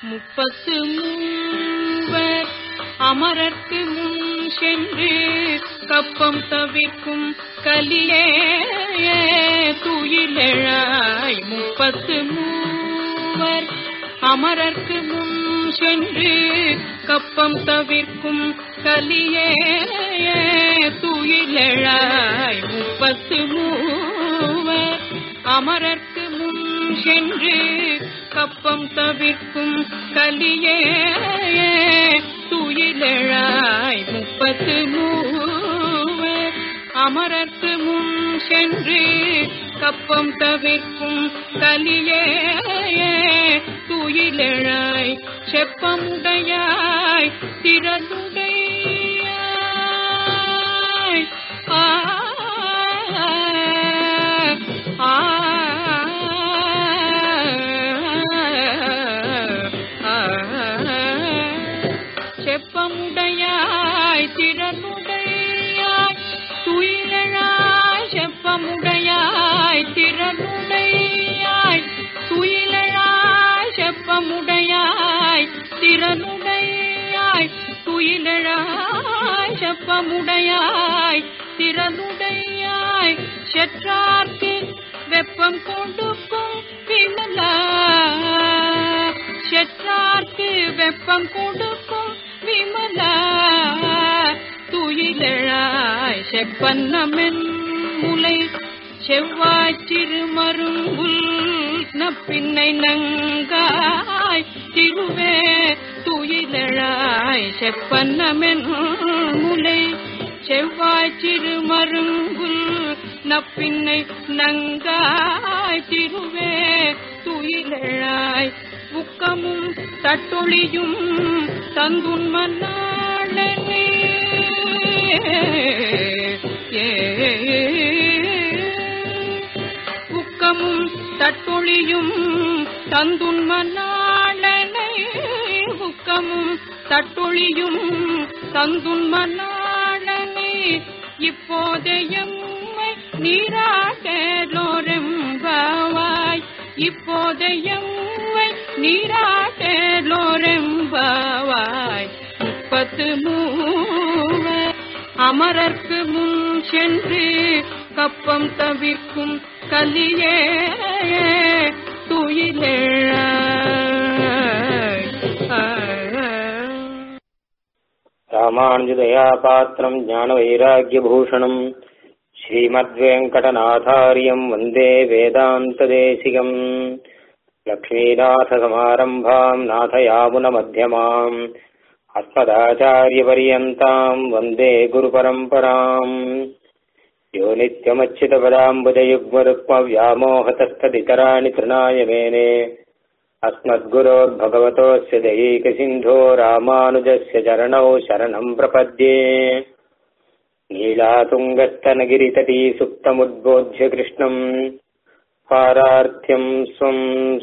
முப்பத்து மூவர் அமரர்க்கு முன் சென்று கப்பம் தவிர்க்கும் கலியே துயிலெழாய் முப்பத்து மூவர் அமரர்க்கு முன் சென்று கப்பம் தவிர்க்கும் கலியே துயிலெழாய் முப்பத்து மூவர் அமரர்க்கு முன் சென்று கப்பம் தவிர்க்கும் கலியே துயிலெழாய் முப்பத்து மூவர் அமரர்க்கு முன் சென்று கப்பம் தவிர்க்கும் கலியே துயிலெழாய் செப்பமுடையாய் திறனுடையாய் ஆ ஆ செப்பமுடையாய் திறனுடையாய் துயிலழாய் செப்பமுடையாய் திறனுடையாய் துயிலழாய் செப்பமுடையாய் திறனுடையாய் துயிலழாய் செப்பமுடையாய் திறனுடையாய் செற்றார்க்கு வெப்பம் கொடுக்கும் விமலா செற்றார்க்கு வெப்பம் கொடுக்கும் விமலா துயிலழாய் செப்பன்னமென் முலை செவ்வாய் திருமருங்குல் நப்பின்னை நங்காய் திருவே துயிலழாய் செப்பன்னமென் முலை செவ்வாய் திருமருங்குல் நப்பின்னை நங்காய் திருவே துயிலழாய் உக்கமும் தட்டொழியும் தந்துன்மன்னாளனே உக்கமும் தட்டொழியும் தந்துன்மன்னாளனை உக்கமும் தட்டொழியும் தந்துன்மன்னாளனை இப்போதையம்மை நீராட்டலோரெம்பாவாய் இப்போதையம்மை நீராட்டலோரெம்பாவாய் முப்பத்து மூவர் அமரர்க்கு முன் சென்று கப்பம் தவிர்க்கும் கலியே துயிலெழாய் ராமானுஜதயா பாத்திரம் ஞானவைராக்கியபூஷணம் ஸ்ரீமத்வேங்கடநாதாரியம் வந்தே வேதாந்ததேசிகம் லக்ஷ்மீநாथसमारम्भाम् नाथयामुनमध्यमाम् अस्मदाचार्यपर्यन्ताम् वन्दे गुरुपरम्पराम् यो नित्यमच्युतपदाम्बुजयुग्मरुक्मव्यामोहतस्तदितराणि तृणाय मेने अस्मद्गुरोर्भगवतोऽस्य दैकसिन्धो रामानुजस्य चरणौ शरणम् प्रपद्ये नीलातुङ्गस्तनगिरितटी सुप्तमुद्बोध्य कृष्णम् पारार्थ्यम् स्वम्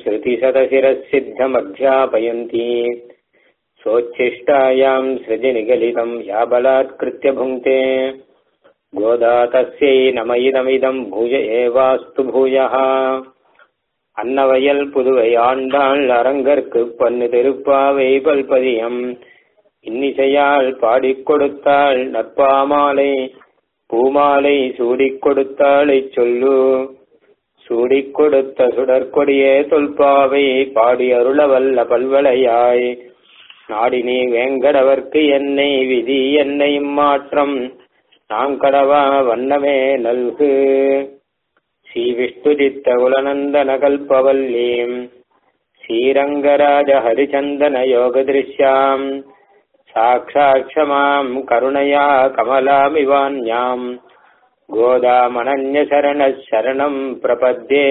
श्रुतिशतशिरःसिद्धमध्यापयन्ती सोच्छिष्टायाम् सृजनिगलितम् या बलात्कृत्य भुङ्क्ते गोदा तस्यै नम इदमिदम् भूय एवास्तु भूयः அன்னவயல் புதுவை ஆண்டாள் அரங்கற்கு பன்னு திருப்பாவை பல்பதியம் இன்னிசையால் பாடிக் கொடுத்தாள் நற்பாமாலை பூமாலை சூடிக் கொடுத்தாளைச் சொல்லு சூடிக் கொடுத்த சுடற்கொடியே தொல்பாவை பாடி அருளவல்ல பல்வளையாய் நாடினி வேங்கடவர்க்கு என்னை விதி என்னை மாற்றம் நாம் கடவா வண்ணமே நல்கு ஸ்ரீவிஷ்ணுதித்த குலநந்தன கல்பவல்லீம் ஸ்ரீரங்கராஜ ஹரிச்சந்தன யோகதிருஷ்யாம் சாட்சாட்சமாம் கருணையா கமலாமிவான்யாம் கோதாமனன்யசரண சரணம் பிரபத்யே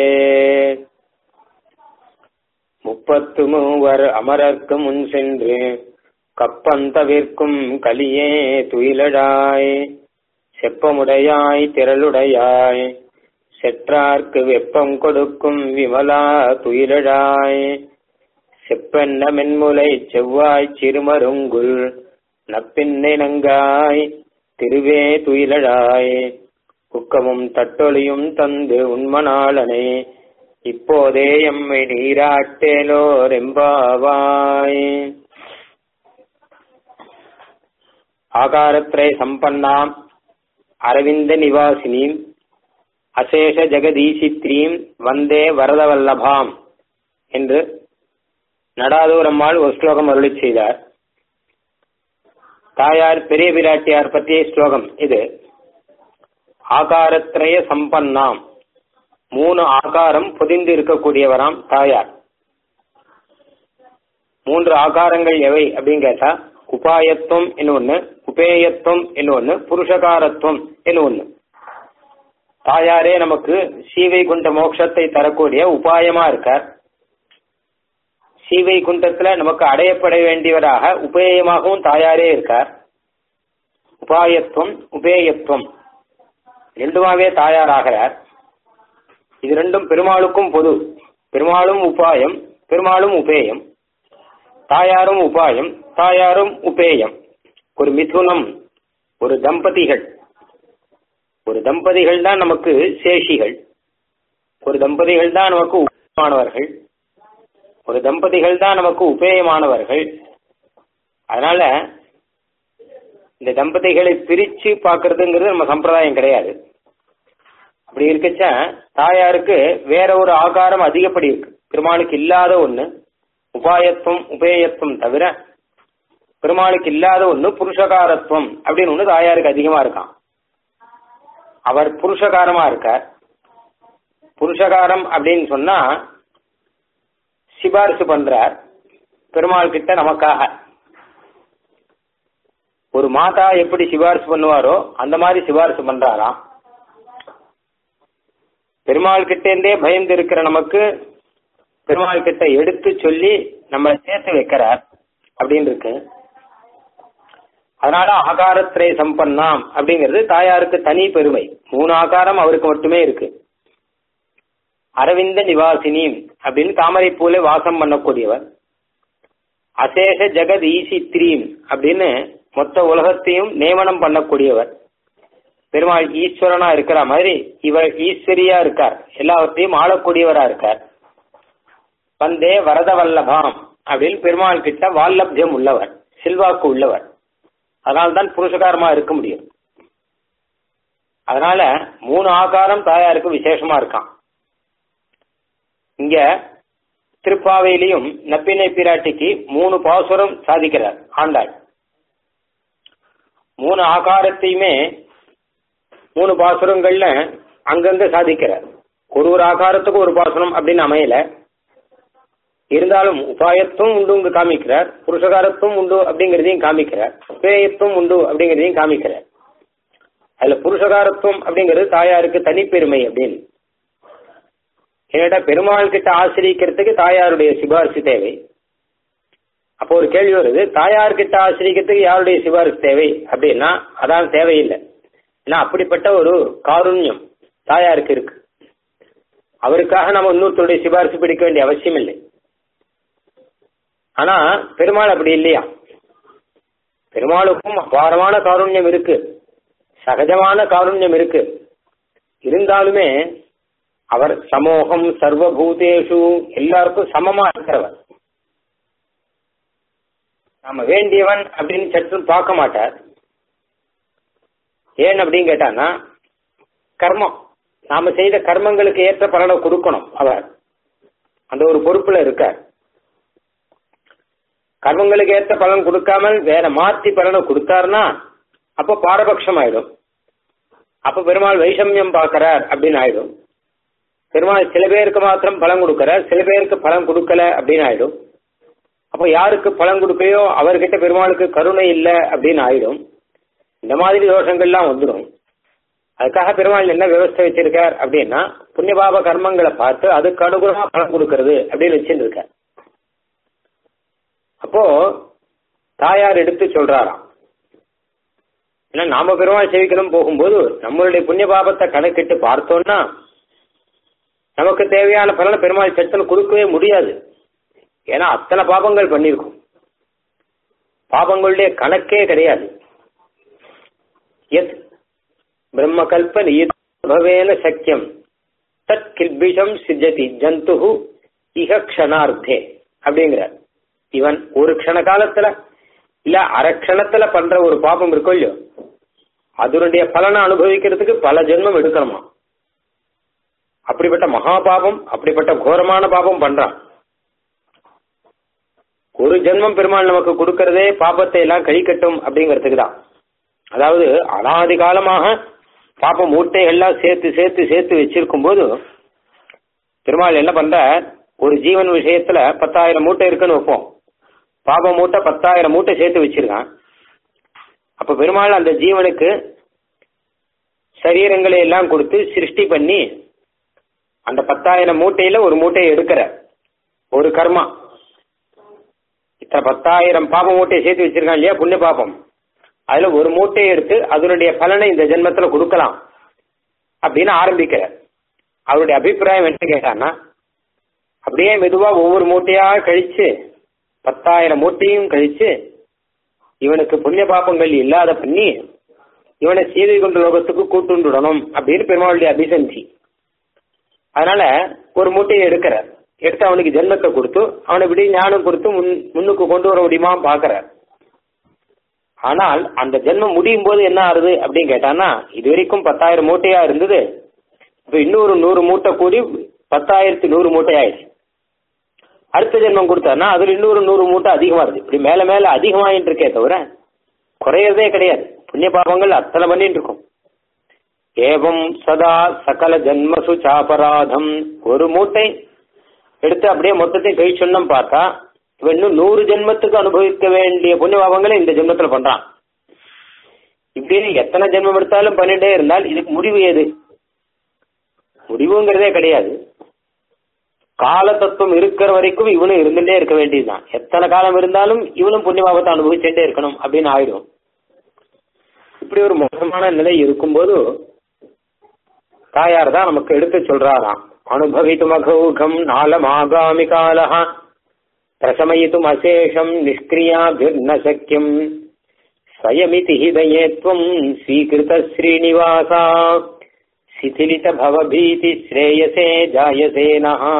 முப்பத்து மூவர் அமரர்க்கு முன் சென்று கப்பந்தவிற்கும் கலியே துயிலடாய் செப்பமுடையாய் திரளுடையாய் செற்றார்க்கு வெப்பம் கொடுக்கும் விமலா துயிலடாய் செப்பென்ன மென்முலை செவ்வாய் சிறுமருங்குல் நப்பின்னை நங்காய் திருவே துயிலடாய் குக்கமும் தட்டொலியும் தந்து உண்மனாளனே இப்போதே எம்மை நீராட்டேலோர் எம்பாவாய் ஆகாரத்ரய சம்பன்னாம் அரவிந்த நிவாசினீம் அசேஷ ஜெகதீசித்ரீம் வந்தே வரதவல்லபாம் என்று நடாதூரம்மாள் ஒரு ஸ்லோகம் அருளி செய்தார் தாயார் பெரிய பிராட்டியார் பற்றிய ஸ்லோகம் இது ஆகாரத்ரய சம்பன்னாம் மூணு ஆகாரம் பொதிந்து இருக்கக்கூடியவராம் தாயார் மூன்று ஆகாரங்கள் எவை அப்படின்னு கேட்டா உபாயத்துவம் என்ன ஒண்ணு உபேயத்துவம் என்ன ஒண்ணு புருஷகாரத்துவம் என்ன ஒண்ணு தாயாரே நமக்கு சீவை குண்ட மோட்சத்தை தரக்கூடிய உபாயமா இருக்கார் சீவை குண்டத்துல நமக்கு அடையப்பட வேண்டியவராக உபேயமாகவும் தாயாரே இருக்கார் உபாயத்துவம் உபேயத்துவம் ரெண்டுமாவே தாயாராகிறார் இது ரெண்டும் பெருமாளுக்கும் பொது பெருமாளும் உபாயம் பெருமாளும் உபேயம் தாயாரும் உபாயம் தாயாரும் உபேயம் ஒரு மிதுனம் ஒரு தம்பதிகள் ஒரு தம்பதிகள் தான் நமக்கு சேஷிகள் ஒரு தம்பதிகள் தான் நமக்கு உபயமானவர்கள் ஒரு தம்பதிகள் தான் நமக்கு உபேயமானவர்கள் அதனால இந்த தம்பதிகளை பிரிச்சு பார்க்கறதுங்கிறது நம்ம சம்பிரதாயம் கிடையாது அப்படி இருக்கச்ச தாயாருக்கு வேற ஒரு ஆகாரம் அதிகப்படி இருக்கு பெருமாளுக்கு இல்லாத ஒண்ணு உபாயத்துவம் உபேயத்துவம் தவிர பெருமாளுக்கு இல்லாத ஒண்ணு புருஷகாரத்துவம் அப்படின்னு ஒண்ணு தாயாருக்கு அதிகமா இருக்கான் அவர் புருஷகாரமா இருக்கார் புருஷகாரம் அப்படின்னு சொன்னா சிபாரிசு பண்றார் பெருமாள் கிட்ட நமக்காக ஒரு மாதா எப்படி சிபாரிசு பண்ணுவாரோ அந்த மாதிரி சிபாரிசு பண்றாராம் பெருமாள் கிட்ட இருந்தே பயந்து இருக்கிற நமக்கு பெருமாள் கிட்ட எடுத்து சொல்லி நம்மளை சேர்த்து வைக்கிறார் அப்படின்னு இருக்கு அதனால ஆகாரத்திரை சம்பன்னாம் அப்படிங்கிறது தாயாருக்கு தனி பெருமை மூணு ஆகாரம் அவருக்கு மட்டுமே இருக்கு அரவிந்த நிவாசினி அப்படின்னு தாமரை பூல வாசம் பண்ணக்கூடியவர் அசேஷ ஜெகத் ஈசித்ரீம் அப்படின்னு மொத்த உலகத்தையும் நியமனம் பண்ணக்கூடியவர் பெருமாள் ஈஸ்வரனா இருக்கிற மாதிரி இவர் ஈஸ்வரியா இருக்கார் எல்லாவற்றையும் ஆளக்கூடியவரா இருக்கார் வந்தே வரத வல்லபாம் அப்படின்னு பெருமாள் கிட்ட வால்லப்தியம் உள்ளவர் செல்வாக்கு உள்ளவர் அதனால்தான் புருஷகாரமா இருக்க முடியும் அதனால மூணு ஆகாரம் தாயாருக்கு விசேஷமா இருக்கான் இங்க திருப்பாவையிலையும் நப்பினை பிராட்டிக்கு மூணு பாசுரம் சாதிக்கிறார் ஆண்டாள் மூணு ஆகாரத்தையுமே மூணு பாசுரங்கள்ல அங்கங்க சாதிக்கிறார் ஒரு ஒரு ஆகாரத்துக்கும் ஒரு பாசுரம் அப்படின்னு அமையல இருந்தாலும் உபாயத்தும் உண்டு இங்கு காமிக்கிறார் புருஷகாரத்தும் உண்டு அப்படிங்கிறதையும் காமிக்கிறார் உபேயத்தும் உண்டு அப்படிங்கிறதையும் காமிக்கிறார் அதுல புருஷகாரத்துவம் அப்படிங்கிறது தாயாருக்கு தனிப்பெருமை அப்படின்னு ஏன்னா பெருமாள் கிட்ட ஆசிரியக்கிறதுக்கு தாயாருடைய சிபாரிசு தேவை அப்போ ஒரு கேள்வி வருது தாயார் கிட்ட ஆசிரியக்கிறதுக்கு யாருடைய சிபாரிசு தேவை அப்படின்னா அதான் தேவையில்லை ஏன்னா அப்படிப்பட்ட ஒரு காருண்யம் தாயாருக்கு இருக்கு அவருக்காக நம்ம இன்னொருத்தருடைய சிபாரிசு பிடிக்க வேண்டிய அவசியம் இல்லை ஆனா பெருமாள் அப்படி இல்லையா பெருமாளுக்கும் அபாரமான காருண்யம் இருக்கு சகஜமான காருண்யம் இருக்கு இருந்தாலுமே அவர் சமூகம் சர்வபூதேஷு எல்லாருக்கும் சமமா இருக்கிறவர் நாம வேண்டியவன் அப்படின்னு சற்று பார்க்க மாட்டார் ஏன் அப்படின்னு கேட்டான்னா கர்மம் நாம செய்த கர்மங்களுக்கு ஏற்ற பலனை கொடுக்கணும் அவர் அந்த ஒரு பொறுப்புல இருக்கார் கர்மங்களுக்கு ஏற்ற பலன் கொடுக்காமல் வேற மாத்தி பலனை கொடுத்தாருன்னா அப்ப பாரபட்சம் ஆயிடும் அப்ப பெருமாள் வைஷமியம் பார்க்கிறார் அப்படின்னு ஆயிடும் பெருமாள் சில பேருக்கு மாத்திரம் பலன் கொடுக்கிறார் சில பேருக்கு பலன் கொடுக்கல அப்படின்னு ஆயிடும் அப்போ யாருக்கு பலன் கொடுக்கலையோ அவர்கிட்ட பெருமாளுக்கு கருணை இல்லை அப்படின்னு ஆயிடும் இந்த மாதிரி தோஷங்கள்லாம் வந்துடும் அதுக்காக பெருமாள் என்ன விவஸ்தை வச்சிருக்கார் அப்படின்னா புண்ணியபாப கர்மங்களை பார்த்து அதுக்கு அனுகுணமா பலன் கொடுக்கறது அப்படின்னு வச்சுருக்கார் அப்போ தாயார் எடுத்து சொல்றாராம் ஏன்னா நாம பெருமாள் சேவிக்கணும் போகும்போது நம்மளுடைய புண்ணிய பாபத்தை கணக்கிட்டு பார்த்தோம்னா நமக்கு தேவையான பலனை பெருமாள் சட்டம் கொடுக்கவே முடியாது ஏன்னா அத்தனை பாபங்கள் பண்ணியிருக்கோம் பாபங்களுடைய கணக்கே கிடையாது எத் பிரம்மகல்ப நியதபவேன சக்கியம் தத் கில்பிஷம் சிஜதி ஜந்து இக க்ஷணார்த்தே அப்படிங்கிறார் இவன் ஒரு க்ஷண காலத்துல இல்ல அரை க்ஷணத்துல பண்ற ஒரு பாபம் இருக்கோ இல்லையோ அதனுடைய பலனை அனுபவிக்கிறதுக்கு பல ஜென்மம் எடுக்கணுமா அப்படிப்பட்ட மகா பாபம் அப்படிப்பட்ட கோரமான பாபம் பண்றான் ஒரு ஜென்மம் பெருமாள் நமக்கு கொடுக்கறதே பாபத்தை எல்லாம் கழிக்கட்டும் அப்படிங்கிறதுக்கு தான் அதாவது அனாதி காலமாக பாப்ப மூட்டைகள்லாம் சேர்த்து சேர்த்து சேர்த்து வச்சிருக்கும் போது பெருமாள் என்ன பண்ற ஒரு ஜீவன் விஷயத்துல பத்தாயிரம் மூட்டை இருக்குன்னு வைப்போம் பாப மூட்டை பத்தாயிரம் மூட்டை சேர்த்து வச்சிருக்கான் அப்ப பெருமாள் அந்த ஜீவனுக்கு சரீரங்களை எல்லாம் கொடுத்து சிருஷ்டி பண்ணி அந்த பத்தாயிரம் மூட்டையில ஒரு மூட்டையை எடுக்கிற ஒரு கர்மா இத்தனை பத்தாயிரம் பாப மூட்டையை சேர்த்து வச்சிருக்கான் இல்லையா புண்ணிய பாபம் அதுல ஒரு மூட்டையை எடுத்து அதனுடைய பலனை இந்த ஜென்மத்துல கொடுக்கலாம் அப்படின்னு ஆரம்பிக்கிற அவருடைய அபிப்பிராயம் என்ன கேட்டான்னா அப்படியே மெதுவா ஒவ்வொரு மூட்டையா கழிச்சு பத்தாயிரம் மூட்டையும் கழிச்சு இவனுக்கு புண்ணிய பாப்பங்கள் இல்லாத பண்ணி இவனை சீதை கொண்ட லோகத்துக்கு கூட்டுண்டுடணும் அப்படின்னு பெருமாளுடைய அபிசந்தி அதனால ஒரு மூட்டையை எடுக்கிற எடுத்து அவனுக்கு ஜென்மத்தை கொடுத்து அவனை இப்படி ஞானம் கொடுத்து முன் முன்னுக்கு கொண்டு வர முடியுமா பாக்குறார் ஆனால் அந்த ஜென்மம் முடியும் போது என்ன ஆறுது அப்படின்னு கேட்டான்னா இது வரைக்கும் பத்தாயிரம் மூட்டையா இருந்தது இப்ப இன்னொரு நூறு மூட்டை கூடி பத்தாயிரத்தி நூறு மூட்டை ஆயிடுச்சு அடுத்த ஜென்மம் கொடுத்தாருன்னா அதுல இன்னொரு நூறு மூட்டை அதிகமா இருக்கு இப்படி மேல மேல அதிகமாயிட்டு இருக்கே தவிர குறையறதே கிடையாது புண்ணிய பாபங்கள் அத்தனை பண்ணிட்டு இருக்கும் ஏவம் சதா சகல ஜன்மசு சாபராதம் ஒரு மூட்டை எடுத்து அப்படியே மொத்தத்தையும் கை சொன்னம் பார்த்தா இவன் இன்னும் நூறு ஜென்மத்துக்கு அனுபவிக்க வேண்டிய புண்ணிய பாவங்களை இந்த ஜென்மத்துல பண்றான் இப்படின்னு எத்தனை ஜென்மம் எடுத்தாலும் பண்ணிட்டே இருந்தால் இதுக்கு முடிவு ஏது முடிவுங்கிறதே கிடையாது கால தத்துவம் இருக்கிற வரைக்கும் இவனும் இருந்துட்டே இருக்க வேண்டியதுதான் எத்தனை காலம் இருந்தாலும் இவனும் புண்ணிய பாவத்தை அனுபவிச்சுட்டே இருக்கணும் அப்படின்னு ஆயிடும் இப்படி ஒரு மோசமான நிலை இருக்கும்போது தாயார் தான் நமக்கு எடுத்து சொல்றாராம் அனுபவித்தும் அகௌகம் நாலமாகாமி காலஹா பிரசமயித்தும் அசேஷம் நிஷ்கிரியாபிர்ன சக்கியம் ஸ்வயமிதி ஹிதயே துவம் ஸ்வீகிருத ஸ்ரீனிவாசா சிதிலித பவபீதி ஸ்ரேயசே ஜாயசே நஹா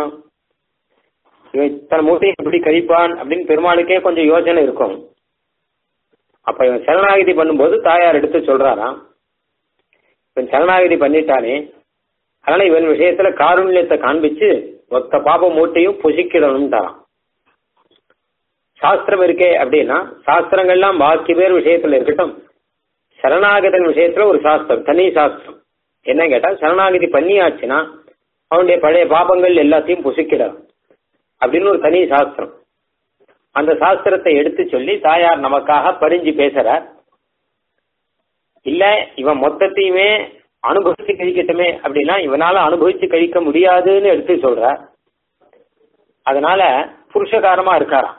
இவன் இத்தனை மூட்டை எப்படி கழிப்பான் அப்படின்னு பெருமாளுக்கே கொஞ்சம் யோசனை இருக்கும் அப்ப இவன் சரணாகிதி பண்ணும்போது தாயார் எடுத்து சொல்றாராம் இவன் சரணாகிதி பண்ணிட்டானே அதனால இவன் விஷயத்துல காருண்யத்தை காண்பிச்சு மொத்த பாப மூட்டையும் புசிக்கிடணும்ட்டாராம் சாஸ்திரம் இருக்கே அப்படின்னா சாஸ்திரங்கள்லாம் பாக்கி பேர் விஷயத்துல இருக்கட்டும் சரணாகதன் விஷயத்துல ஒரு சாஸ்திரம் தனி சாஸ்திரம் என்ன கேட்டா சரணாகதி பண்ணியாச்சுன்னா அவனுடைய பழைய பாபங்கள் எல்லாத்தையும் புசிக்கிடலாம் அப்படின்னு ஒரு தனி சாஸ்திரம் அந்த சாஸ்திரத்தை எடுத்து சொல்லி தாயார் நமக்காக பறிஞ்சு பேசுறார் இல்ல இவன் மொத்தத்தையுமே அனுபவிச்சு கழிக்கட்டுமே அப்படின்னா இவனால அனுபவிச்சு கழிக்க முடியாதுன்னு எடுத்து சொல்ற அதனால புருஷகாரமா இருக்காராம்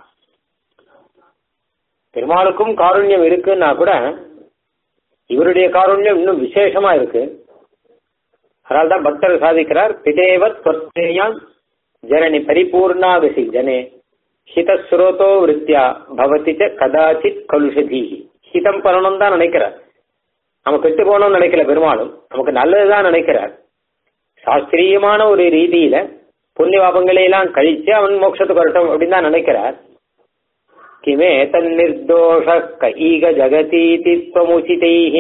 பெருமாளுக்கும் காருண்யம் இருக்குன்னா கூட இவருடைய காருண்யம் இன்னும் விசேஷமா இருக்கு அதனால்தான் பக்தர் சாதிக்கிறார் பிதேவத் ஸ்வர்த்தேயான் ஜனனி பரிபூர்ணாகசி ஜனே ஹிதஸ்ரோதோ விருத்தியா பவதி ச கதாச்சித் கலுஷதி ஹிதம் பண்ணணும் தான் நினைக்கிறார் நம்ம கெட்டு போனோம்னு நினைக்கல பெருமாளும் நமக்கு நல்லதுதான் நினைக்கிறார் சாஸ்திரியமான ஒரு ரீதியில புண்ணிய பாபங்களை எல்லாம் கழிச்சு அவன் மோட்சத்துக்கு வரட்டும் அப்படின்னு தான் நினைக்கிறார் கிமே தன்னிர்தோஷ ஈக ஜகதீதி त्वमुचितैः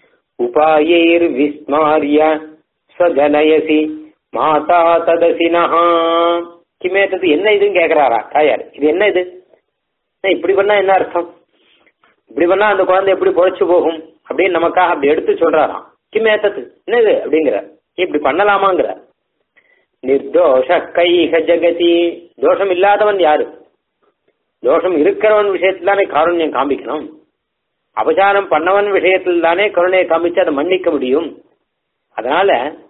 उपायैर्विस्मार्य स्वजनयसि மாதா ததசினஹா கிமேத்தது என்ன இதுன்னு கேக்குறாரா தாயார் இது என்ன இது ஏன் இப்படி பண்ணா என்ன அர்த்தம் இப்படி பண்ணா அந்த குழந்தை எப்படி பொழைச்சு போகும் அப்படின்னு நமக்காக அப்படி எடுத்து சொல்றாராம் கிமேத்தது என்ன இது அப்படிங்கிற இப்படி பண்ணலாமாங்கிற நிர்தோஷ கைக ஜெகதி தோஷம் இல்லாதவன் யாரு தோஷம் இருக்கிறவன் விஷயத்தில் தானே காருண்யம் காமிக்கணும் அபசாரம் பண்ணவன் விஷயத்தில் தானே கருணையை காமிச்சு அதை மன்னிக்க முடியும் அதனால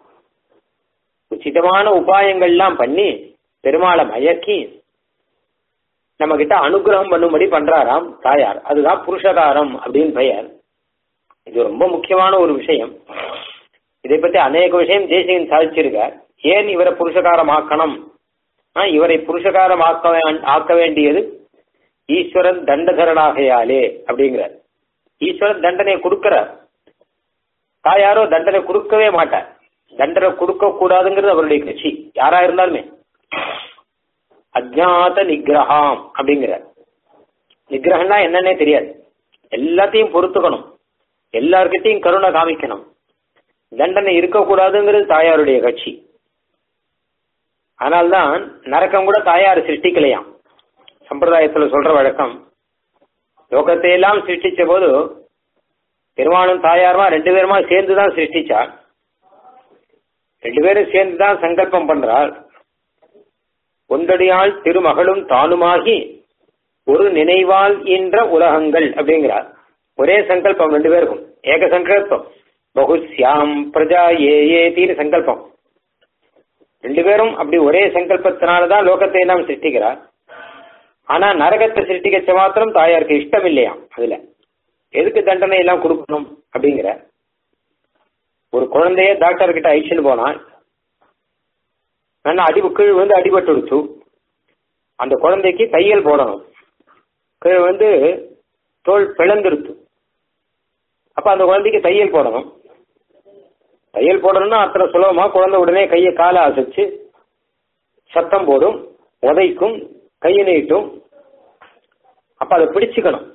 உச்சிதமான உபாயங்கள்லாம் பண்ணி பெருமாளை மயக்கி நம்ம கிட்ட அனுகிரகம் பண்ணும்படி பண்றாராம் தாயார் அதுதான் புருஷகாரம் அப்படின்னு பெயர் இது ரொம்ப முக்கியமான ஒரு விஷயம் இதை பத்தி அநேக விஷயம் தேசிகன் சாதிச்சிருக்கார் ஏன் இவரை புருஷகாரம் ஆக்கணும் இவரை புருஷகாரம் ஆக்க வே- ஆக்க வேண்டியது ஈஸ்வரன் தண்டதரனாகையாலே அப்படிங்கிறார் ஈஸ்வரன் தண்டனை கொடுக்கிறார் தாயாரோ தண்டனை கொடுக்கவே மாட்டார் தண்டனை கொடுக்க கூடாதுங்கிறது அவருடைய கட்சி யாரா இருந்தாலுமே அஜாத நிகிரகாம் அப்படிங்கிற நிகிரகம்னா என்னன்னே தெரியாது எல்லாத்தையும் பொறுத்துக்கணும் எல்லார்கிட்டையும் கருணை காமிக்கணும் தண்டனை இருக்கக்கூடாதுங்கிறது தாயாருடைய கட்சி அதனால்தான் நரக்கம் கூட தாயார் சிருஷ்டிக்கலையாம் சம்பிரதாயத்துல சொல்ற வழக்கம் லோகத்தை எல்லாம் சிருஷ்டிச்ச போது பெருமானும் தாயாருமா ரெண்டு பேருமா சேர்ந்து தான் சிருஷ்டிச்சா ரெண்டு பேரும் சேர்ந்து தான் சங்கல்பம் பண்றாள் ஒன்றடியால் திருமகளும் தானுமாகி ஒரு நினைவால் என்ற உலகங்கள் அப்படிங்கிறார் ஒரே சங்கல்பம் ரெண்டு பேருக்கும் ஏக சங்கல்பம் பகுஸ்யாம் பிரஜா ஏ ஏத்தின்னு சங்கல்பம் ரெண்டு பேரும் அப்படி ஒரே சங்கல்பத்தினாலதான் லோகத்தை எல்லாம் சிருஷ்டிக்கிறார் ஆனா நரகத்தை சிருஷ்டிக்கச்ச மாத்திரம் தாயாருக்கு இஷ்டம் இல்லையாம் அதுல எதுக்கு தண்டனை எல்லாம் கொடுக்கணும் அப்படிங்கிற ஒரு குழந்தைய டாக்டர் கிட்ட அழிச்சுன்னு போனான் நல்லா அடி கீழ் வந்து அடிபட்டு விடுச்சு அந்த குழந்தைக்கு தையல் போடணும் கீழ் வந்து தோல் பிளந்துருத்து அப்ப அந்த குழந்தைக்கு தையல் போடணும் தையல் போடணும்னா அத்தனை சுலபமா குழந்தை உடனே கையை காலை அசைச்சு சத்தம் போடும் உதைக்கும் கையை நீட்டும் அப்ப அதை பிடிச்சுக்கணும்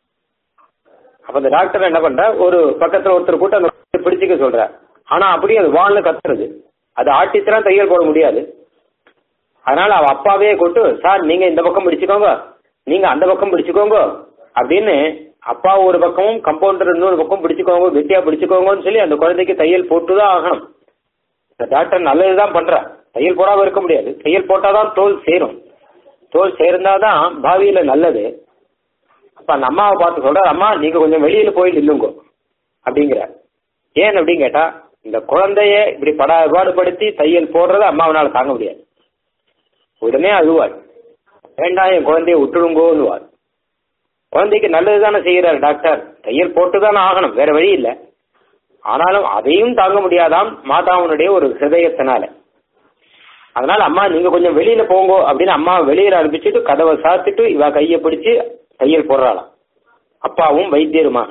அப்ப அந்த டாக்டர் என்ன பண்ற ஒரு பக்கத்துல ஒருத்தர் கூட்ட அந்த பிடிச்சுக்க சொல்ற ஆனா அப்படியே அது வாழ்னு கத்துறது அது ஆட்டித்தான் தையல் போட முடியாது அதனால அவ அப்பாவே கூட்டு சார் நீங்க இந்த பக்கம் பிடிச்சுக்கோங்க நீங்க அந்த பக்கம் பிடிச்சுக்கோங்க அப்படின்னு அப்பா ஒரு பக்கமும் கம்பவுண்டர் இன்னொரு பக்கம் பிடிச்சுக்கோங்க கெட்டியா பிடிச்சுக்கோங்கன்னு சொல்லி அந்த குழந்தைக்கு தையல் போட்டுதான் ஆகணும் இந்த டாக்டர் நல்லதுதான் பண்ற தையல் போடாம இருக்க முடியாது தையல் போட்டாதான் தோல் சேரும் தோல் சேர்ந்தாதான் பாவியில நல்லது அப்ப அந்த அம்மாவை பார்த்து சொல்ற அம்மா நீங்க கொஞ்சம் வெளியில போய் நில்லுங்க அப்படிங்கிற ஏன் அப்படின்னு கேட்டா இந்த குழந்தைய இப்படி படா பாடுபடுத்தி தையல் போடுறத அம்மாவனால தாங்க முடியாது உடனே அழுவாள் வேண்டாம் என் குழந்தைய விட்டுடுங்கோன்னுவாள் குழந்தைக்கு நல்லது தானே செய்யறாரு டாக்டர் தையல் போட்டு தானே ஆகணும் வேற வழி இல்லை ஆனாலும் அதையும் தாங்க முடியாதாம் மாதாவனுடைய ஒரு ஹிருதயத்தினால அதனால அம்மா நீங்க கொஞ்சம் வெளியில போங்கோ அப்படின்னு அம்மா வெளியில அனுப்பிச்சுட்டு கதவை சாத்திட்டு இவ கையை பிடிச்சு தையல் போடுறாளாம் அப்பாவும் வைத்தியருமா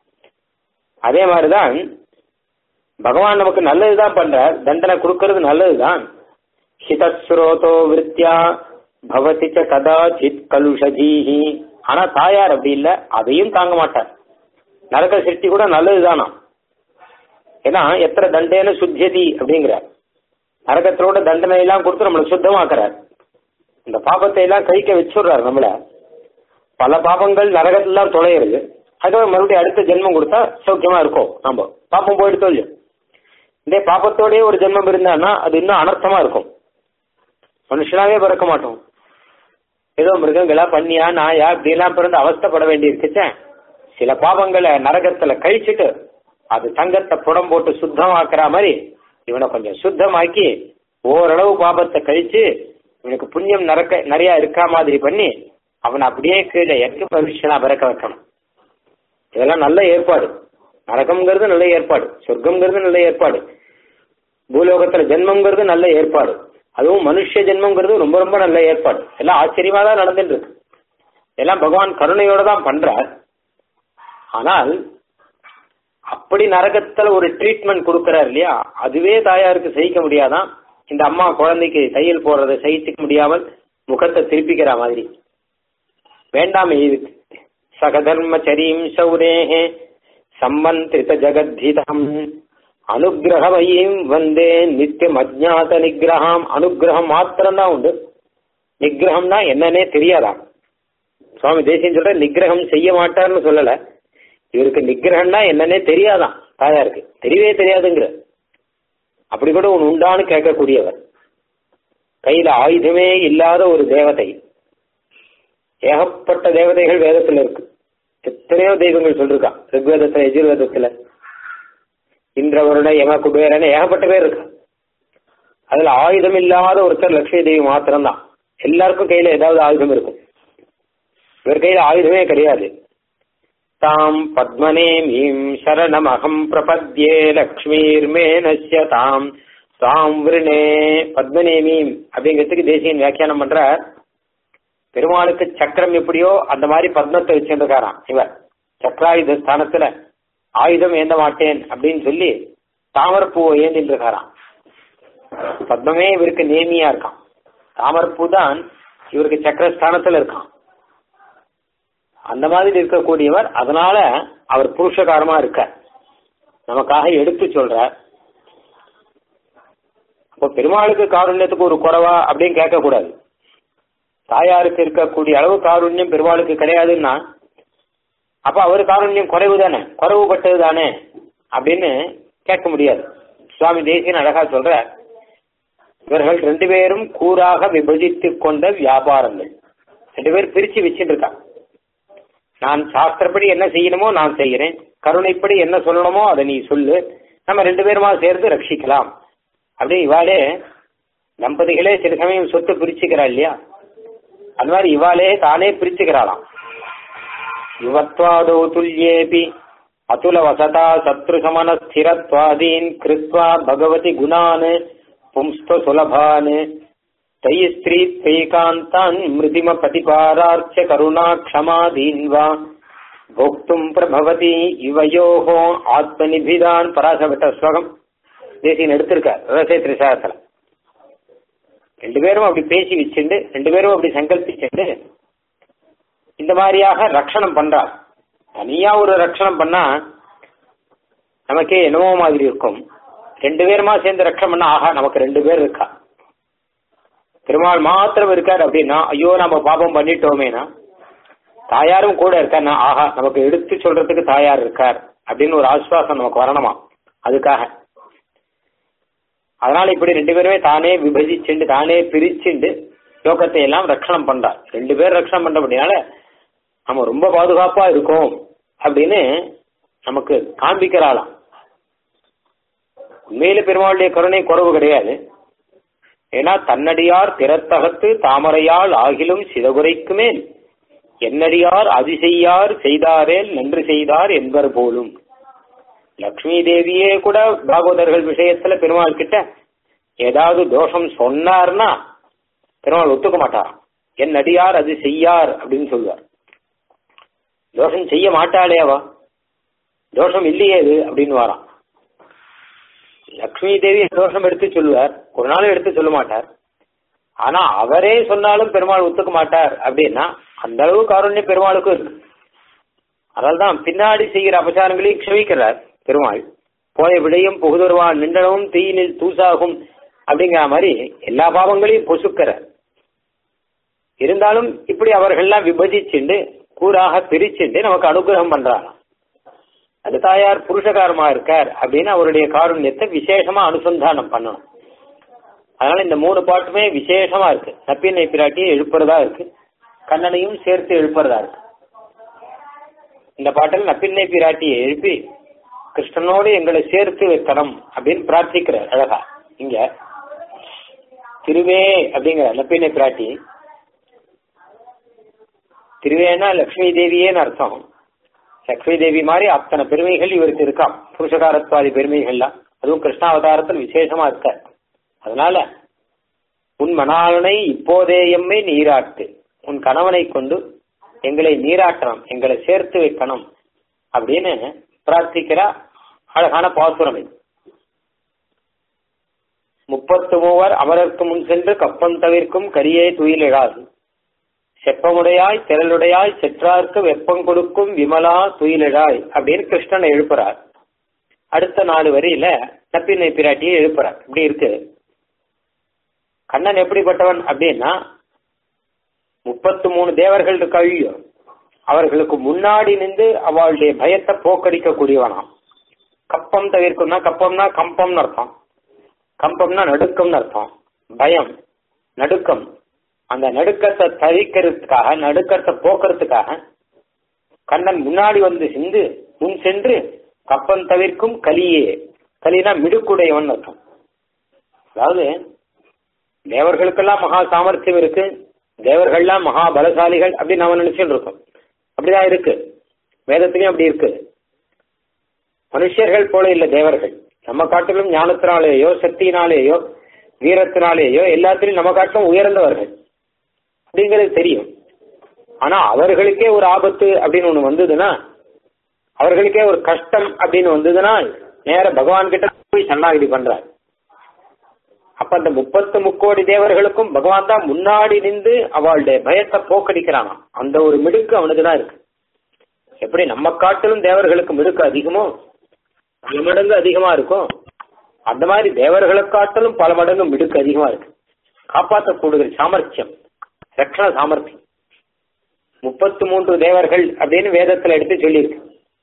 அதே மாதிரிதான் பகவான் நமக்கு நல்லதுதான் பண்றார் தண்டனை கொடுக்கறது நல்லதுதான் ஹிதஸ்ரோதோ விருத்தியா பவதி ச கதாச்சித் கலுஷஜீஹி ஆனா தாயார் அப்படி இல்ல அதையும் தாங்க மாட்டார் நரக சிருஷ்டி கூட நல்லதுதானா ஏன்னா எத்தனை தண்டேன சுத்தியதி அப்படிங்கிறார் நரகத்தோட தண்டனை எல்லாம் கொடுத்து நம்மளை சுத்தமாக்குறார் இந்த பாபத்தை எல்லாம் கழிக்க வச்சுடுறாரு நம்மள பல பாபங்கள் நரகத்திலாம் தொலைகிறது அதுக்காக மறுபடியும் அடுத்த ஜென்மம் கொடுத்தா சௌக்கியமா இருக்கும் நம்ம பாப்பம் போயிட்டு இல்லையோ இந்த பாப்பத்தோடய ஒரு ஜென்மம் இருந்தான்னா அது இன்னும் அனர்த்தமா இருக்கும் மனுஷனாவே பிறக்க மாட்டோம் ஏதோ மிருகங்களா பண்ணியா நாயா இப்படி எல்லாம் பிறந்து அவஸ்தப்பட வேண்டி இருக்குச்சேன் சில பாவங்களை நரகத்துல கழிச்சுட்டு அது தங்கத்தை புடம் போட்டு சுத்தமாக்குற மாதிரி இவனை கொஞ்சம் சுத்தமாக்கி ஓரளவு பாபத்தை கழிச்சு இவனுக்கு புண்ணியம் நரக்க நிறைய இருக்கா மாதிரி பண்ணி அவனை அப்படியே கீழே எட்டு மனுஷனா பிறக்க வைக்கணும் இதெல்லாம் நல்ல ஏற்பாடு நரகம்ங்கிறது நல்ல ஏற்பாடு சொர்க்கம்ங்கிறது நல்ல ஏற்பாடு பூலோகத்துல ஜென்மங்கிறது நல்ல ஏற்பாடு அதுவும் மனுஷ ஜென்மங்கிறது ரொம்ப ரொம்ப நல்ல ஏற்பாடு எல்லாம் ஆச்சரியமா தான் நடந்துட்டு இருக்கு எல்லாம் பகவான் கருணையோட தான் பண்றார் ஆனால் அப்படி நரகத்துல ஒரு ட்ரீட்மெண்ட் கொடுக்கறாரு இல்லையா அதுவே தாயாருக்கு சகிக்க முடியாதான் இந்த அம்மா குழந்தைக்கு தையல் போடுறதை சகிச்சுக்க முடியாமல் முகத்தை திருப்பிக்கிற மாதிரி வேண்டாமே இதுக்கு சகதர்மச்சரீம் சௌரேஹே சம்மந்திரித ஜெகத்தீதம் அனுகிரகமையும் வந்தே நித்தியம் அஜாத நிகிரகம் அனுகிரகம் மாத்திரம்தான் உண்டு நிகிரகம்னா என்னன்னே தெரியாதாம் சுவாமி தேசியம் சொல்ற நிகிரகம் செய்ய மாட்டார்னு சொல்லல இவருக்கு நிகிரகம்னா என்னன்னே தெரியாதான் தாயாருக்கு தெரியவே தெரியாதுங்கிற அப்படி கூட ஒன்று உண்டான்னு கேட்கக்கூடியவர் கையில ஆயுதமே இல்லாத ஒரு தேவதை ஏகப்பட்ட தேவதைகள் வேதத்துல இருக்கு எத்தனையோ தெய்வங்கள் சொல்லிருக்கா ரிக்வேதத்துல எஜுர்வேதத்துல இந்திரவருண யம குபேரன் ஏகப்பட்ட பேர் இருக்கு அதுல ஆயுதம் இல்லாத ஒருத்தர் லட்சுமி தேவி மாத்திரம்தான் எல்லாருக்கும் கையில ஏதாவது ஆயுதம் இருக்கும் இவர் கையில ஆயுதமே கிடையாது தாம் பத்மநேமீம் சரணமகம் பிரபத்யே லக்ஷ்மீர்மேனஸ்ய தாம் தாம் விருணே பத்மநேமீம் அப்படிங்கிறதுக்கு தேசியன் வியாக்கியானம் பண்ற பெருமாளுக்கு சக்கரம் எப்படியோ அந்த மாதிரி பத்மத்தை வச்சிருக்காராம் இவர் சக்கராயுத ஸ்தானத்துல ஆயுதம் ஏந்த மாட்டேன் அப்படின்னு சொல்லி தாமரப்பூவை ஏந்திட்டு இருக்காராம் பத்மமே இவருக்கு நேமியா இருக்கான் தாமரப்பூ தான் இவருக்கு சக்கரஸ்தானத்துல இருக்கான் அந்த மாதிரி இருக்கக்கூடியவர் அதனால அவர் புருஷகாரமா இருக்கார் நமக்காக எடுத்து சொல்றார் அப்போ பெருமாளுக்கு காருண்யத்துக்கு ஒரு குறைவா அப்படின்னு கேட்க கூடாது தாயாருக்கு இருக்கக்கூடிய அளவு காருண்யம் பெருமாளுக்கு கிடையாதுன்னா அப்ப அவர் காருண்யம் குறைவு தானே குறைவுபட்டது தானே அப்படின்னு கேட்க முடியாது சுவாமி தேசியன் அழகா சொல்ற இவர்கள் ரெண்டு பேரும் கூறாக விபஜித்து கொண்ட வியாபாரங்கள் ரெண்டு பேரும் பிரிச்சு வச்சுட்டு இருக்கா நான் சாஸ்திரப்படி என்ன செய்யணுமோ நான் செய்யறேன் கருணைப்படி என்ன சொல்லணுமோ அதை நீ சொல்லு நம்ம ரெண்டு பேருமா சேர்ந்து ரட்சிக்கலாம் அப்படி இவாளே தம்பதிகளே சில சமயம் சொத்து பிரிச்சுக்கிறா இல்லையா அந்த மாதிரி இவாளே தானே பிரிச்சுக்கிறாளாம் யுவத்வாதோ துல்யேபி அதுல வசதா சத்ரு சமன ஸ்திரத்வாதீன் கிருத்வா பகவதி குணான் பும்ஸ்த சுலபான் தை ஸ்திரீ தைகாந்தான் மிருதிம பதிபாரார்ச்ச கருணா க்ஷமாதீன் வா போக்தும் பிரபவதி இவயோகோ ஆத்மநிபிதான் பராசபட்ட ஸ்லோகம் தேசியன் எடுத்திருக்கார் ரகசிய திரிசாரத்துல ரெண்டு பேரும் அப்படி பேசி வச்சுண்டு ரெண்டு பேரும் அப்படி சங்கல்பிச்சுண்டு இந்த மாதிரியாக ரட்சணம் பண்றார் தனியா ஒரு ரட்சணம் பண்ணா நமக்கே என்னவோ மாதிரி இருக்கும் ரெண்டு பேருமா சேர்ந்து ரட்சணம் பண்ணா ஆஹா நமக்கு ரெண்டு பேர் இருக்கா பெருமாள் மாத்திரம் இருக்கார் அப்படின்னா ஐயோ நம்ம பாபம் பண்ணிட்டோமேனா தாயாரும் கூட இருக்காருன்னா ஆஹா நமக்கு எடுத்து சொல்றதுக்கு தாயார் இருக்கார் அப்படின்னு ஒரு ஆஸ்வாசம் நமக்கு வரணுமா அதுக்காக அதனால இப்படி ரெண்டு பேருமே தானே விபஜிச்சுண்டு தானே பிரிச்சுண்டு லோகத்தை எல்லாம் ரட்சணம் பண்றார் ரெண்டு பேர் ரட்சணம் பண்றபடினால நம்ம ரொம்ப பாதுகாப்பா இருக்கோம் அப்படின்னு நமக்கு காண்பிக்கிறாளாம் உண்மையில பெருமாளுடைய கருணை குறவு கிடையாது ஏன்னா தன்னடியார் திறத்தகத்து தாமரையால் ஆகிலும் சிதகுரைக்கு மேல் என்னடியார் அதிசெய்யார் செய்தாரேல் நன்று செய்தார் என்பர் போலும் லக்ஷ்மி தேவியே கூட பாகவதர்கள் விஷயத்துல பெருமாள் கிட்ட ஏதாவது தோஷம் சொன்னார்னா பெருமாள் ஒத்துக்க மாட்டார் என் அடியார் அது செய்யார் அப்படின்னு சொல்லுவார் தோஷம் செய்ய மாட்டாளே அவ தோஷம் இல்லையே இது அப்படின்னு வாராம் லக்ஷ்மி தேவி தோஷம் எடுத்து சொல்லுவார் ஒரு நாளும் எடுத்து சொல்ல மாட்டார் ஆனா அவரே சொன்னாலும் பெருமாள் ஒத்துக்க மாட்டார் அப்படின்னா அந்த அளவு காருண்யம் பெருமாளுக்கும் இருக்கு அதனால்தான் பின்னாடி செய்கிற அபசாரங்களையும் க்ஷமிக்கிறார் பெருமாள் போய விடையும் புகுதருவான் நின்றனவும் தீயினில் தூசாகும் அப்படிங்கிற மாதிரி எல்லா பாவங்களையும் பொசுக்கிறார் இருந்தாலும் இப்படி அவர்கள்லாம் விபஜிச்சுண்டு கூறாக பிரிச்சுண்டு நமக்கு அனுகிரகம் பண்றாங்க அது தாயார் புருஷகாரமா இருக்கார் அப்படின்னு அவருடைய காருண்யத்தை விசேஷமா அனுசந்தானம் பண்ணணும் அதனால இந்த மூணு பாட்டுமே விசேஷமா இருக்கு நப்பியனை பிராட்டியை எழுப்புறதா இருக்கு கண்ணனையும் சேர்த்து எழுப்புறதா இருக்கு இந்த பாட்டில் நப்பின்னை பிராட்டியை எழுப்பி கிருஷ்ணனோடு எங்களை சேர்த்து வைக்கணும் அப்படின்னு பிரார்த்திக்கிறார் அழகா இங்க திருவே அப்படிங்கிற நப்பின்னை பிராட்டி திருவேனா லக்ஷ்மி தேவியேன்னு அர்த்தம் லக்ஷ்மி தேவி மாதிரி அத்தனை பெருமைகள் இவருக்கு இருக்காம் புருஷகாரத்வாதி பெருமைகள்லாம் அதுவும் கிருஷ்ணாவதாரத்தில் விசேஷமா இருக்க அதனால உன் மணாளனை இப்போதே எம்மை நீராட்டு உன் கணவனை கொண்டு எங்களை நீராட்டணும் எங்களை சேர்த்து வைக்கணும் அப்படின்னு பிரார்த்திக்கிற அழகான பாசுரம் இது முப்பத்து மூவர் அமரர்க்கு முன் சென்று கப்பம் தவிர்க்கும் கரியை துயிலிடாது செப்பமுடையாய் திரளுடையாய் செற்றார்க்கு வெப்பம் கொடுக்கும் விமலா துயிலிழாய் அப்படின்னு கிருஷ்ணனை எழுப்புறார் அடுத்த நாலு வரியில நப்பினை பிராட்டியை எழுப்புறார் இப்படி இருக்கு கண்ணன் எப்படிப்பட்டவன் அப்படின்னா முப்பத்து மூணு தேவர்கள் இருக்கையோ அவர்களுக்கு முன்னாடி நின்று அவளுடைய பயத்தை போக்கடிக்க கூடியவனாம் கப்பம் தவிர்க்கும்னா கப்பம்னா கம்பம்னு அர்த்தம் கம்பம்னா நடுக்கம்னு அர்த்தம் பயம் நடுக்கம் அந்த நடுக்கத்தை தவிக்கிறதுக்காக நடுக்கத்தை போக்குறதுக்காக கண்ணன் முன்னாடி வந்து சென்று முன் சென்று கப்பம் தவிர்க்கும் கலியே கலினா மிடுக்குடையவன் அர்த்தம் அதாவது தேவர்களுக்கெல்லாம் மகா சாமர்த்தியம் இருக்கு தேவர்கள்லாம் மகா பலசாலிகள் அப்படின்னு நம்ம நினைச்சுட்டு இருக்கோம் அப்படிதான் இருக்கு வேதத்திலையும் அப்படி இருக்கு மனுஷர்கள் போல இல்ல தேவர்கள் நம்ம காட்டிலும் ஞானத்தினாலேயோ சக்தியினாலேயோ வீரத்தினாலேயோ எல்லாத்திலையும் நம்ம காட்டிலும் உயர்ந்தவர்கள் அப்படிங்கிறது தெரியும் ஆனா அவர்களுக்கே ஒரு ஆபத்து அப்படின்னு ஒண்ணு வந்ததுன்னா அவர்களுக்கே ஒரு கஷ்டம் அப்படின்னு வந்ததுன்னா நேர பகவான் கிட்ட போய் சரணாகிதி பண்றார் அப்ப அந்த முப்பத்து முக்கோடி தேவர்களுக்கும் பகவான் தான் முன்னாடி நின்று அவளுடைய பயத்தை போக்கடிக்கிறானாம் அந்த ஒரு மிடுக்கு அவனுக்கு தான் இருக்கு எப்படி நம்ம காட்டிலும் தேவர்களுக்கு மிடுக்கு அதிகமோ பல மடங்கு அதிகமா இருக்கும் அந்த மாதிரி தேவர்களை காட்டிலும் பல மடங்கு மிடுக்கு அதிகமா இருக்கு காப்பாற்றக்கூடிய சாமர்த்தியம் ரக்ஷண சாமர்த்தியம் முப்பத்து மூன்று தேவர்கள் அப்படின்னு வேதத்துல எடுத்து சொல்லியிருக்கு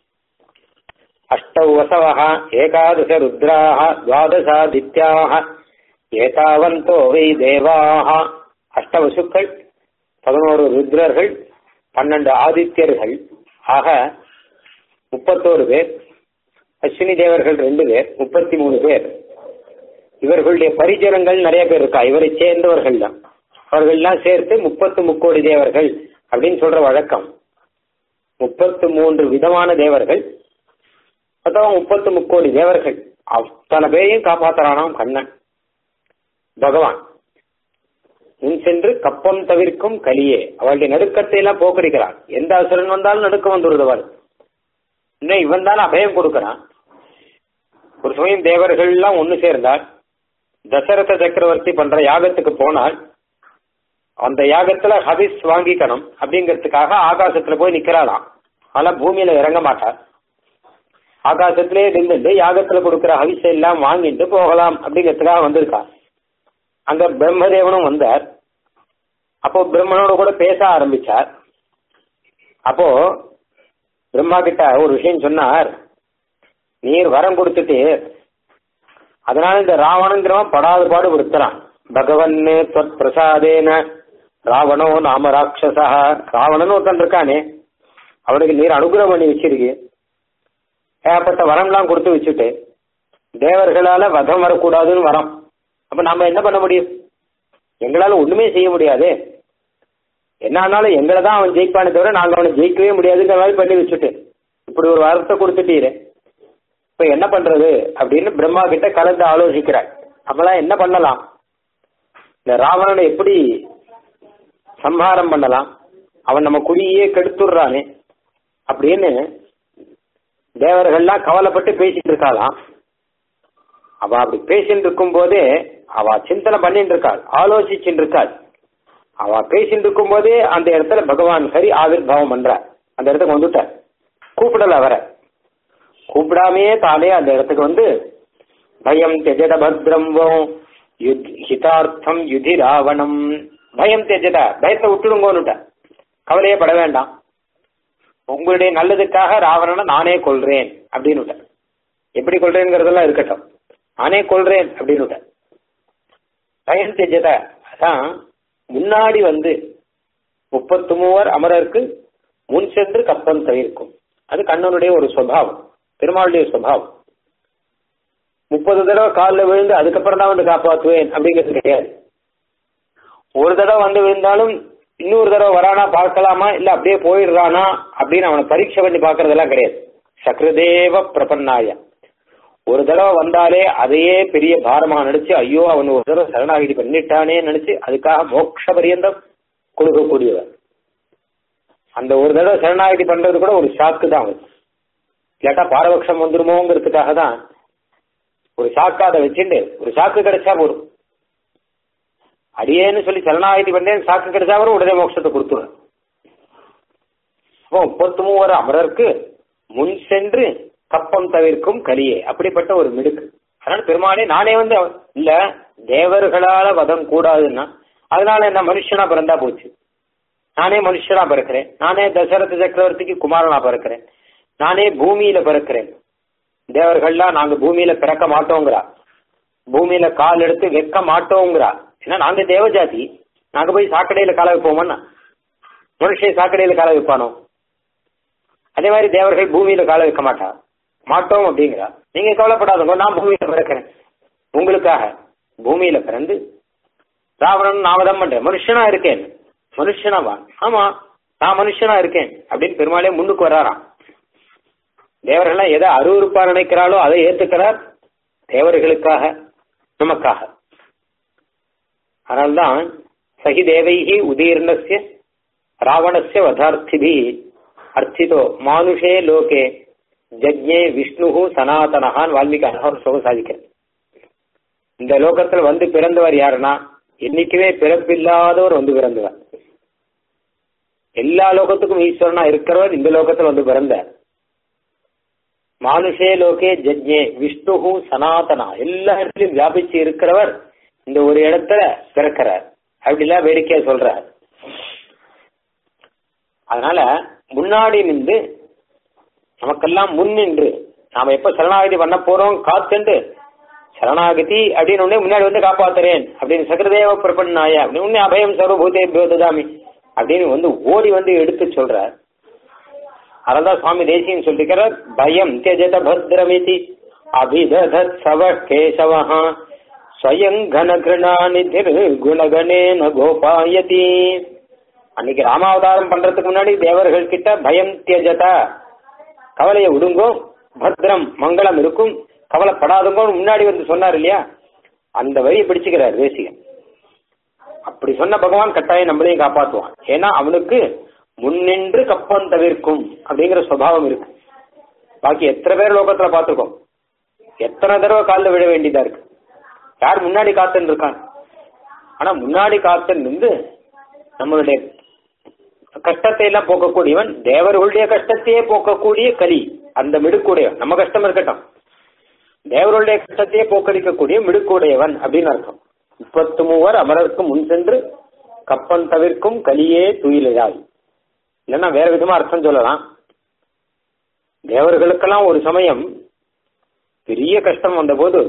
அஷ்டௌ வசவः ஏகாதச ருத்ராः துவாதசாதித்யாः ஏதாவந்தோ வை தேவாः அஷ்டவசுக்கள் பதினோரு ருத்ரர்கள் பன்னெண்டு ஆதித்யர்கள் ஆக முப்பத்தோரு பேர் அஸ்வினி தேவர்கள் ரெண்டு பேர் முப்பத்தி மூணு பேர் இவர்களுடைய பரிஜனங்கள் நிறைய பேர் இருக்கா இவரை சேர்ந்தவர்கள் தான் அவர்கள்லாம் சேர்த்து முப்பத்து முக்கோடி தேவர்கள் அப்படின்னு சொல்ற வழக்கம் முப்பத்து மூன்று விதமான தேவர்கள் மொத்தம் முப்பத்து முக்கோடி தேவர்கள் அத்தனை பேரையும் காப்பாத்துறானாம் கண்ணன் பகவான் முன் சென்று கப்பம் தவிர்க்கும் கலியே அவளுடைய நடுக்கத்தை எல்லாம் போக்கடிக்கிறான் எந்த அசுரன் வந்தாலும் நடுக்கம் வந்துடுது அவள் இன்னும் இவன் தானே அபயம் கொடுக்கறான் ஒரு சமயம் தேவர்கள் எல்லாம் ஒண்ணு சேர்ந்தால் தசரத சக்கரவர்த்தி பண்ற யாகத்துக்கு போனால் அந்த யாகத்துல ஹபிஸ் வாங்கிக்கணும் அப்படிங்கிறதுக்காக ஆகாசத்துல போய் நிக்கிறாளாம் ஆனா பூமியில இறங்க மாட்டார் ஆகாசத்திலே நின்றுட்டு யாகத்துல கொடுக்கிற ஹவிஸ் எல்லாம் வாங்கிட்டு போகலாம் அப்படிங்கிறதுக்காக வந்திருக்கா அங்க பிரம்மதேவனும் வந்தார் அப்போ பிரம்மனோட கூட பேச ஆரம்பிச்சார் அப்போ பிரம்மா கிட்ட ஒரு விஷயம் சொன்னார் நீர் வரம் கொடுத்துட்டு அதனால இந்த ராவணங்கிறவன் படாத பாடு விடுத்துறான் பகவன் தொத் பிரசாதேன ராவணோ நாம ராட்சசா ராவணன் ஒருத்தன் இருக்கானே அவனுக்கு நீர் அனுகிரகம் பண்ணி வச்சிருக்கு ஏகப்பட்ட வரம்லாம் கொடுத்து வச்சுட்டு தேவர்களால வதம் வரக்கூடாதுன்னு வரம் அப்ப நாம என்ன பண்ண முடியும் எங்களால ஒண்ணுமே செய்ய முடியாது என்ன ஆனாலும் எங்களை தான் அவன் ஜெயிப்பானே தவிர நாங்க அவனை ஜெயிக்கவே முடியாதுங்கிற மாதிரி பண்ணி வச்சுட்டு இப்படி ஒரு வரத்தை கொடுத்துட்டீரு இப்ப என்ன பண்றது அப்படின்னு பிரம்மா கிட்ட கலந்து ஆலோசிக்கிறார் நம்மளாம் என்ன பண்ணலாம் இந்த ராவணனை எப்படி சம்ஹாரம் பண்ணலாம் அவன் நம்ம குடியே கெடுத்துடுறானே அப்படின்னு தேவர்கள்லாம் கவலைப்பட்டு பேசிட்டு இருக்காளாம் அவ அப்படி பேசிட்டு இருக்கும் போதே அவ சிந்தனை பண்ணிட்டு இருக்காள் ஆலோசிச்சுட்டு இருக்காள் அவ பேசிட்டு இருக்கும் போதே அந்த இடத்துல பகவான் ஹரி ஆவிர்வாவம் பண்றார் அந்த இடத்துக்கு வந்துட்டார் கூப்பிடல அவரை கூப்பிடாமையே தானே அந்த இடத்துக்கு வந்து பயம் தெஜத பத்ரம்போ யுத் ஹிதார்த்தம் யுதி ராவணம் பயம் தெஜத பயத்தை விட்டுடுங்கோன்னுட்ட கவலையே பட வேண்டாம் உங்களுடைய நல்லதுக்காக ராவணனை நானே கொள்றேன் அப்படின்னு எப்படி கொள்றேங்கிறதெல்லாம் இருக்கட்டும் நானே கொள்றேன் அப்படின்னு பயம் தெஜத அதான் முன்னாடி வந்து முப்பத்து மூவர் அமரருக்கு முன் சென்று கப்பம் தவிர்க்கும் அது கண்ணனுடைய ஒரு சுவாவம் பெருமாளுடைய சுவாவம் முப்பது தடவை காலில் விழுந்து அதுக்கப்புறம் தான் வந்து காப்பாற்றுவேன் அப்படிங்கிறது கிடையாது ஒரு தடவை வந்து விழுந்தாலும் இன்னொரு தடவை வரானா பார்க்கலாமா இல்ல அப்படியே போயிடுறானா அப்படின்னு அவனை பரீட்சை பண்ணி பார்க்கறதெல்லாம் கிடையாது சக்ரதேவ பிரபன்னாய ஒரு தடவை வந்தாலே அதையே பெரிய பாரமா நினைச்சு ஐயோ அவன் ஒரு தடவை சரணாகிதி பண்ணிட்டானே நினைச்சு அதுக்காக மோட்ச பரியந்தம் கொடுக்கக்கூடியவர் அந்த ஒரு தடவை சரணாகிதி பண்றது கூட ஒரு ஷாக்கு தான் அவன் இல்லாட்டா பாரபட்சம் வந்துருமோங்கிறதுக்காக தான் ஒரு சாக்கு அதை வச்சுட்டு ஒரு சாக்கு கிடைச்சா போதும் அடியேன்னு சொல்லி சரணாகிதி பண்ணேன் சாக்கு கிடைச்சா கூட உடனே மோட்சத்தை கொடுத்துருவேன் அப்போ முப்பத்து மூவர் அமரருக்கு முன் சென்று கப்பம் தவிர்க்கும் கலியே அப்படிப்பட்ட ஒரு மிடுக்கு அதனால பெருமானே நானே வந்து இல்ல தேவர்களால வதம் கூடாதுன்னா அதனால என்ன மனுஷனா பிறந்தா போச்சு நானே மனுஷனா பிறக்கிறேன் நானே தசரத சக்கரவர்த்திக்கு குமாரனா பிறக்கிறேன் நானே பூமியில பிறக்கிறேன் தேவர்கள்லாம் நாங்க பூமியில பிறக்க மாட்டோங்கிறா பூமியில கால் எடுத்து வைக்க மாட்டோங்கிறா ஏன்னா நாங்க தேவஜாதி நாங்க போய் சாக்கடையில கால வைப்போமன்னா மனுஷன் சாக்கடையில கால வைப்பானோ அதே மாதிரி தேவர்கள் பூமியில கால வைக்க மாட்டா மாட்டோம் அப்படிங்கிறா நீங்க கவலைப்படாதவங்க நான் பூமியில பிறக்கிறேன் உங்களுக்காக பூமியில பிறந்து ராவணன் நாமதம் பண்றேன் மனுஷனா இருக்கேன் மனுஷனா வா ஆமா நான் மனுஷனா இருக்கேன் அப்படின்னு பெருமாளே முன்னுக்கு வர்றாராம் தேவர்கள்லாம் எதை அருவறுப்பா நினைக்கிறாளோ அதை ஏத்துக்கிறார் தேவர்களுக்காக நமக்காக அதனால்தான் சகி தேவைகி உதீர்ணஸ்ய ராவணஸ்ய வதார்த்திபி அர்த்திதோ மானுஷே லோகே ஜக்ஞே விஷ்ணு சனாதனஹான் வால்மீகி அழகா ஒரு சோகம் சாதிக்கிறேன் இந்த லோகத்துல வந்து பிறந்தவர் யாருன்னா என்னைக்குமே பிறப்பில்லாதவர் வந்து பிறந்தவர் எல்லா லோகத்துக்கும் ஈஸ்வரனா இருக்கிறவர் இந்த லோகத்துல வந்து பிறந்தார் மானுஷே லோகே ஜஜ்ஞே விஷ்ணுகு சனாதனா எல்லா இடத்துலயும் வியாபிச்சு இருக்கிறவர் இந்த ஒரு இடத்துல பிறக்கிறார் அப்படிலாம் வேடிக்கையா சொல்றார் அதனால முன்னாடி நின்று நமக்கெல்லாம் முன் நின்று நாம எப்ப சரணாகதி பண்ண போறோம் காத்துண்டு சரணாகதி அப்படின்னு உடனே முன்னாடி வந்து காப்பாத்துறேன் அப்படின்னு சகரதேவ பிரபன்னாய அப்படின்னு உடனே அபயம் சர்வபூதே ததாமி அப்படின்னு வந்து ஓடி வந்து எடுத்து சொல்றார் அததான் சுவாமி தேசியம் சொல்லிக்கிறார் பயம் தியஜத பத்ரமிதி அபிததத் சவ கேசவஹ ஸ்வயம் கன கிருணா நிதிர் குணகணேன கோபாயதி அன்னைக்கு ராமாவதாரம் பண்றதுக்கு முன்னாடி தேவர்கள் கிட்ட பயம் தியஜத கவலையை விடுங்கோ பத்ரம் மங்களம் இருக்கும் கவலைப்படாதுங்கோ முன்னாடி வந்து சொன்னார் இல்லையா அந்த வழியை பிடிச்சுக்கிறார் தேசிகன் அப்படி சொன்ன பகவான் கட்டாயம் நம்மளையும் காப்பாற்றுவான் ஏன்னா அவனுக்கு முன்னின்று கப்பம் தவிர்க்கும் அப்படிங்கிற சுவாவம் இருக்கு பாக்கி எத்தனை பேர் லோகத்துல பார்த்துருக்கோம் எத்தனை தடவை காலில் விழ வேண்டியதா இருக்கு யார் முன்னாடி காத்துன்னு இருக்கான் ஆனா முன்னாடி காத்துன்னு இருந்து நம்மளுடைய கஷ்டத்தை எல்லாம் போக்கக்கூடியவன் தேவர்களுடைய கஷ்டத்தையே போக்கக்கூடிய கலி அந்த மிடுக்குடையவன் நம்ம கஷ்டம் இருக்கட்டும் தேவருடைய கஷ்டத்தையே போக்கடிக்கக்கூடிய மிடுக்குடையவன் அப்படின்னு அர்த்தம் முப்பத்து மூவர் அமரருக்கு முன் சென்று கப்பன் தவிர்க்கும் கலியே துயிலையாய் இல்லைன்னா வேற விதமா அர்த்தம் சொல்லலாம் தேவர்களுக்கெல்லாம் ஒரு சமயம் பெரிய கஷ்டம் வந்தபோது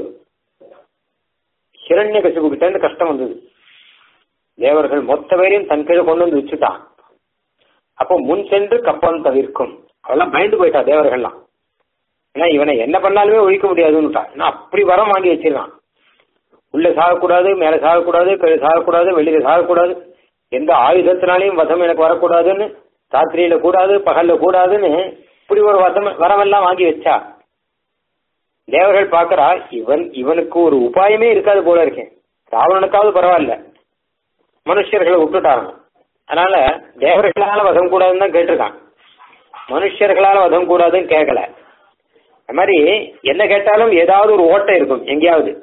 ஹிரண்ய கசிபு கிட்ட இருந்து கஷ்டம் வந்தது தேவர்கள் மொத்த பேரையும் தன் கீழே கொண்டு வந்து வச்சுட்டான் அப்போ முன் சென்று கப்பன் தவிர்க்கும் அவெல்லாம் பயந்து போயிட்டா தேவர்கள்லாம் ஏன்னா இவனை என்ன பண்ணாலுமே ஒழிக்க முடியாதுன்னுட்டான் ஏன்னா அப்படி வரம் வாங்கி வச்சிருக்கான் உள்ள சாகக்கூடாது மேல சாகக்கூடாது கீழே சாகக்கூடாது வெளியில சாகக்கூடாது எந்த ஆயுதத்தினாலையும் வசம் எனக்கு வரக்கூடாதுன்னு ராத்திரியில கூடாது பகல்ல கூடாதுன்னு இப்படி ஒரு வசம் வரமெல்லாம் வாங்கி வச்சா தேவர்கள் பாக்குறா இவன் இவனுக்கு ஒரு உபாயமே இருக்காது போல இருக்கேன் ராவணனுக்காவது பரவாயில்ல மனுஷர்களை விட்டுட்டாங்க அதனால தேவர்களால வதம் கூடாதுன்னு தான் கேட்டிருக்கான் மனுஷர்களால வதம் கூடாதுன்னு கேட்கல அது மாதிரி என்ன கேட்டாலும் ஏதாவது ஒரு ஓட்டை இருக்கும் எங்கேயாவது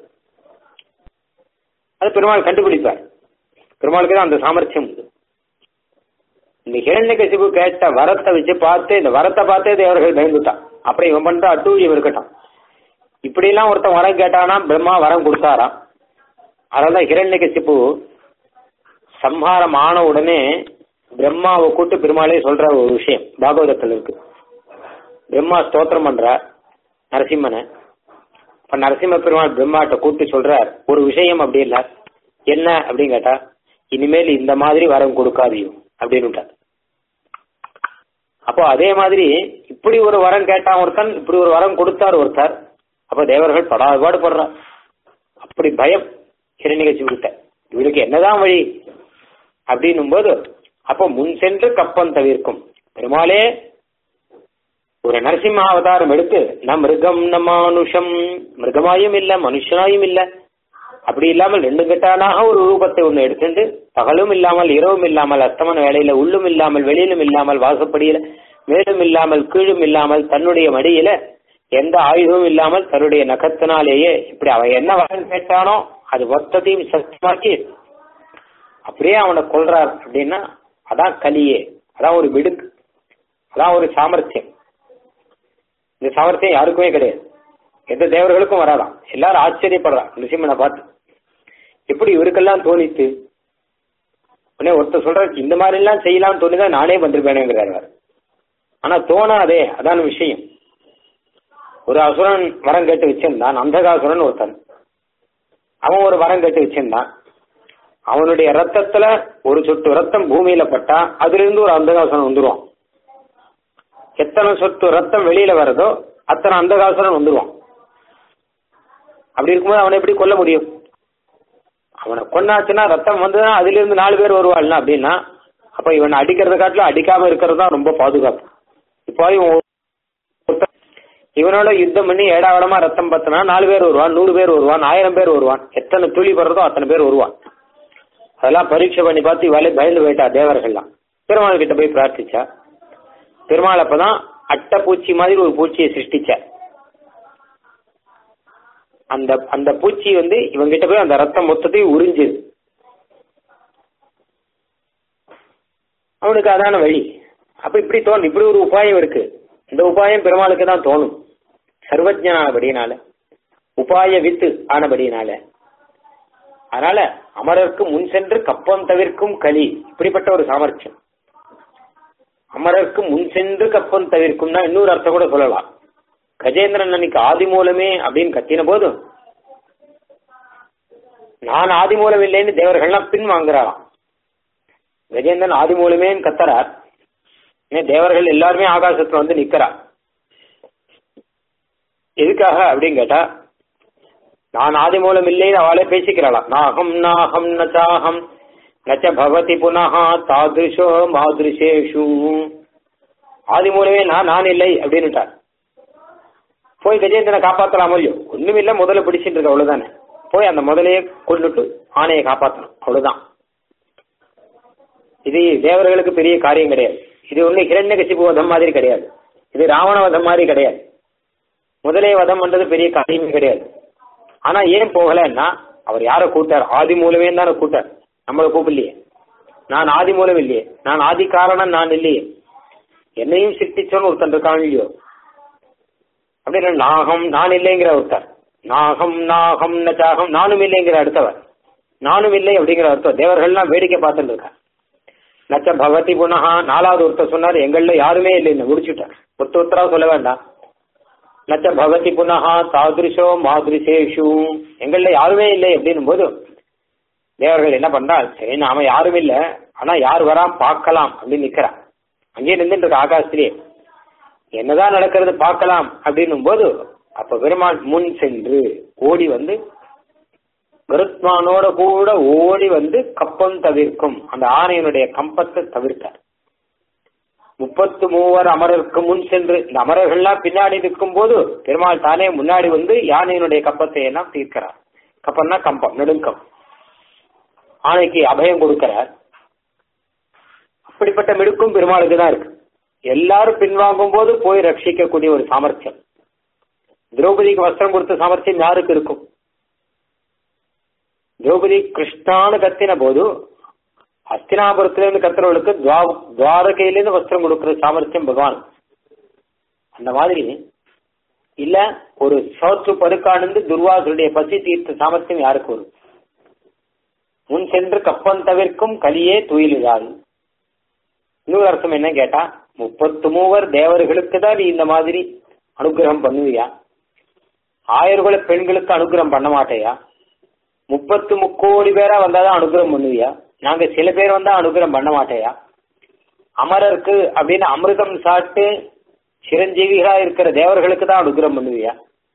அது பெருமாள் கண்டுபிடிப்பார் பெருமாளுக்கு தான் அந்த சாமர்த்தியம் உண்டு இந்த ஹிரண்ய கசிப்பு கேட்ட வரத்தை வச்சு பார்த்து இந்த வரத்தை பார்த்தே தேவர்கள் பயந்துட்டான் அப்புறம் இவன் பண்ற அட்டூழியம் இருக்கட்டும் இப்படிலாம் ஒருத்தன் வரம் கேட்டானா பிரம்மா வரம் கொடுத்தாராம் அதனால ஹிரண்ய கசிப்பு சம்ஹாரம் ஆன உடனே பிரம்மாவை கூட்டு பெருமாளே சொல்ற ஒரு விஷயம் பாகவதத்தில் இருக்கு பிரம்மா ஸ்தோத்திரம் பண்ற நரசிம்மனை இப்ப நரசிம்ம பெருமாள் பிரம்மாட்ட கூட்டு சொல்றார் ஒரு விஷயம் அப்படி இல்ல என்ன அப்படின்னு கேட்டா இனிமேல் இந்த மாதிரி வரம் கொடுக்காதியும் அப்படின்னு அப்போ அதே மாதிரி இப்படி ஒரு வரம் கேட்டான் ஒருத்தன் இப்படி ஒரு வரம் கொடுத்தார் ஒருத்தர் அப்ப தேவர்கள் படாபாடு படுறார் அப்படி பயம் ஹிரண்யகசி விட்ட இவருக்கு என்னதான் வழி அப்படின்னும் போது அப்போ முன் சென்று கப்பம் தவிர்க்கும் பெருமாளே ஒரு நரசிம்ம அவதாரம் எடுத்து ந மிருகம் ந மானுஷம் மிருகமாயும் இல்ல மனுஷனாயும் இல்ல அப்படி இல்லாமல் ரெண்டு கட்டானாக ஒரு ரூபத்தை ஒண்ணு எடுத்துட்டு பகலும் இல்லாமல் இரவும் இல்லாமல் அஸ்தமன வேலையில உள்ளும் இல்லாமல் வெளியிலும் இல்லாமல் வாசப்படியில மேலும் இல்லாமல் கீழும் இல்லாமல் தன்னுடைய மடியில எந்த ஆயுதமும் இல்லாமல் தன்னுடைய நகத்தினாலேயே இப்படி அவன் என்ன வகன் கேட்டானோ அது மொத்தத்தையும் சத்தியமாக்கி அப்படியே அவனை கொல்றார் அப்படின்னா அதான் கலியே அதான் ஒரு விடுக்கு அதான் ஒரு சாமர்த்தியம் இந்த சாமர்த்தியம் யாருக்குமே கிடையாது எந்த தேவர்களுக்கும் வராதாம் எல்லாரும் ஆச்சரியப்படுறான் நிருசிம்மனை பார்த்து எப்படி இவருக்கெல்லாம் தோணித்து உடனே ஒருத்தர் சொல்ற இந்த மாதிரி எல்லாம் செய்யலாம்னு தோணிதான் நானே வந்திருப்பேனுங்கிறார் ஆனா தோணாதே அதான விஷயம் ஒரு அசுரன் வரம் கேட்டு வச்சிருந்தான் அந்தகாசுரன் ஒருத்தன் அவன் ஒரு வரம் கேட்டு வச்சிருந்தான் அவனுடைய ரத்தத்துல ஒரு சொட்டு ரத்தம் பூமியில பட்டா அதுல இருந்து ஒரு அந்தகாசுரன் வந்துருவான் எத்தனை சொட்டு ரத்தம் வெளியில வருதோ அத்தனை அந்தகாசுரன் வந்துருவான் அப்படி இருக்கும்போது அவனை எப்படி கொல்ல முடியும் அவனை கொன்னாச்சுன்னா ரத்தம் வந்ததுன்னா அதுல இருந்து நாலு பேர் வருவாள்னா அப்படின்னா அப்ப இவனை அடிக்கிறத காட்டிலும் அடிக்காம இருக்கிறது தான் ரொம்ப பாதுகாப்பு இப்போ இவன் ஒருத்தன் இவனோட யுத்தம் பண்ணி ஏடாவடமா ரத்தம் பத்தினா நாலு பேர் வருவான் நூறு பேர் வருவான் ஆயிரம் பேர் வருவான் எத்தனை துளி படுறதோ அத்தனை பேர் வருவான் அதெல்லாம் பரீட்சை பண்ணி பார்த்து இவாளே பயந்து போயிட்டா தேவர்கள்லாம் பெருமாள் கிட்ட போய் பிரார்த்திச்சா பெருமாள் அப்பதான் அட்டை பூச்சி மாதிரி ஒரு பூச்சியை சிருஷ்டிச்ச அந்த அந்த பூச்சி வந்து இவங்கிட்ட போய் அந்த ரத்தம் மொத்தத்தையும் உறிஞ்சுது அவனுக்கு அதான வழி அப்ப இப்படி தோணும் இப்படி ஒரு உபாயம் இருக்கு இந்த உபாயம் பெருமாளுக்கு தான் தோணும் சர்வஜனானபடினால உபாய வித்து ஆனபடினால அதனால அமரருக்கு முன் சென்று கப்பம் தவிர்க்கும் களி இப்படிப்பட்ட ஒரு சாமர்த்தியம் அமரருக்கு முன் சென்று கப்பம் தவிர்க்கும்னா இன்னொரு அர்த்தம் கூட சொல்லலாம் கஜேந்திரன் அன்னைக்கு ஆதி மூலமே அப்படின்னு கத்தின போது நான் ஆதி மூலம் இல்லைன்னு தேவர்கள்லாம் பின் வாங்குறாராம் கஜேந்திரன் ஆதி மூலமேன்னு கத்துறார் ஏன் தேவர்கள் எல்லாருமே ஆகாசத்துல வந்து நிக்கிறா எதுக்காக அப்படின்னு கேட்டா நான் ஆதி மூலம் இல்லைன்னு அவளே பேசிக்கிறாளாம் நாகம் நாகம் நச்சாகம் நச்ச பவதி புனகா தாதிருஷோ மாதிருஷேஷு ஆதி மூலமே நான் நான் இல்லை அப்படின்னுட்டார் போய் கஜேந்திரனை காப்பாத்தலாம் இல்லையோ ஒண்ணுமில்ல முதல்ல பிடிச்சிட்டு இருக்க அவ்வளவுதானே போய் அந்த முதலையே கொண்டுட்டு ஆணையை காப்பாத்தணும் அவ்வளவுதான் இது தேவர்களுக்கு பெரிய காரியம் கிடையாது இது ஒண்ணு கிரண்ய கசிப்பு வதம் மாதிரி கிடையாது இது ராவண வதம் மாதிரி கிடையாது முதலே வதம் பண்றது பெரிய காரியமே கிடையாது ஆனா ஏன் போகலன்னா அவர் யார கூட்டார் ஆதி மூலமே தானே கூட்டார் நம்மளை கூப்பிடலையே நான் ஆதி மூலம் இல்லையே நான் ஆதி காரணம் நான் இல்லையே என்னையும் சிருஷ்டிச்சோன்னு ஒருத்தன் இருக்கான் இல்லையோ அப்படின்னா நாகம் நான் இல்லைங்கிற ஒருத்தர் நாகம் நாகம் நச்சாகம் நானும் இல்லைங்கிற அடுத்தவர் நானும் இல்லை அப்படிங்கிற அர்த்தம் தேவர்கள்லாம் வேடிக்கை பார்த்துட்டு இருக்கா நச்ச பகவதி புனகா நாலாவது ஒருத்தர் சொன்னார் எங்கள்ல யாருமே இல்லைன்னு முடிச்சுட்டார் ஒருத்த ஒருத்தரா சொல்ல வேண்டாம் நச்ச பகவதி புனகா தாதிருஷோ மாதிருஷேஷு எங்கள்ல யாருமே இல்லை அப்படின்னும் போது தேவர்கள் என்ன பண்றால் சரி நாம யாரும் இல்ல ஆனா யார் வரா பார்க்கலாம் அப்படின்னு நிக்கிறா அங்கேயே நின்றுட்டு இருக்க ஆகாசத்திலேயே என்னதான் நடக்கிறது பார்க்கலாம் அப்படின்னும் போது அப்ப பெருமாள் முன் சென்று ஓடி வந்து கருத்மானோட கூட ஓடி வந்து கப்பம் தவிர்க்கும் அந்த ஆணையனுடைய கம்பத்தை தவிர்த்தார் முப்பத்து மூவர் அமரருக்கு முன் சென்று இந்த அமரர்கள்லாம் பின்னாடி நிற்கும் போது பெருமாள் தானே முன்னாடி வந்து யானையினுடைய கப்பத்தை எல்லாம் தீர்க்கிறார் கப்பம்னா கம்பம் நெடுங்கம் ஆணைக்கு அபயம் கொடுக்கிறார் அப்படிப்பட்ட மிடுக்கும் பெருமாளுக்கு தான் இருக்கு எல்லாரும் பின்வாங்கும் போது போய் ரட்சிக்கக்கூடிய ஒரு சாமர்த்தியம் திரௌபதிக்கு வஸ்திரம் கொடுத்த சாமர்த்தியம் யாருக்கு இருக்கும் திரௌபதி கிருஷ்ணான்னு கத்தின போது ஹஸ்தினாபுரத்திலிருந்து கத்துறவளுக்கு துவாரகையிலிருந்து வஸ்திரம் கொடுக்கிற சாமர்த்தியம் பகவான் அந்த மாதிரி இல்ல ஒரு சோற்று பருக்கானந்து துர்வாசருடைய பசி தீர்த்த சாமர்த்தியம் யாருக்கு வரும் முன் சென்று கப்பம் தவிர்க்கும் கலியே துயிலுதான் இன்னொரு அர்த்தம் என்ன கேட்டா முப்பத்து மூவர் தேவர்களுக்கு தான் நீ இந்த மாதிரி அனுகிரகம் பண்ணுவியா ஆயிரகுல பெண்களுக்கு அனுகிரகம் பண்ண மாட்டேயா முப்பத்து முக்கோடி பேரா வந்தாதான் அனுகிரகம் பண்ணுவியா நாங்க சில பேர் வந்தா அனுகிரகம் பண்ண மாட்டேயா அமரருக்கு அப்படின்னு அமிர்தம் சாப்பிட்டு சிரஞ்சீவிகளா இருக்கிற தேவர்களுக்கு தான் அனுகிரகம் பண்ணுவியா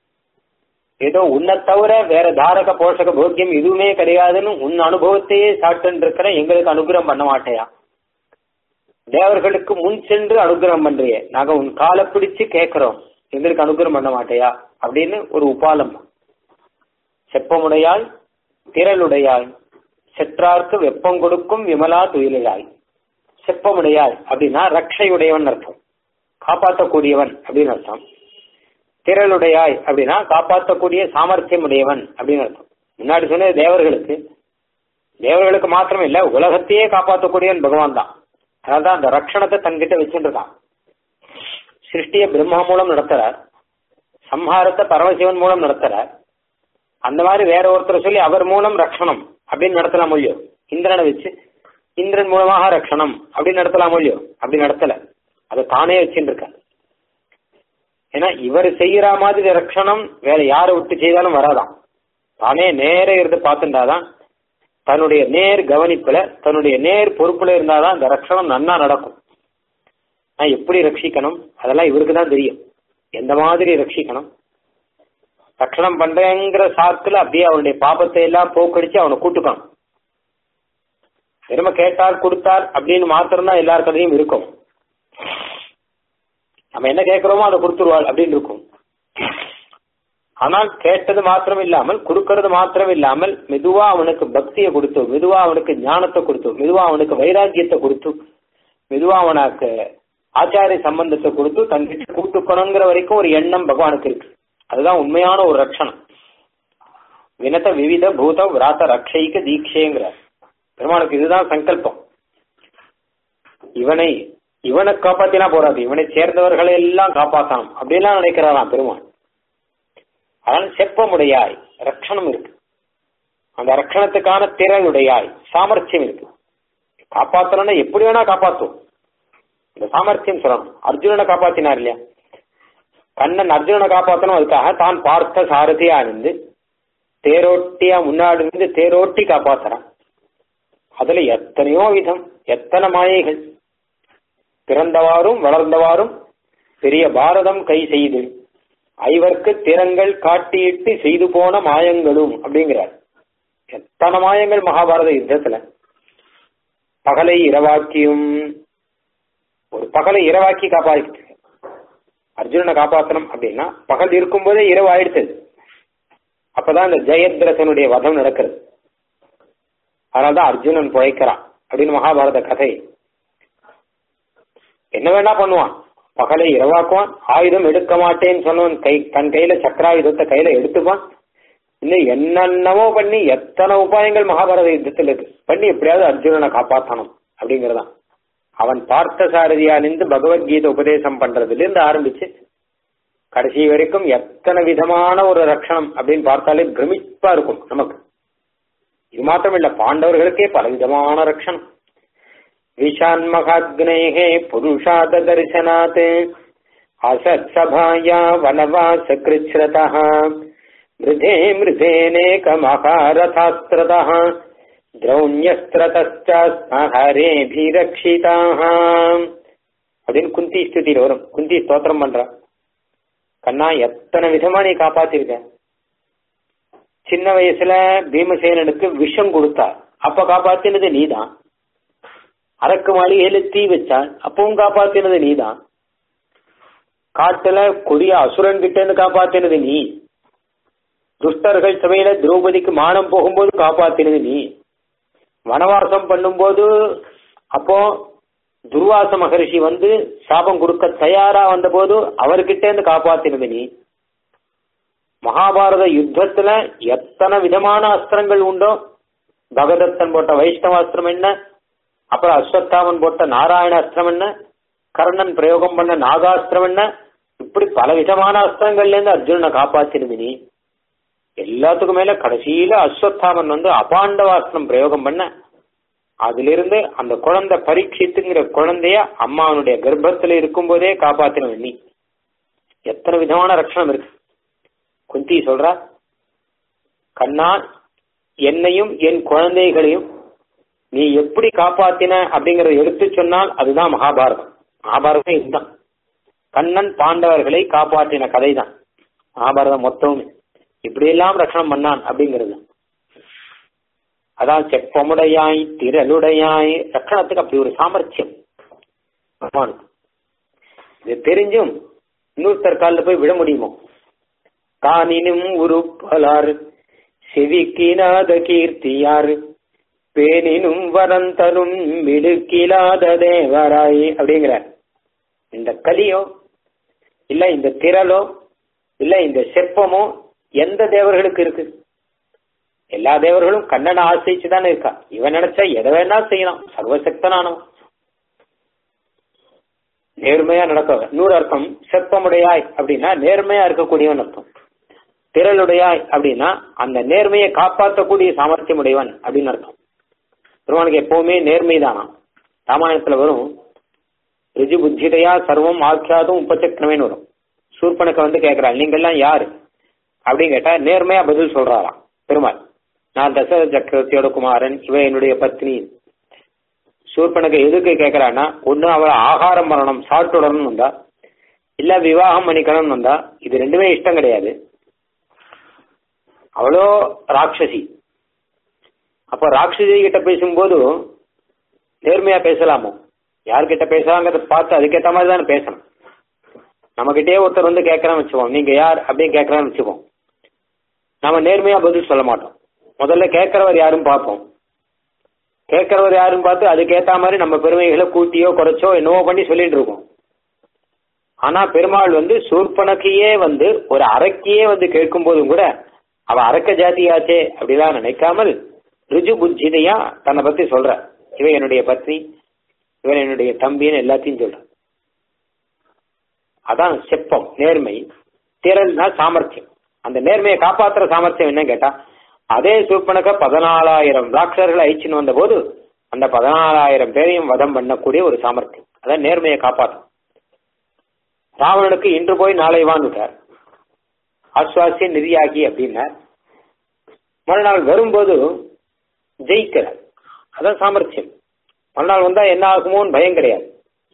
ஏதோ உன்னை தவிர வேற தாரக போஷக போக்கியம் எதுவுமே கிடையாதுன்னு உன் அனுபவத்தையே சாப்பிட்டு இருக்கிற எங்களுக்கு அனுகிரகம் பண்ண மாட்டேயா தேவர்களுக்கு முன் சென்று அனுகிரகம் பண்றியே நாங்க உன் காலை பிடிச்சு கேட்கிறோம் எங்களுக்கு அனுகிரகம் பண்ண மாட்டேயா அப்படின்னு ஒரு உபாலம் செப்பமுடையாள் திரளுடையாள் செற்றார்க்கு வெப்பம் கொடுக்கும் விமலா துயிலாய் செப்பமுடையாள் அப்படின்னா ரக்ஷையுடையவன் அர்த்தம் காப்பாற்றக்கூடியவன் அப்படின்னு அர்த்தம் திரளுடையாய் அப்படின்னா காப்பாற்றக்கூடிய சாமர்த்தியம் உடையவன் அப்படின்னு அர்த்தம் முன்னாடி சொன்னது தேவர்களுக்கு தேவர்களுக்கு மாத்திரம் இல்ல உலகத்தையே காப்பாற்றக்கூடியவன் பகவான் தான் அதனால்தான் அந்த ரட்சணத்தை தன்கிட்ட வச்சுட்டு இருக்கான் சிருஷ்டிய பிரம்மா மூலம் நடத்துறார் சம்ஹாரத்தை பரமசிவன் மூலம் நடத்துறார் அந்த மாதிரி வேற ஒருத்தர் சொல்லி அவர் மூலம் ரட்சணம் அப்படின்னு நடத்தலாம் இல்லையோ இந்திரனை வச்சு இந்திரன் மூலமாக ரட்சணம் அப்படின்னு நடத்தலாம் இல்லையோ அப்படி நடத்தல அதை தானே வச்சுட்டு இருக்க ஏன்னா இவர் செய்யற மாதிரி ரட்சணம் வேற யாரை விட்டு செய்தாலும் வராதான் தானே நேர இருந்து பார்த்துட்டாதான் தன்னுடைய நேர் கவனிப்புல தன்னுடைய நேர் பொறுப்புல இருந்தாதான் அந்த ரட்சணம் நன்னா நடக்கும் நான் எப்படி ரட்சிக்கணும் அதெல்லாம் இவருக்கு தான் தெரியும் எந்த மாதிரி ரட்சிக்கணும் ரட்சணம் பண்றேங்கிற சாக்குல அப்படியே அவனுடைய பாபத்தை எல்லாம் போக்கடிச்சு அவனை கூட்டுக்கணும் திரும்ப கேட்டார் கொடுத்தார் அப்படின்னு மாத்திரம் தான் எல்லார் கதையும் இருக்கும் நம்ம என்ன கேட்கிறோமோ அதை கொடுத்துருவாள் அப்படின்னு இருக்கும் ஆனால் கேட்டது மாத்திரம் இல்லாமல் கொடுக்கறது மாத்திரம் இல்லாமல் மெதுவா அவனுக்கு பக்தியை கொடுத்து மெதுவா அவனுக்கு ஞானத்தை கொடுத்து மெதுவா அவனுக்கு வைராக்கியத்தை கொடுத்து மெதுவா அவனுக்கு ஆச்சாரிய சம்பந்தத்தை கொடுத்து தன்கிட்ட கூட்டுக்கணுங்கிற வரைக்கும் ஒரு எண்ணம் பகவானுக்கு இருக்கு அதுதான் உண்மையான ஒரு ரட்சணம் வினத விவித பூத விராத்த ரக்ஷைக தீட்சைங்கிற பெருமாளுக்கு இதுதான் சங்கல்பம் இவனை இவனை காப்பாத்தினா போறாது இவனை சேர்ந்தவர்களை எல்லாம் காப்பாற்றணும் அப்படிலாம் நினைக்கிறாராம் பெருமாள் அதனால செப்பமுடையாய் ரட்சணம் இருக்கு அந்த ரட்சணத்துக்கான திறனுடையாய் சாமர்த்தியம் இருக்கு காப்பாத்தணும்னா எப்படி வேணா காப்பாத்தும் இந்த சாமர்த்தியம் சொல்லணும் அர்ஜுனனை காப்பாத்தினார் இல்லையா கண்ணன் அர்ஜுனனை காப்பாத்தணும் அதுக்காக தான் பார்த்த சாரதியா இருந்து தேரோட்டியா முன்னாடி இருந்து தேரோட்டி காப்பாத்துறான் அதுல எத்தனையோ விதம் எத்தனை மாயைகள் பிறந்தவாறும் வளர்ந்தவாறும் பெரிய பாரதம் கை செய்து ஐவர்க்கு திறங்கள் காட்டியிட்டு செய்து போன மாயங்களும் அப்படிங்கிறார் எத்தனை மாயங்கள் மகாபாரத யுத்தத்துல பகலை இரவாக்கியும் ஒரு பகலை இரவாக்கி காப்பாற்றிட்டு அர்ஜுனனை காப்பாற்றணும் அப்படின்னா பகல் இருக்கும்போதே இரவு ஆயிடுத்தது அப்பதான் இந்த ஜெயத்ரசனுடைய வதம் நடக்கிறது அதனால்தான் அர்ஜுனன் பிழைக்கிறான் அப்படின்னு மகாபாரத கதை என்ன வேணா பண்ணுவான் பகலை இரவாக்குவான் ஆயுதம் எடுக்க மாட்டேன்னு சொன்னவன் கை தன் கையில சக்கராயுதத்தை கையில எடுத்துப்பான் இன்னும் என்னென்னவோ பண்ணி எத்தனை உபாயங்கள் மகாபாரத யுத்தத்தில் இருக்கு பண்ணி எப்படியாவது அர்ஜுனனை காப்பாற்றணும் அப்படிங்கறதான் அவன் பார்த்த சாரதியா நின்று பகவத்கீதை உபதேசம் பண்றதுல இருந்து ஆரம்பிச்சு கடைசி வரைக்கும் எத்தனை விதமான ஒரு ரட்சணம் அப்படின்னு பார்த்தாலே பிரமிப்பா இருக்கும் நமக்கு இது மாத்திரம் இல்ல பாண்டவர்களுக்கே பல விதமான ரட்சணம் விஷான்மகாக்னேகே புருஷாத தரிசனாத் அசத் சபாயா வனவாச கிருச்ரதா மிருதே மிருதேனேக மகாரதாஸ்திரதா திரௌண்யஸ்திரதரேபிரக்ஷிதாக அப்படின்னு குந்தி ஸ்துதியில் வரும் குந்தி ஸ்தோத்திரம் பண்ற கண்ணா எத்தனை விதமா நீ காப்பாத்திருக்க சின்ன வயசுல பீமசேனனுக்கு விஷம் கொடுத்தார் அப்ப காப்பாத்தினது நீதான் அரக்கு மாளிகையில தீ வச்சான் அப்பவும் காப்பாத்தினது நீதான் காட்டுல கொடிய அசுரன் கிட்ட இருந்து காப்பாத்தினது நீ துஷ்டர்கள் சபையில திரௌபதிக்கு மானம் போகும்போது காப்பாத்தினது நீ வனவாசம் பண்ணும்போது அப்போ துர்வாச மகரிஷி வந்து சாபம் கொடுக்க தயாரா வந்தபோது அவர்கிட்ட இருந்து காப்பாத்தினது நீ மகாபாரத யுத்தத்துல எத்தனை விதமான அஸ்திரங்கள் உண்டோ பகதத்தன் போட்ட வைஷ்ணவாஸ்திரம் என்ன அப்புறம் அஸ்வத்தாமன் போட்ட நாராயண அஸ்திரம் என்ன கர்ணன் பிரயோகம் பண்ண நாகாஸ்திரம் என்ன இப்படி பல விதமான அஸ்திரங்கள்ல இருந்து அர்ஜுனனை காப்பாத்தினது நீ எல்லாத்துக்கும் மேல கடைசியில அஸ்வத்தாமன் வந்து அபாண்டவாஸ்திரம் பிரயோகம் பண்ண அதிலிருந்து அந்த குழந்தை பரீட்சித்துங்கிற குழந்தைய அம்மாவனுடைய கர்ப்பத்துல இருக்கும்போதே காப்பாத்தினவன் நீ எத்தனை விதமான ரட்சணம் இருக்கு குந்தி சொல்றா கண்ணா என்னையும் என் குழந்தைகளையும் நீ எப்படி காப்பாத்தின அப்படிங்கறத எடுத்து சொன்னால் அதுதான் மகாபாரதம் மகாபாரதம் இதுதான் கண்ணன் பாண்டவர்களை காப்பாற்றின கதை தான் மகாபாரதம் மொத்தமுமே இப்படியெல்லாம் ரட்சணம் பண்ணான் அப்படிங்கிறது அதான் செப்பமுடையாய் திரளுடையாய் ரட்சணத்துக்கு அப்படி ஒரு சாமர்த்தியம் பகவானுக்கு இது தெரிஞ்சும் இன்னொருத்தர் காலில் போய் விட முடியுமோ காணினும் உருப்பலார் செவிக்கினாத கீர்த்தியார் பேனினும் வரந்தரும் மிடுக்கிலாத தேவராய் அப்படிங்கிறார் இந்த கலியோ இல்ல இந்த திரளோ இல்ல இந்த செப்பமோ எந்த தேவர்களுக்கு இருக்கு எல்லா தேவர்களும் கண்ணனை ஆசிரிச்சு தானே இருக்கா இவன் நினைச்சா எதை வேணா செய்யலாம் சர்வசக்தனானவன் நேர்மையா நடக்க இன்னொரு அர்த்தம் செப்பமுடையாய் அப்படின்னா நேர்மையா இருக்கக்கூடியவன் அர்த்தம் திரளுடையாய் அப்படின்னா அந்த நேர்மையை காப்பாற்றக்கூடிய சாமர்த்தியம் உடையவன் அப்படின்னு அர்த்தம் பெருமானுக்கு எப்பவுமே நேர்மை தானா ராமாயணத்துல வரும் ரிஜி புத்திதையா சர்வம் ஆக்கியாதும் உபச்சக்கரமேன்னு வரும் சூர்பனுக்கு வந்து கேட்கிறாள் நீங்கெல்லாம் யாரு அப்படின்னு கேட்டா நேர்மையா பதில் சொல்றாராம் பெருமாள் நான் தசரத சக்கரவர்த்தியோட குமாரன் இவ என்னுடைய பத்னி சூர்பனுக்கு எதுக்கு கேட்கிறான்னா ஒண்ணு அவளை ஆகாரம் பண்ணணும் சாப்பிட்டுடணும் வந்தா இல்ல விவாகம் பண்ணிக்கணும்னு வந்தா இது ரெண்டுமே இஷ்டம் கிடையாது அவ்வளோ ராட்சசி அப்ப ராட்சசி கிட்ட பேசும்போது நேர்மையா பேசலாமோ யார்கிட்ட பேசலாங்கிறத பார்த்து அதுக்கேற்ற மாதிரி தானே பேசணும் நம்மகிட்டயே ஒருத்தர் வந்து கேட்கறான்னு வச்சுப்போம் நீங்க யார் அப்படின்னு கேட்கறான்னு வச்சுப்போம் நம்ம நேர்மையா பதில் சொல்ல மாட்டோம் முதல்ல கேட்கறவர் யாரும் பார்ப்போம் கேட்கறவர் யாரும் பார்த்து அதுக்கேத்த மாதிரி நம்ம பெருமைகளை கூட்டியோ குறைச்சோ என்னவோ பண்ணி சொல்லிட்டு இருக்கோம் ஆனா பெருமாள் வந்து சூர்பனக்கையே வந்து ஒரு அரைக்கியே வந்து கேட்கும் போதும் கூட அவ அரக்க ஜாதியாச்சே அப்படிலாம் நினைக்காமல் ருஜு புத்திதையா தன்னை பத்தி சொல்ற இவன் என்னுடைய பத்னி இவன் என்னுடைய தம்பின்னு எல்லாத்தையும் சொல்ற அதான் செப்பம் நேர்மை திறன்னா சாமர்த்தியம் அந்த நேர்மையை காப்பாத்துற சாமர்த்தியம் என்ன கேட்டா அதே சூர்பனக பதினாலாயிரம் ராட்சர்களை அழிச்சுன்னு வந்த போது அந்த பதினாலாயிரம் பேரையும் வதம் பண்ணக்கூடிய ஒரு சாமர்த்தியம் அதான் நேர்மையை காப்பாற்றும் ராவணனுக்கு இன்று போய் நாளை வான்னுட்டார் ஆஸ்வாசிய நிதியாகி அப்படின்னார் மறுநாள் வரும்போது ஜெயிக்கிறார் அதான் சாமர்த்தியம் மறுநாள் வந்தா என்ன ஆகுமோன்னு பயம் கிடையாது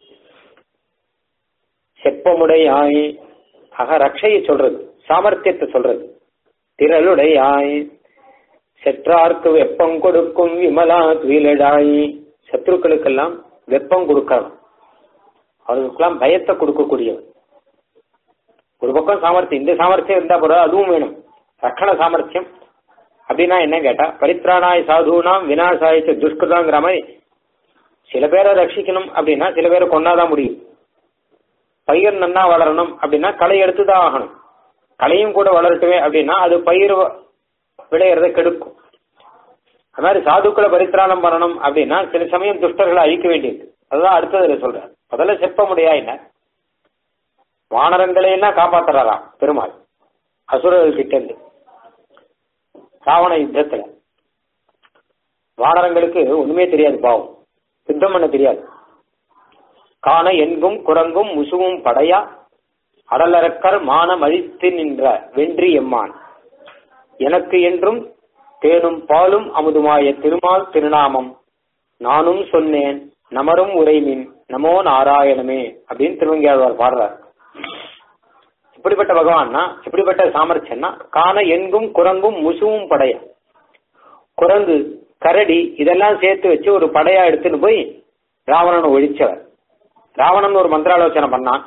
செப்பமுடையாய் அக ரட்சையை சொல்றது சாமர்த்தியத்தை சொல்றது திரளுடையாய் செற்றார்க்கு வெப்பம் கொடுக்கும் விமலா துயிலடாய் சத்ருக்களுக்கெல்லாம் வெப்பம் கொடுக்கலாம் அவர்களுக்கெல்லாம் பயத்தை கொடுக்கக்கூடியவன் ஒரு பக்கம் சாமர்த்தியம் இந்த சாமர்த்தியம் இருந்தா கூட அதுவும் வேணும் ரக்கண சாமர்த்தியம் அப்படின்னா என்ன கேட்டா பரித்ராணாய் சாதுனாம் வினாசாயிச்ச துஷ்கிருதாங்கிற மாதிரி சில பேரை ரட்சிக்கணும் அப்படின்னா சில பேரை கொண்டாதான் முடியும் பயிர் நன்னா வளரணும் அப்படின்னா களை எடுத்துதான் ஆகணும் களையும் கூட வளரட்டுமே அப்படின்னா அது பயிர் விளையிறத கெடுக்கும் அது மாதிரி சாதுக்களை பரித்திராணம் பண்ணணும் அப்படின்னா சில சமயம் துஷ்டர்களை அழிக்க வேண்டியது அதுதான் அடுத்ததுல சொல்ற முதல்ல செப்ப முடியா என்ன வானரங்களை எல்லாம் காப்பாத்துறாராம் பெருமாள் அசுரர்கள் கிட்ட இருந்து ராவண யுத்தத்துல வானரங்களுக்கு ஒண்ணுமே தெரியாது பாவம் யுத்தம் பண்ண தெரியாது காண எங்கும் குரங்கும் முசுவும் படையா அடலரக்கர் மானம் அழித்து நின்ற வென்றி எம்மான் எனக்கு என்றும் தேனும் பாலும் அமுதுமாய திருமால் திருநாமம் நானும் சொன்னேன் நமரும் உரைமின் நமோ நாராயணமே அப்படின்னு திருவங்கியாழ்வார் பாடுறார் இப்படிப்பட்ட பகவான்னா இப்படிப்பட்ட சாமர்த்தியம்னா காண எங்கும் குரங்கும் முசுவும் படையா குரங்கு கரடி இதெல்லாம் சேர்த்து வச்சு ஒரு படையா எடுத்துன்னு போய் ராவணனை ஒழிச்சவர் ராவணன் ஒரு மந்திராலோசனை பண்ணான்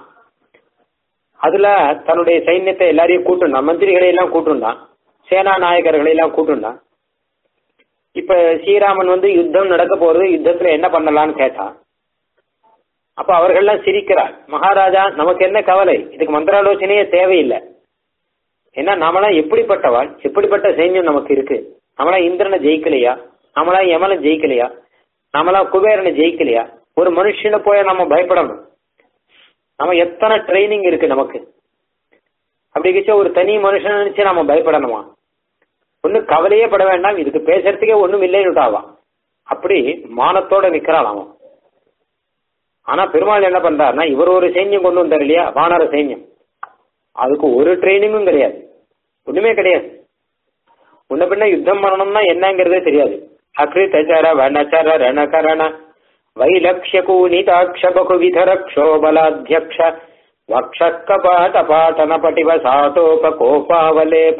அதுல தன்னுடைய சைன்யத்தை எல்லாரையும் கூட்டுண்டான் மந்திரிகளை எல்லாம் கூட்டுண்டான் சேனா நாயகர்களை எல்லாம் கூட்டுண்டான் இப்ப ஸ்ரீராமன் வந்து யுத்தம் நடக்க போறது யுத்தத்துல என்ன பண்ணலாம்னு கேட்டான் அப்ப அவர்கள்லாம் சிரிக்கிறார் மகாராஜா நமக்கு என்ன கவலை இதுக்கு மந்திராலோசனையே தேவையில்லை ஏன்னா நாமெல்லாம் எப்படிப்பட்டவாள் எப்படிப்பட்ட சைன்யம் நமக்கு இருக்கு நம்மளா இந்திரனை ஜெயிக்கலையா நம்மளா யமனை ஜெயிக்கலையா நம்மளா குபேரனை ஜெயிக்கலையா ஒரு மனுஷனை போய் நம்ம பயப்படணும் நம்ம எத்தனை ட்ரைனிங் இருக்கு நமக்கு அப்படி கிச்ச ஒரு தனி மனுஷன் நினைச்சு நாம பயப்படணுமா ஒன்னும் கவலையே பட வேண்டாம் இதுக்கு பேசுறதுக்கே ஒண்ணும் இல்லைன்னுட்டாவா அப்படி மானத்தோட நிக்கிறான் அவன் ஆனா பெருமாள் என்ன பண்றாருன்னா இவர் ஒரு சைன்யம் கொண்டு வந்தார் இல்லையா வானர சைன்யம் அதுக்கு ஒரு ட்ரைனிங்கும் கிடையாது ஒண்ணுமே கிடையாது முன்ன பின்ன யுத்தம் பண்ணணும்னா என்னங்கிறதே தெரியாது அக்ரிதச்சர வனச்சர ரணகரண வைலக்ஷ்ய கூனிதாட்ச பகுவித ரக்ஷோபலாத்தியக்ஷ வக்ஷ கபாட பாட்டன பட்டிவ சாட்டோப கோபாவலேப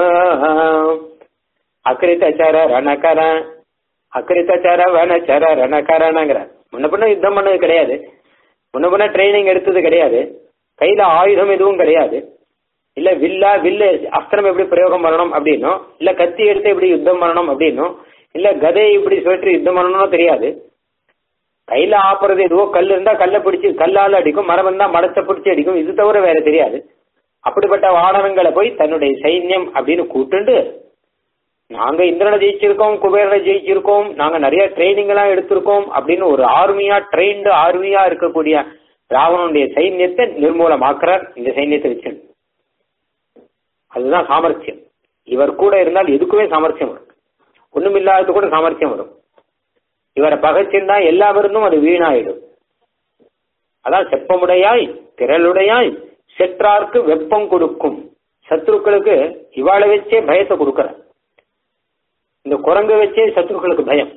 அக்ரிதச்சர ரணகர அக்ரிதச்சர வனச்சர ரணகரணங்கிற முன்ன பின்ன யுத்தம் பண்ணது கிடையாது முன்ன பின்ன ட்ரைனிங் எடுத்தது கிடையாது கையில ஆயுதம் எதுவும் கிடையாது இல்ல வில்லா வில்லு அஸ்திரம் எப்படி பிரயோகம் பண்ணணும் அப்படின்னும் இல்ல கத்தி எடுத்து எப்படி யுத்தம் பண்ணணும் அப்படின்னும் இல்ல கதையை இப்படி சுழற்றி யுத்தம் பண்ணணும்னு தெரியாது கையில ஆப்புறது எதுவோ கல் இருந்தா கல்லை பிடிச்சி கல்லால அடிக்கும் மரம் இருந்தா மரத்தை பிடிச்சி அடிக்கும் இது தவிர வேற தெரியாது அப்படிப்பட்ட வானரங்களை போய் தன்னுடைய சைன்யம் அப்படின்னு கூட்டுண்டு நாங்க இந்திரனை ஜெயிச்சிருக்கோம் குபேரனை ஜெயிச்சிருக்கோம் நாங்க நிறைய ட்ரைனிங் எல்லாம் எடுத்திருக்கோம் அப்படின்னு ஒரு ஆர்மியா ட்ரெயின்டு ஆர்மியா இருக்கக்கூடிய ராவணனுடைய சைன்யத்தை நிர்மூலமாக்குறார் இந்த சைன்யத்தை வச்சு அதுதான் சாமர்த்தியம் இவர் கூட இருந்தால் எதுக்குமே சாமர்த்தியம் வரும் ஒண்ணும் இல்லாதது கூட சாமர்த்தியம் வரும் இவரை பகைச்சிருந்தா எல்லா விருந்தும் அது வீணாயிடும் அதான் செப்பமுடையாய் திரளுடையாய் செற்றார்க்கு வெப்பம் கொடுக்கும் சத்ருக்களுக்கு இவாளை வச்சே பயத்தை கொடுக்கற இந்த குரங்கு வச்சே சத்ருக்களுக்கு பயம்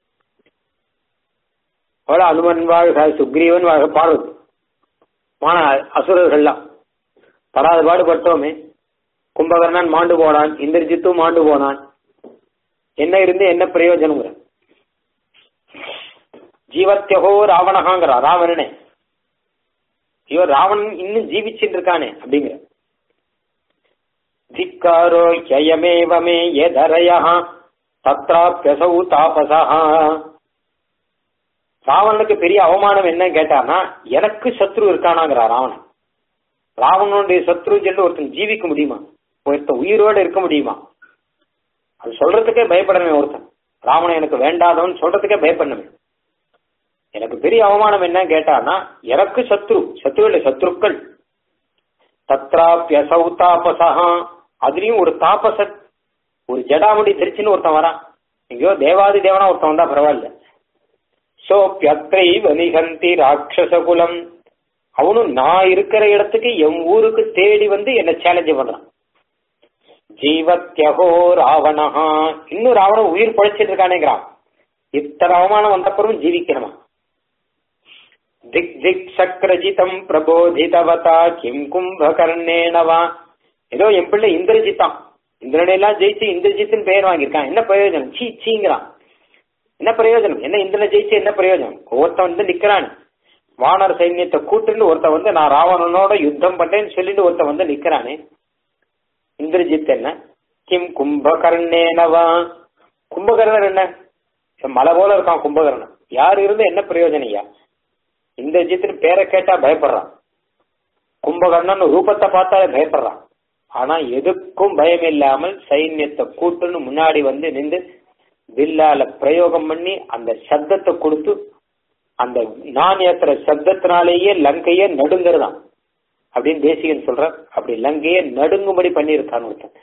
அவள அனுமன் வாழ்க சுக்ரீவன் வாழ்க பாடுறது மான அசுரர்கள்லாம் படாத பாடுபட்டோமே கும்பகர்ணன் மாண்டு போனான் இந்திரஜித்தும் மாண்டு போனான் என்ன இருந்து என்ன பிரயோஜனங்கிற ஜீவத்தியகோ ராவணகாங்கிற ராவணனே ஐயோ ராவணன் இன்னும் ஜீவிச்சுட்டு இருக்கானே அப்படிங்கிற திக்காரோ ஹயமேவமே எதரயா தத்ராப்பியசௌ தாபசா ராவணனுக்கு பெரிய அவமானம் என்னன்னு கேட்டானா எனக்கு சத்ரு இருக்கானாங்கிறா ராவணன் ராவணனுடைய சத்ரு சொல்லி ஒருத்தன் ஜீவிக்க முடியுமா ஒருத்தன் உயிரோட இருக்க முடியுமா அது சொல்றதுக்கே பயப்படணுமே ஒருத்தன் ராவணன் எனக்கு வேண்டாதவன் சொல்றதுக்கே பயப்படணுமே எனக்கு பெரிய அவமானம் என்ன கேட்டானா எனக்கு சத்ரு சத்ரு இல்லை சத்ருக்கள் தத்ராப்பியசௌ தாபசா அதுலயும் ஒரு தாபசன் ஒரு ஜடாமுடி தெரிச்சுன்னு ஒருத்தன் வரான் எங்கேயோ தேவாதி தேவனா ஒருத்தன் வந்தா பரவாயில்ல சோப்பியத்தை வனிகந்தி ராட்சசகுலம் அவனும் நான் இருக்கிற இடத்துக்கு என் ஊருக்கு தேடி வந்து என்ன சேலஞ்ச் பண்றான் ஜீவத்யகோ ராவணஹா இன்னும் ராவணன் உயிர் பழைச்சிட்டு இருக்கானேங்கிறான் இத்தனை அவமானம் வந்தப்பறம் ஜீவிக்கணுமா திக் திக் சக்கரஜிதம் பிரபோதிதவதா கிம் கும்பகர்ணேனவா ஏதோ என் பிள்ளை இந்திரஜித்தான் இந்திரனையெல்லாம் ஜெயிச்சு இந்திரஜித்துன்னு பெயர் வாங்கியிருக்கான் என்ன பிரயோஜனம் சீ சீங்கிறான் என்ன பிரயோஜனம் என்ன இந்திரனை ஜெயிச்சு என்ன பிரயோஜனம் ஒருத்தன் வந்து நிக்கிறான் வானர் சைன்யத்தை கூட்டுன்னு ஒருத்தன் வந்து நான் ராவணனோட யுத்தம் பண்றேன்னு சொல்லிட்டு ஒருத்தன் வந்து நிக்கிறானே இந்திரஜித் என்ன கிம் கும்பகர்ணேனவா கும்பகர்ணன் என்ன மலை போல இருக்கான் கும்பகர்ணன் யார் இருந்து என்ன பிரயோஜனம் ஐயா இந்திரஜித்னு பேரை கேட்டா பயப்படுறான் கும்பகர்ணன் ரூபத்தை பார்த்தாலே பயப்படுறான் ஆனா எதுக்கும் பயம் இல்லாமல் சைன்யத்தை கூட்டுன்னு முன்னாடி வந்து நின்று வில்லால பிரயோகம் பண்ணி அந்த சப்தத்தை கொடுத்து அந்த நான் ஏத்துற சப்தத்தினாலேயே லங்கையே நடுங்கிறதான் அப்படின்னு தேசிகன் சொல்ற அப்படி லங்கையே நடுங்கும்படி பண்ணியிருக்கான் ஒருத்தன்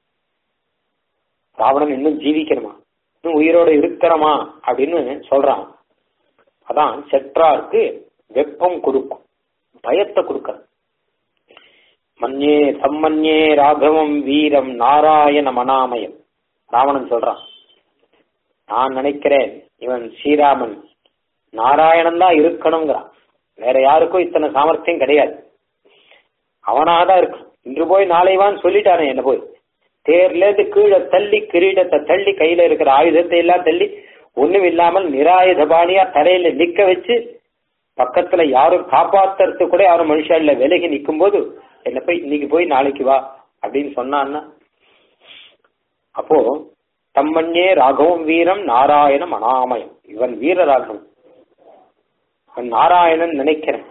ராவணன் இன்னும் ஜீவிக்கணுமா இன்னும் உயிரோட இருக்கிறமா அப்படின்னு சொல்றான் அதான் செற்றாருக்கு வெப்பம் கொடுக்கும் பயத்தை கொடுக்க மன்யே சம்மன்யே ராகவம் வீரம் நாராயண மனாமயம் ராவணன் சொல்றான் நான் நினைக்கிறேன் இவன் ஸ்ரீராமன் நாராயணன் தான் இருக்கணுங்கிறான் வேற யாருக்கும் இத்தனை சாமர்த்தியம் கிடையாது அவனாக தான் இருக்கும் இன்று போய் நாளைவான்னு சொல்லிட்டானே என்ன போய் தேர்ல இருந்து கீழே தள்ளி கிரீடத்தை தள்ளி கையில இருக்கிற ஆயுதத்தை எல்லாம் தள்ளி ஒண்ணும் இல்லாமல் நிராயுத பாணியா தரையில நிக்க வச்சு பக்கத்துல யாரும் காப்பாத்துறதுக்கு கூட யாரும் மனுஷால விலகி நிக்கும் போது என்ன போய் இன்னைக்கு போய் நாளைக்கு வா அப்படின்னு சொன்னான்னா அப்போ தம்மண்ணே ராகவம் வீரம் நாராயணம் அனாமயம் இவன் வீர ராகவன் இவன் நாராயணன் நினைக்கிறேன்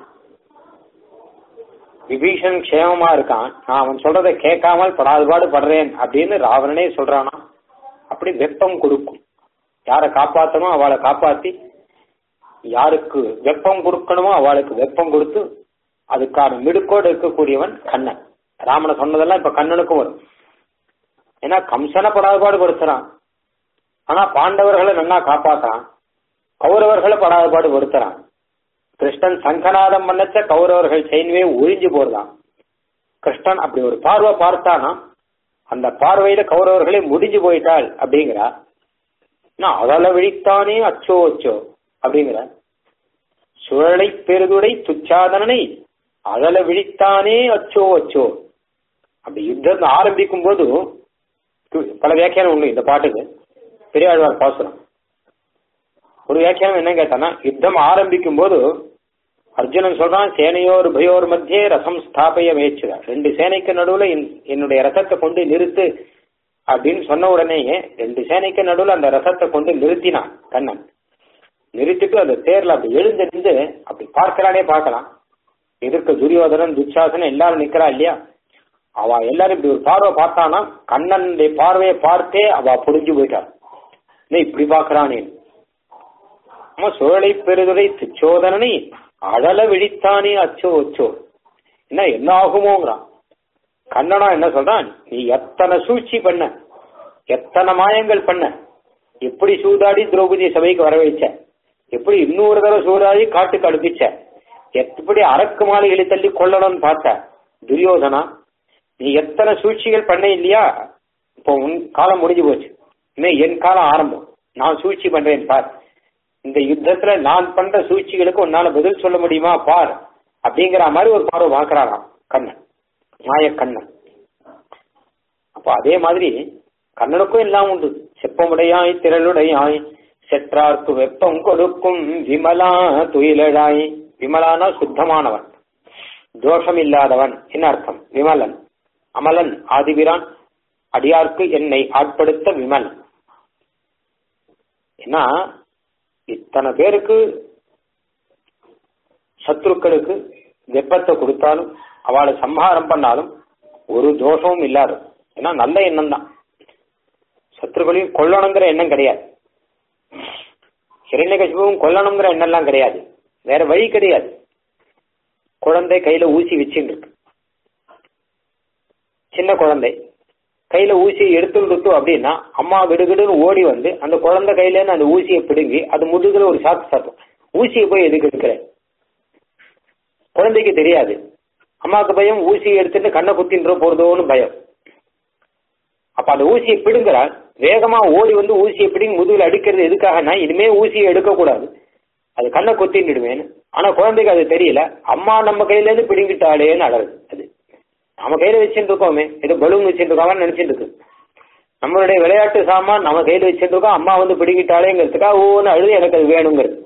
விபீஷன் க்ஷேமமா இருக்கான் நான் அவன் சொல்றதை கேட்காமல் படாதுபாடு படுறேன் அப்படின்னு ராவணனே சொல்றானா அப்படி வெப்பம் கொடுக்கும் யாரை காப்பாத்தணுமோ அவளை காப்பாத்தி யாருக்கு வெப்பம் கொடுக்கணுமோ அவளுக்கு வெப்பம் கொடுத்து அதுக்கான மிடுக்கோடு இருக்கக்கூடியவன் கண்ணன் ராமனை சொன்னதெல்லாம் இப்ப கண்ணனுக்கும் வரும் ஏன்னா கம்சனை படாதுபாடு படுத்துறான் ஆனா பாண்டவர்களை நன்னா காப்பாத்துறான் கௌரவர்களை படாதுபாடு படுத்துறான் கிருஷ்ணன் சங்கநாதம் பண்ணச்ச கௌரவர்கள் செயின்வே ஒழிஞ்சு போறதான் கிருஷ்ணன் அப்படி ஒரு பார்வை பார்த்தானா அந்த பார்வையில கௌரவர்களே முடிஞ்சு போயிட்டாள் அப்படிங்கிறா நான் அதல விழித்தானே அச்சோ அச்சோ அப்படிங்கிற சுழலை பெருதுடை துச்சாதனனை அதல விழித்தானே அச்சோ அச்சோ அப்படி யுத்தம் ஆரம்பிக்கும் போது பல வியாக்கியானம் உண்டு இந்த பாட்டுக்கு பெரியாழ்வார் பாசுரம் ஒரு வியாக்கியானம் என்ன கேட்டானா யுத்தம் ஆரம்பிக்கும் போது அர்ஜுனன் சொல்றான் சேனையோர் பயோர் மத்தியே ரசம் ஸ்தாபய முயற்சிதா ரெண்டு சேனைக்கு நடுவுல என்னுடைய ரசத்தை கொண்டு நிறுத்து அப்படின்னு சொன்ன உடனேயே ரெண்டு சேனைக்கு நடுவுல அந்த ரசத்தை கொண்டு நிறுத்தினான் கண்ணன் நிறுத்திட்டு அந்த தேர்ல அப்படி எழுந்திருந்து அப்படி பார்க்கறானே பார்க்கலாம் எதிர்க்க துரியோதனன் துச்சாசனன் எல்லாரும் நிக்கிறா இல்லையா அவ எல்லாரும் இப்படி ஒரு பார்வை பார்த்தானா கண்ணனுடைய பார்வையை பார்த்தே அவ புரிஞ்சு போயிட்டாள் இப்படி பாக்குறானே அம்மா சோழலை பெருதுரை துச்சோதனனை அழல விழித்தானே அச்சோ அச்சோ என்ன என்ன ஆகுமோங்கிறான் கண்ணனா என்ன சொல்றான் நீ எத்தனை சூழ்ச்சி பண்ண எத்தனை மாயங்கள் பண்ண எப்படி சூதாடி திரௌபதி சபைக்கு வர வைச்ச எப்படி இன்னொரு தடவை சூதாடி காட்டுக்கு அனுப்பிச்ச எப்படி அரக்கு மாலைகளை தள்ளி கொள்ளணும்னு பார்த்த துரியோதனா நீ எத்தனை சூழ்ச்சிகள் பண்ண இல்லையா இப்போ உன் காலம் முடிஞ்சு போச்சு இன்னும் என் காலம் ஆரம்பம் நான் சூழ்ச்சி பண்றேன் பார் இந்த யுத்தத்துல நான் பண்ற சூழ்ச்சிகளுக்கு உன்னால பதில் சொல்ல முடியுமா பார் அப்படிங்கிற மாதிரி ஒரு பார்வை பார்க்கறாராம் கண்ணன் மாய கண்ணன் அப்போ அதே மாதிரி கண்ணனுக்கும் எல்லாம் உண்டு செப்பமுடையாய் திரளுடையாய் செற்றார்க்கு வெப்பம் கொடுக்கும் விமலா துயிலழாய் விமலானா சுத்தமானவன் தோஷம் இல்லாதவன் என்ன அர்த்தம் விமலன் அமலன் ஆதிபிரான் அடியார்க்கு என்னை ஆட்படுத்த விமல் ஏன்னா இத்தனை பேருக்கு சத்ருக்களுக்கு வெப்பத்தை கொடுத்தாலும் அவளை சம்ஹாரம் பண்ணாலும் ஒரு தோஷமும் இல்லாது ஏன்னா நல்ல எண்ணம் தான் சத்ருகளையும் கொல்லணுங்கிற எண்ணம் கிடையாது ஹிரண்யகசிபுவும் கொல்லணுங்கிற எண்ணம்லாம் கிடையாது வேற வழி கிடையாது குழந்தை கையில ஊசி வச்சுட்டு இருக்கு சின்ன குழந்தை கையில ஊசியை எடுத்துட்டு அப்படின்னா அம்மா விடுகிடுன்னு ஓடி வந்து அந்த குழந்தை கையில இருந்து அந்த ஊசியை பிடுங்கி அது முதுகுல ஒரு சாத்து சாத்தும் ஊசியை போய் எதுக்கு எடுக்கிற குழந்தைக்கு தெரியாது அம்மாவுக்கு பயம் ஊசியை எடுத்துட்டு கண்ணை குத்தின்ற போறதோன்னு பயம் அப்ப அந்த ஊசியை பிடுங்குறாள் வேகமா ஓடி வந்து ஊசியை பிடிங்கி முதுகுல அடிக்கிறது எதுக்காகனா இனிமே ஊசியை எடுக்கக்கூடாது அது கண்ணை கொத்தின்னுடுவேன்னு ஆனா குழந்தைக்கு அது தெரியல அம்மா நம்ம கையில இருந்து பிடுங்கிட்டாளேன்னு அழகு அது நம்ம கையில வச்சுட்டு இருக்கோமே ஏதோ பலூன் வச்சுட்டு இருக்கோம்னு நினைச்சிட்டு இருக்கு நம்மளுடைய விளையாட்டு சாமான் நம்ம கையில வச்சுட்டு இருக்கோம் அம்மா வந்து பிடிங்கிட்டாளேங்கிறதுக்காக ஒவ்வொன்று அழுது எனக்கு அது வேணுங்கிறது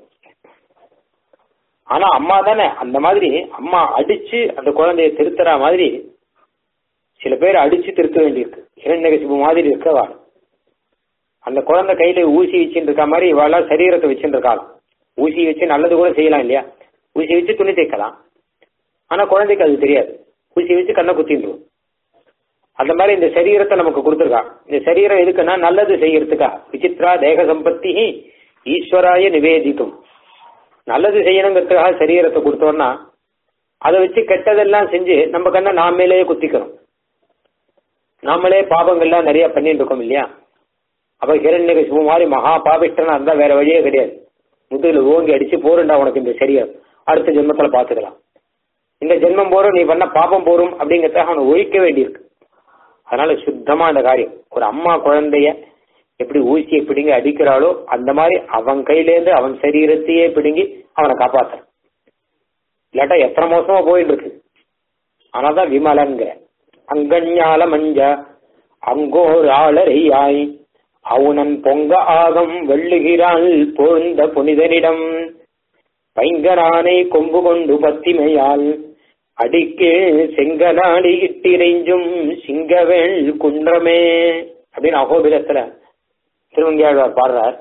ஆனா அம்மா தானே அந்த மாதிரி அம்மா அடிச்சு அந்த குழந்தைய திருத்துற மாதிரி சில பேர் அடிச்சு திருத்த வேண்டியிருக்கு இரண்டகசிப்பு மாதிரி இருக்கவா அந்த குழந்தை கையில ஊசி வச்சுட்டு இருக்க மாதிரி இவாளெல்லாம் சரீரத்தை வச்சுட்டு இருக்காளாம் ஊசி வச்சு நல்லது கூட செய்யலாம் இல்லையா ஊசி வச்சு துணி தைக்கலாம் ஆனா குழந்தைக்கு அது தெரியாது ஊசி வச்சு கண்ணை குத்தின்றும் அந்த மாதிரி இந்த சரீரத்தை நமக்கு கொடுத்துருக்கா இந்த சரீரம் எதுக்குன்னா நல்லது செய்யறதுக்கா விசித்ரா தேக சம்பத்தி ஈஸ்வராய நிவேதிக்கும் நல்லது செய்யணுங்கிறதுக்காக சரீரத்தை கொடுத்தோம்னா அதை வச்சு கெட்டதெல்லாம் செஞ்சு நம்ம கண்ணை நாமளே குத்திக்கிறோம் நாமளே பாபங்கள்லாம் நிறைய பண்ணிட்டு இருக்கோம் இல்லையா அப்ப ஹிரண்யகசிபு மாதிரி மகா பாபிஷ்டனா இருந்தா வேற வழியே கிடையாது முதுகுல ஓங்கி அடிச்சு போருண்டா உனக்கு இந்த சரீரம் அடுத்த ஜென்மத்துல பாத்துக்கலாம் இந்த ஜென்மம் போறோம் நீ பண்ண பாபம் போறோம் அப்படிங்கறத அவனை ஒழிக்க வேண்டியிருக்கு அதனால சுத்தமா இந்த காரியம் ஒரு அம்மா குழந்தைய எப்படி ஊசியை பிடுங்கி அடிக்கிறாளோ அந்த மாதிரி அவன் கையிலேருந்து அவன் சரீரத்தையே பிடுங்கி அவனை காப்பாத்த இல்லாட்டா எத்தனை மோசமா போயிட்டு இருக்கு ஆனாதான் விமலங்கிற அங்கஞால மஞ்ச அங்கோர் ஆளரையாய் அவுணன் பொங்க ஆகம் வெள்ளுகிறாள் பொருந்த புனிதனிடம் பைங்கனானை கொம்பு கொண்டு பத்திமையால் அடிக்கு செங்கனாடி இட்டிரைஞ்சும் சிங்கவேள் குன்றமே அப்படின்னு அகோபிலத்துல திருவங்கியாழ்வார் பாடுறார்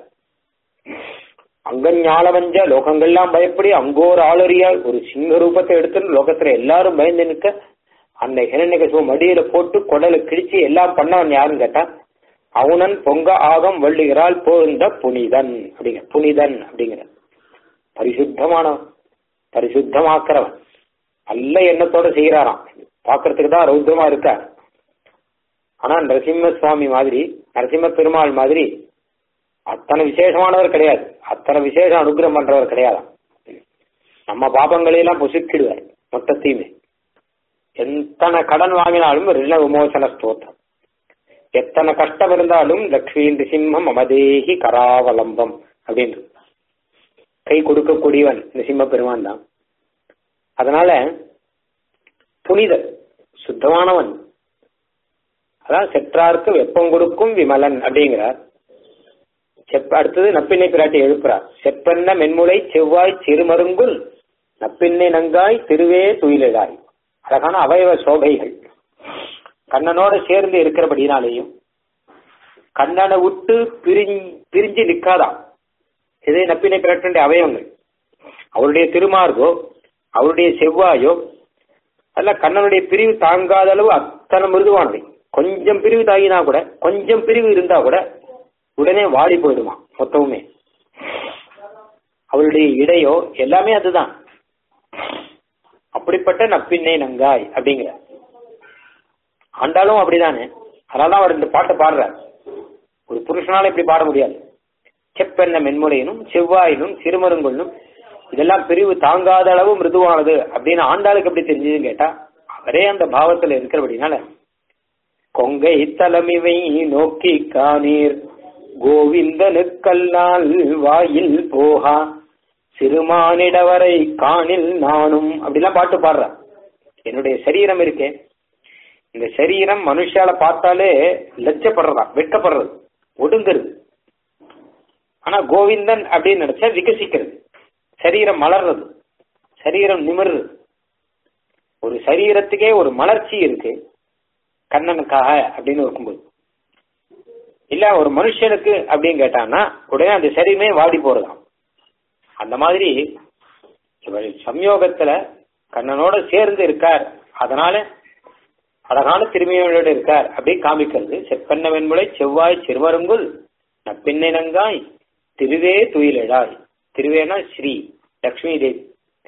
அங்கஞாலவஞ்ச லோகங்கள்லாம் பயப்படி அங்கோர் ஆளறியால் ஒரு சிங்க ரூபத்தை எடுத்துன்னு லோகத்துல எல்லாரும் பயந்து நிற்க அந்த ஹிரண்யகசுவ மடியில போட்டு குடலை கிழிச்சு எல்லாம் பண்ணவன் யாருன்னு கேட்டா அவனன் பொங்க ஆகம் வள்ளுகிறாள் போந்த புனிதன் அப்படிங்கிற புனிதன் அப்படிங்கிற பரிசுத்தமானவன் பரிசுத்தமாக்குறவன் நல்ல எண்ணத்தோட செய்யறாராம் பாக்குறதுக்கு தான் ரௌத்ரமா இருக்கார் ஆனா நரசிம்ம சுவாமி மாதிரி நரசிம்ம பெருமாள் மாதிரி அத்தனை விசேஷமானவர் கிடையாது அத்தனை விசேஷ அனுகிரகம் பண்றவர் கிடையாது நம்ம பாபங்களையெல்லாம் புசுக்கிடுவார் மொத்தத்தையுமே எத்தனை கடன் வாங்கினாலும் ரிண விமோசன ஸ்தோத்திரம் எத்தனை கஷ்டம் இருந்தாலும் லக்ஷ்மி நிசிம்மம் மமதேகி கராவலம்பம் அப்படின்னு கை கொடுக்கக்கூடியவன் நிசிம்ம பெருமான் தான் அதனால புனிதர் சுத்தமானவன் அதான் செற்றார்க்கு வெப்பம் கொடுக்கும் விமலன் அப்படிங்கிறார் செப்ப அடுத்தது நப்பிண்ணை பிராட்டி எழுப்புறார் செப்பென்ன மென்முளை செவ்வாய் சிறுமருங்குல் நப்பிண்ணை நங்காய் திருவே துயிலாய் அழகான அவயவ சோகைகள் கண்ணனோட சேர்ந்து இருக்கிறபடினாலேயும் கண்ணனை விட்டு பிரிஞ்சு பிரிஞ்சு நிற்காதான் இதே நப்பினை பிறட்டுடைய அவயவங்கள் அவருடைய திருமார்போ அவருடைய செவ்வாயோ அல்ல கண்ணனுடைய பிரிவு தாங்காத அளவு அத்தனை மிருதுவானவை கொஞ்சம் பிரிவு தாங்கினா கூட கொஞ்சம் பிரிவு இருந்தா கூட உடனே வாடி போயிடுமா மொத்தமுமே அவளுடைய இடையோ எல்லாமே அதுதான் அப்படிப்பட்ட நப்பின்னை நங்காய் அப்படிங்கிற ஆண்டாலும் அப்படிதானே அதனாலதான் அவர் இந்த பாட்டை பாடுறார் ஒரு புருஷனால இப்படி பாட முடியாது செப்பெண்ண மென்முலையினும் செவ்வாயினும் சிறுமருங்கொள்ளும் இதெல்லாம் பிரிவு தாங்காத அளவு மிருதுவானது அப்படின்னு ஆண்டாளுக்கு எப்படி தெரிஞ்சதுன்னு கேட்டா அவரே அந்த பாவத்துல இருக்கிறபடினால கொங்கை தலமிவை நோக்கி காணீர் கோவிந்தனுக்கல்லால் வாயில் போகா சிறுமானிடவரை காணில் நானும் அப்படிலாம் பாட்டு பாடுற என்னுடைய சரீரம் இருக்கே இந்த சரீரம் மனுஷால பார்த்தாலே லட்சப்படுறதா வெட்கப்படுறது ஒடுங்குறது ஆனா கோவிந்தன் அப்படின்னு நினைச்சா விகசிக்கிறது சரீரம் மலர்றது சரீரம் நிமிர்றது ஒரு சரீரத்துக்கே ஒரு மலர்ச்சி இருக்கு கண்ணனுக்காக அப்படின்னு இருக்கும்போது இல்ல ஒரு மனுஷனுக்கு அப்படின்னு கேட்டான்னா உடனே அந்த சரீரமே வாடி போறதாம் அந்த மாதிரி இவர் சம்யோகத்துல கண்ணனோட சேர்ந்து இருக்கார் அதனால அழகான திருமையோடு இருக்கார் அப்படி காமிக்கிறது செப்பெண்ண வெண்முளை செவ்வாய் சிறுமருங்குல் நப்பின்னை நங்காய் திருவே துயிலெழாய் திருவேனா ஸ்ரீ லக்ஷ்மி தேவி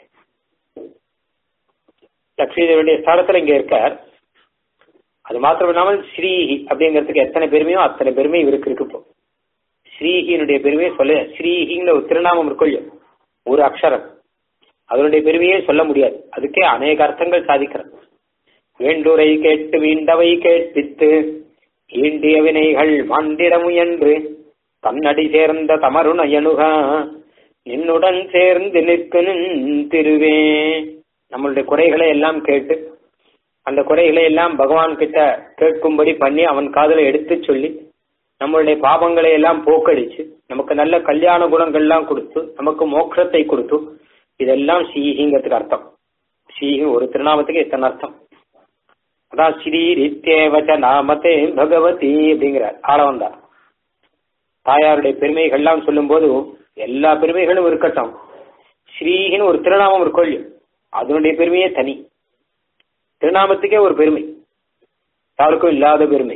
லக்ஷ்மி தேவியுடைய ஸ்தானத்துல இங்க இருக்கார் அது மாத்திரம் இல்லாமல் ஸ்ரீஹி அப்படிங்கிறதுக்கு எத்தனை பெருமையோ அத்தனை பெருமை இவருக்கு இருக்கு இப்போ ஸ்ரீஹியினுடைய பெருமையை சொல்ல ஸ்ரீஹிங்கிற ஒரு திருநாமம் இருக்கும் ஒரு அக்ஷரம் அதனுடைய பெருமையே சொல்ல முடியாது அதுக்கே அநேக அர்த்தங்கள் சாதிக்கிறது வேண்டுரை கேட்டு வீண்டவை கேட்பித்து ஈண்டிய வினைகள் மாண்டிட முயன்று தன்னடி சேர்ந்த தமருணயனுகா என்னுடன் சேர்ந்து நிற்கு திருவே நம்மளுடைய குறைகளை எல்லாம் கேட்டு அந்த குறைகளை எல்லாம் பகவான் கிட்ட கேட்கும்படி பண்ணி அவன் காதலை எடுத்து சொல்லி நம்மளுடைய பாவங்களை எல்லாம் போக்கடிச்சு நமக்கு நல்ல கல்யாண குணங்கள்லாம் கொடுத்து நமக்கு மோட்சத்தை கொடுத்து இதெல்லாம் ஸ்ரீஹிங்கிறதுக்கு அர்த்தம் ஸ்ரீஹி ஒரு திருநாமத்துக்கு இத்தனை அர்த்தம் அதான் ஸ்ரீ ரித்தேவச்ச நாமத்தே பகவதி அப்படிங்கிறார் ஆளவந்தார் தாயாருடைய பெருமைகள்லாம் சொல்லும் போது எல்லா பெருமைகளும் இருக்கட்டும் ஸ்ரீஹின்னு ஒரு திருநாமம் இருக்கும் அதனுடைய பெருமையே தனி திருநாமத்துக்கே ஒரு பெருமை யாருக்கும் இல்லாத பெருமை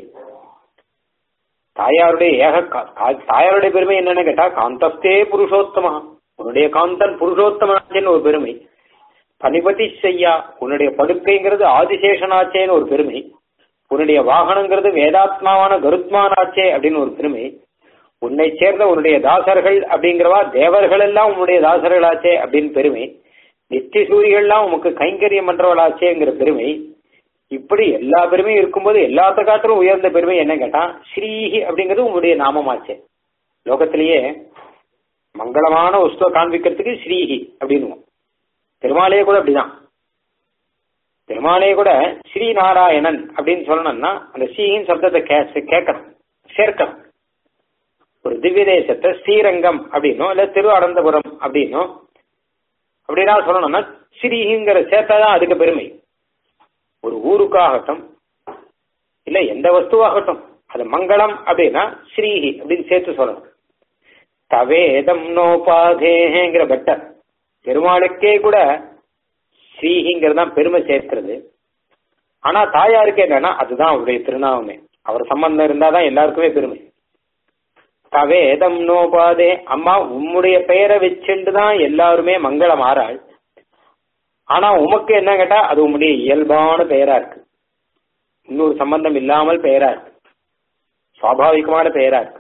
தாயாருடைய ஏக தாயாருடைய பெருமை என்னன்னு கேட்டா காந்தஸ்தே புருஷோத்தமா உன்னுடைய காந்தன் புருஷோத்தமனாச்சேன்னு ஒரு பெருமை பனிபதி செய்யா உன்னுடைய படுக்கைங்கிறது ஆதிசேஷனாச்சேன்னு ஒரு பெருமை உன்னுடைய வாகனங்கிறது வேதாத்மாவான கருத்மானாச்சே அப்படின்னு ஒரு பெருமை உன்னை சேர்ந்த உன்னுடைய தாசர்கள் அப்படிங்கிறவா தேவர்கள் எல்லாம் உன்னுடைய தாசர்களாச்சே அப்படின்னு பெருமை நித்திய சூரியெல்லாம் உமக்கு கைங்கரியம் பண்றவளாச்சேங்கிற பெருமை இப்படி எல்லா பெருமையும் இருக்கும்போது எல்லாத்த காட்டிலும் உயர்ந்த பெருமை என்ன கேட்டா ஸ்ரீஹி அப்படிங்கிறது உங்களுடைய நாமமாச்சே லோகத்திலேயே மங்களமான வஸ்துவ காண்பிக்கிறதுக்கு ஸ்ரீஹி அப்படின்னு திருமாலையே கூட அப்படிதான் திருமாலையே கூட ஸ்ரீ நாராயணன் அப்படின்னு சொல்லணும்னா அந்த ஸ்ரீஹின் சப்தத்தை கேட்கணும் சேர்க்கணும் ஒரு திவ்ய தேசத்தை ஸ்ரீரங்கம் அப்படின்னும் இல்ல திரு அனந்தபுரம் அப்படின்னும் அப்படின்னா சொல்லணும்னா ஸ்ரீஹிங்கிற சேர்த்தாதான் அதுக்கு பெருமை ஒரு ஊருக்காகட்டும் இல்ல எந்த வஸ்துவாகட்டும் அது மங்களம் அப்படின்னா ஸ்ரீஹி அப்படின்னு சேர்த்து சொல்லணும் தவேதம் நோபாதேங்கிற பட்டர் பெருமாளுக்கே கூட ஸ்ரீஹிங்கிறது தான் பெருமை சேர்க்கிறது ஆனா தாயாருக்கு என்னன்னா அதுதான் அவருடைய திருநாமமே அவர் சம்பந்தம் இருந்தாதான் எல்லாருக்குமே பெருமை தவேதம் நோபாதே அம்மா உம்முடைய பெயரை வச்சுட்டு தான் எல்லாருமே மங்களம் ஆறாள் ஆனா உமக்கு என்ன கேட்டா அது உம்முடைய இயல்பான பெயரா இருக்கு இன்னொரு சம்பந்தம் இல்லாமல் பெயரா இருக்கு சுவாபாவிகமான பெயரா இருக்கு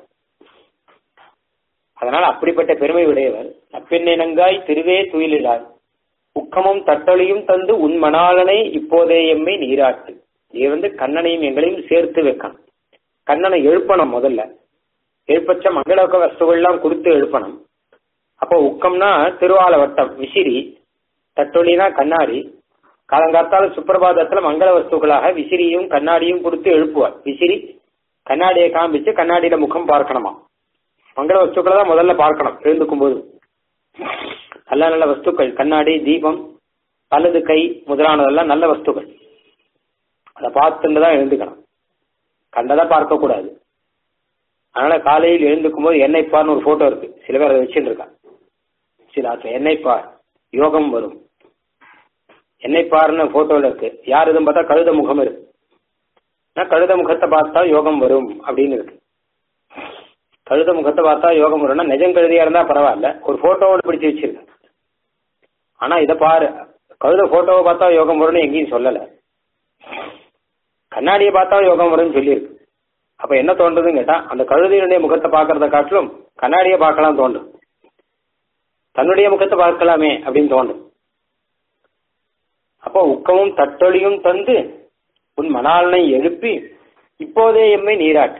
அதனால அப்படிப்பட்ட பெருமை உடையவர் நப்பின்னங்காய் திருவே துயிலாய் உக்கமும் தட்டொழியும் தந்து உன் மணாளனை இப்போதே எம்மை நீராட்டு நீ வந்து கண்ணனையும் எங்களையும் சேர்த்து வைக்கணும் கண்ணனை எழுப்பணும் முதல்ல எழுப்பச்ச மங்கள வஸ்துகள்லாம் கொடுத்து எழுப்பணும் அப்போ உக்கம்னா திருவால வட்டம் விசிறி தட்டொலினா கண்ணாடி காலங்காத்தால சுப்பிரபாதத்துல மங்கள வஸ்துக்களாக விசிறியும் கண்ணாடியும் கொடுத்து எழுப்புவார் விசிறி கண்ணாடியை காமிச்சு கண்ணாடியில முகம் பார்க்கணுமா மங்கள வஸ்துக்களை தான் முதல்ல பார்க்கணும் எழுந்துக்கும் போது நல்ல நல்ல வஸ்துக்கள் கண்ணாடி தீபம் வலது கை முதலானதெல்லாம் நல்ல வஸ்துக்கள் அதை பார்த்துட்டு தான் எழுந்துக்கணும் கண்டதை பார்க்க கூடாது அதனால காலையில் எழுந்துக்கும் போது என்னை பார்னு ஒரு போட்டோ இருக்கு சில பேர் அதை வச்சுட்டு இருக்கா சில என்னை பார் யோகம் வரும் என்னை பார்னு போட்டோல இருக்கு யார் இதுன்னு பார்த்தா கழுத முகம் இருக்கு கழுத முகத்தை பார்த்தா யோகம் வரும் அப்படின்னு இருக்கு கழுத முகத்தை பார்த்தா யோகம் வரும்னா நிஜம் கழுதியா இருந்தா பரவாயில்ல ஒரு போட்டோவோட பிடிச்சு வச்சிருக்க ஆனா இதை பாரு கழுத போட்டோவை பார்த்தா யோகம் வரும்னு எங்கேயும் சொல்லல கண்ணாடியை பார்த்தா யோகம் வரும்னு சொல்லியிருக்கு அப்ப என்ன தோன்றதுன்னு கேட்டா அந்த கழுதையினுடைய முகத்தை பார்க்கறத காட்டிலும் கண்ணாடியை பார்க்கலாம் தோண்டும் தன்னுடைய முகத்தை பார்க்கலாமே அப்படின்னு தோணும் அப்போ உக்கமும் தட்டொழியும் தந்து உன் மணாலனை எழுப்பி இப்போதே எம்மை நீராட்டு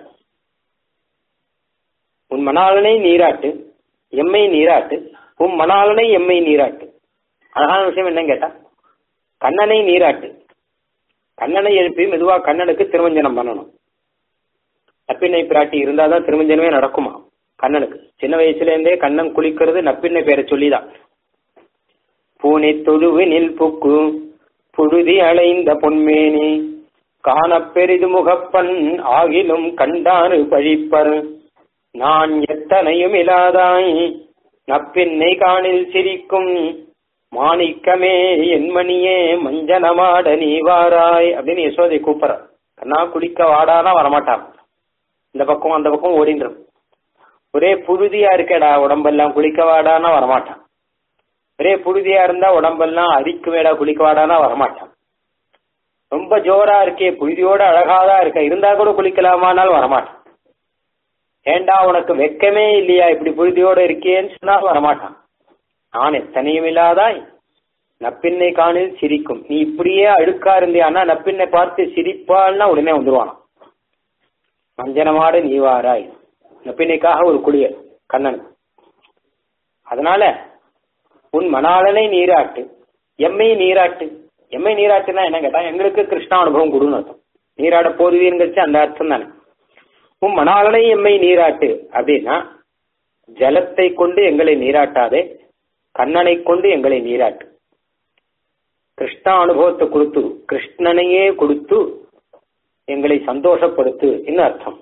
உன் மணாலனை நீராட்டு எம்மை நீராட்டு உன் மணாலனை எம்மை நீராட்டு அழகான விஷயம் என்னன்னு கேட்டா கண்ணனை நீராட்டு கண்ணனை எழுப்பி மெதுவா கண்ணனுக்கு திருமஞ்சனம் பண்ணணும் நப்பிண்ணை பிராட்டி இருந்தாதான் திருமஞ்சனமே நடக்குமா கண்ணனுக்கு சின்ன வயசுல இருந்தே கண்ணன் குளிக்கிறது நப்பிண்ணை பேரை சொல்லிதான் பூனை தொழுவினில் புக்கு புழுதி அலைந்த பொன்மேனி காணப் பெரிது முகப்பன் ஆகிலும் கண்டாறு பழிப்பர் நான் எத்தனையும் இல்லாதாய் நப்பின்னை காணில் சிரிக்கும் மாணிக்கமே என்மணியே மஞ்சனமாட நீ வாராய் அப்படின்னு யசோதை கூப்பிடுற கண்ணா குளிக்க வாடானா வரமாட்டான் இந்த பக்கம் அந்த பக்கம் ஓடின்றது ஒரே புழுதியா இருக்கேடா உடம்பெல்லாம் குளிக்க வாடானா வரமாட்டான் ஒரே புழுதியா இருந்தா உடம்பெல்லாம் அரிக்குமேடா குளிக்க வாடானா வரமாட்டான் ரொம்ப ஜோரா இருக்கே புழுதியோட அழகாதான் இருக்க இருந்தா கூட குளிக்கலாமானாலும் வரமாட்டான் ஏண்டா உனக்கு வெக்கமே இல்லையா இப்படி புழுதியோட இருக்கேன்னு சொன்னா வரமாட்டான் நான் எத்தனையும் இல்லாதாய் நப்பின்னை காணில் சிரிக்கும் நீ இப்படியே அழுக்கா இருந்தியானா நப்பின்னை பார்த்து சிரிப்பாள்னா உடனே வந்துருவானாம் மஞ்சனமாடு நீ வாராய் நப்பின்னைக்காக ஒரு குளியல் கண்ணன் அதனால உன் மணாளனை நீராட்டு எம்மை நீராட்டு எம்மை நீராட்டுனா என்ன கேட்டா எங்களுக்கு கிருஷ்ணா அனுபவம் கொடுன்னு அர்த்தம் நீராட போதுவீங்கிறச்சு அந்த அர்த்தம் தானே உன் மணாளனை எம்மை நீராட்டு அப்படின்னா ஜலத்தை கொண்டு எங்களை நீராட்டாதே கண்ணனை கொண்டு எங்களை நீராட்டு கிருஷ்ணா அனுபவத்தை கொடுத்து கிருஷ்ணனையே கொடுத்து எங்களை சந்தோஷப்படுத்து என்ன அர்த்தம்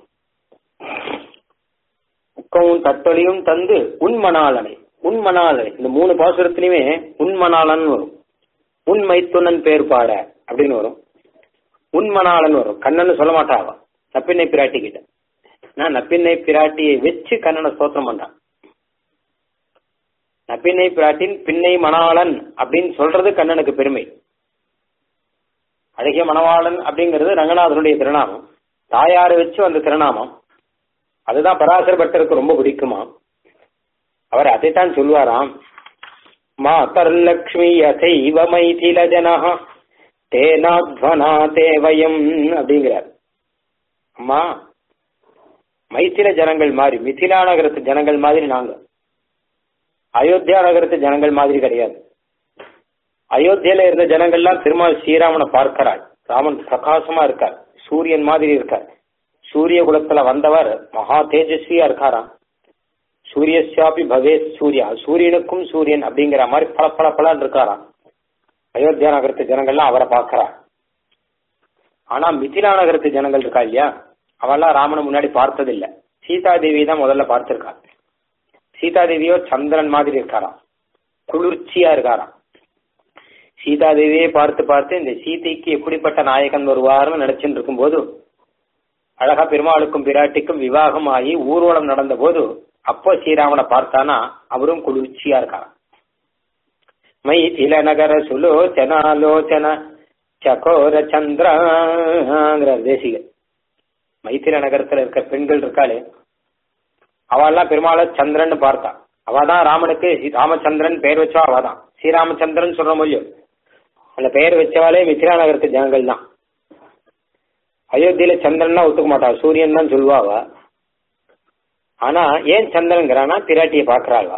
உக்கமும் தத்தொழியும் தந்து உன்மணாளனை உன்மணாளனை இந்த மூணு பாசுரத்திலுமே உன்மணாளன் வரும் உன் மைத்துனன் பேர் பாட அப்படின்னு வரும் உன்மணாளன் வரும் கண்ணன்னு சொல்ல மாட்டாவா நப்பின்னை பிராட்டி கிட்ட நான் நப்பின்னை பிராட்டியை வச்சு கண்ணனை ஸ்தோத்திரம் பண்றான் நப்பின்னை பிராட்டின் பின்னை மணாளன் அப்படின்னு சொல்றது கண்ணனுக்கு பெருமை அழகிய மணவாளன் அப்படிங்கிறது ரங்கநாதனுடைய திருநாமம் தாயாரை வச்சு அந்த திருநாமம் அதுதான் பராசர பட்டருக்கு ரொம்ப பிடிக்குமா அவர் அதைத்தான் சொல்லுவாராம் மாதர்லக்ஷ்மி யசைவ மைதில ஜனா தேனாத்வனா தேவயம் அப்படிங்கிறார் அம்மா மைத்தில ஜனங்கள் மாதிரி மிथिला நகரத்து ஜனங்கள் மாதிரி நாங்க அயோத்தியா நகரத்து ஜனங்கள் மாதிரி கிடையாது அயோத்தியில இருந்த ஜனங்கள்லாம் திருமால் ஸ்ரீராமனை பார்க்கிறாள் ராமன் பிரகாசமா இருக்கார் சூரியன் மாதிரி இருக்கார் சூரிய குலத்துல வந்தவர் மகா தேஜஸ்வியா இருக்காராம் சூரியசாபி பவே சூர்யா சூரியனுக்கும் சூரியன் அப்படிங்கிற மாதிரி பல பல பலன் இருக்காராம் அயோத்தியா நகரத்து ஜனங்கள்லாம் அவரை பார்க்கிறா ஆனா மிथिला நகரத்து ஜனங்கள் இருக்கா இல்லையா அவெல்லாம் ராமனை முன்னாடி பார்த்ததில்ல சீதா தேவி தான் முதல்ல பார்த்திருக்கா சீதா தேவியோ சந்திரன் மாதிரி இருக்காராம் குளிர்ச்சியா இருக்காராம் சீதா தேவியை பார்த்து பார்த்து இந்த சீதைக்கு எப்படிப்பட்ட நாயகன் வருவார்னு நினைச்சுட்டு இருக்கும்போது அழகா பெருமாளுக்கும் பிராட்டிக்கும் விவாகம் ஆகி ஊர்வலம் நடந்த போது அப்போ ஸ்ரீராமனை பார்த்தானா அவரும் குளிர்ச்சியா இருக்காராம் மைதில நகர சுலோச்சனாலோச்சன சகோர சந்திரங்கிற தேசிகர் மைத்திர நகரத்துல இருக்க பெண்கள் இருக்காளே அவெல்லாம் பெருமாளை சந்திரன் பார்த்தா அவ தான் ராமனுக்கு ராமச்சந்திரன் பெயர் வச்சா அவ தான் ஸ்ரீராமச்சந்திரன் சொல்ற மொழியும் அந்த பெயர் வச்சவாலே மிथिला நகரத்து ஜனங்கள் தான் அயோத்தியில சந்திரன்னா ஒத்துக்க மாட்டா சூரியன் தான் சொல்லுவா அவ ஆனா ஏன் சந்திரன்கிறானா பிராட்டியை பாக்குறாளா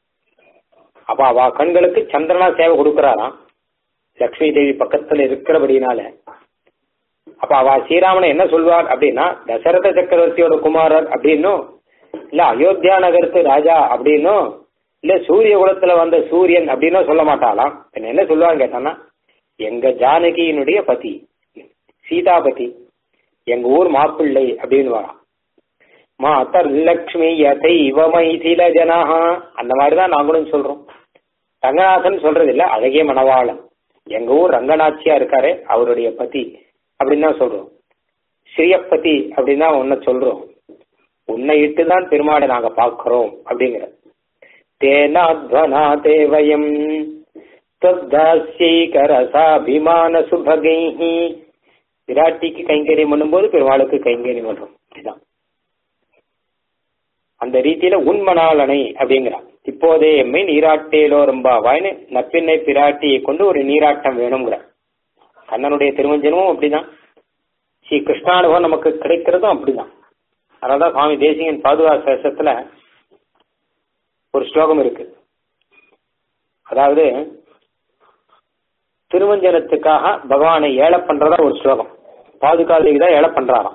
அப்ப அவ கண்களுக்கு சந்திரனா சேவை கொடுக்கறாராம் லக்ஷ்மி தேவி பக்கத்துல இருக்கிறபடினால அப்ப அவ ஸ்ரீராமனை என்ன சொல்வார் அப்படின்னா தசரத சக்கரவர்த்தியோட குமாரர் அப்படின்னும் இல்ல அயோத்தியா நகரத்து ராஜா அப்படின்னும் இல்ல சூரிய குலத்துல வந்த சூரியன் அப்படின்னும் சொல்ல மாட்டாளாம் என்ன என்ன சொல்லுவாங்க கேட்டானா எங்க ஜானகியினுடைய பதி சீதாபதி எங்க ஊர் மாப்பிள்ளை அப்படின்னு வரா மாதர் லக்ஷ்மி யதை இவ மைதில ஜனஹா அந்த மாதிரிதான் நாங்களும் சொல்றோம் ரங்கநாதன் சொல்றது இல்ல அழகிய மணவாளன் எங்க ஊர் ரங்கநாச்சியா இருக்காரு அவருடைய பதி அப்படின்னு தான் சொல்றோம் ஸ்ரீயப்பதி அப்படின்னு தான் உன்னை சொல்றோம் உன்னை இட்டு தான் பெருமாளை நாங்க பார்க்கிறோம் அப்படிங்கிற தேனாத்வனா தேவயம் தத்தாசிகரசாபிமான சுபகைஹி விராட்டிக்கு கைங்கரியம் பண்ணும்போது பெருமாளுக்கு கைங்கரியம் பண்றோம் இதுதான் அந்த ரீதியில உண்மணாளனை அப்படிங்கிறான் இப்போதே எம்மை நீராட்டேலோ ரொம்பாவாய்னு நப்பின்னை பிராட்டியை கொண்டு ஒரு நீராட்டம் வேணுங்கிற கண்ணனுடைய திருமஞ்சனமும் அப்படிதான் ஸ்ரீ கிருஷ்ணானுபவம் நமக்கு கிடைக்கிறதும் அப்படிதான் அதனாலதான் சுவாமி தேசிகன் பாதுகா சேஷத்துல ஒரு ஸ்லோகம் இருக்கு அதாவது திருமஞ்சனத்துக்காக பகவானை ஏழை பண்றதா ஒரு ஸ்லோகம் பாதுகாதேவி தான் ஏழை பண்றாராம்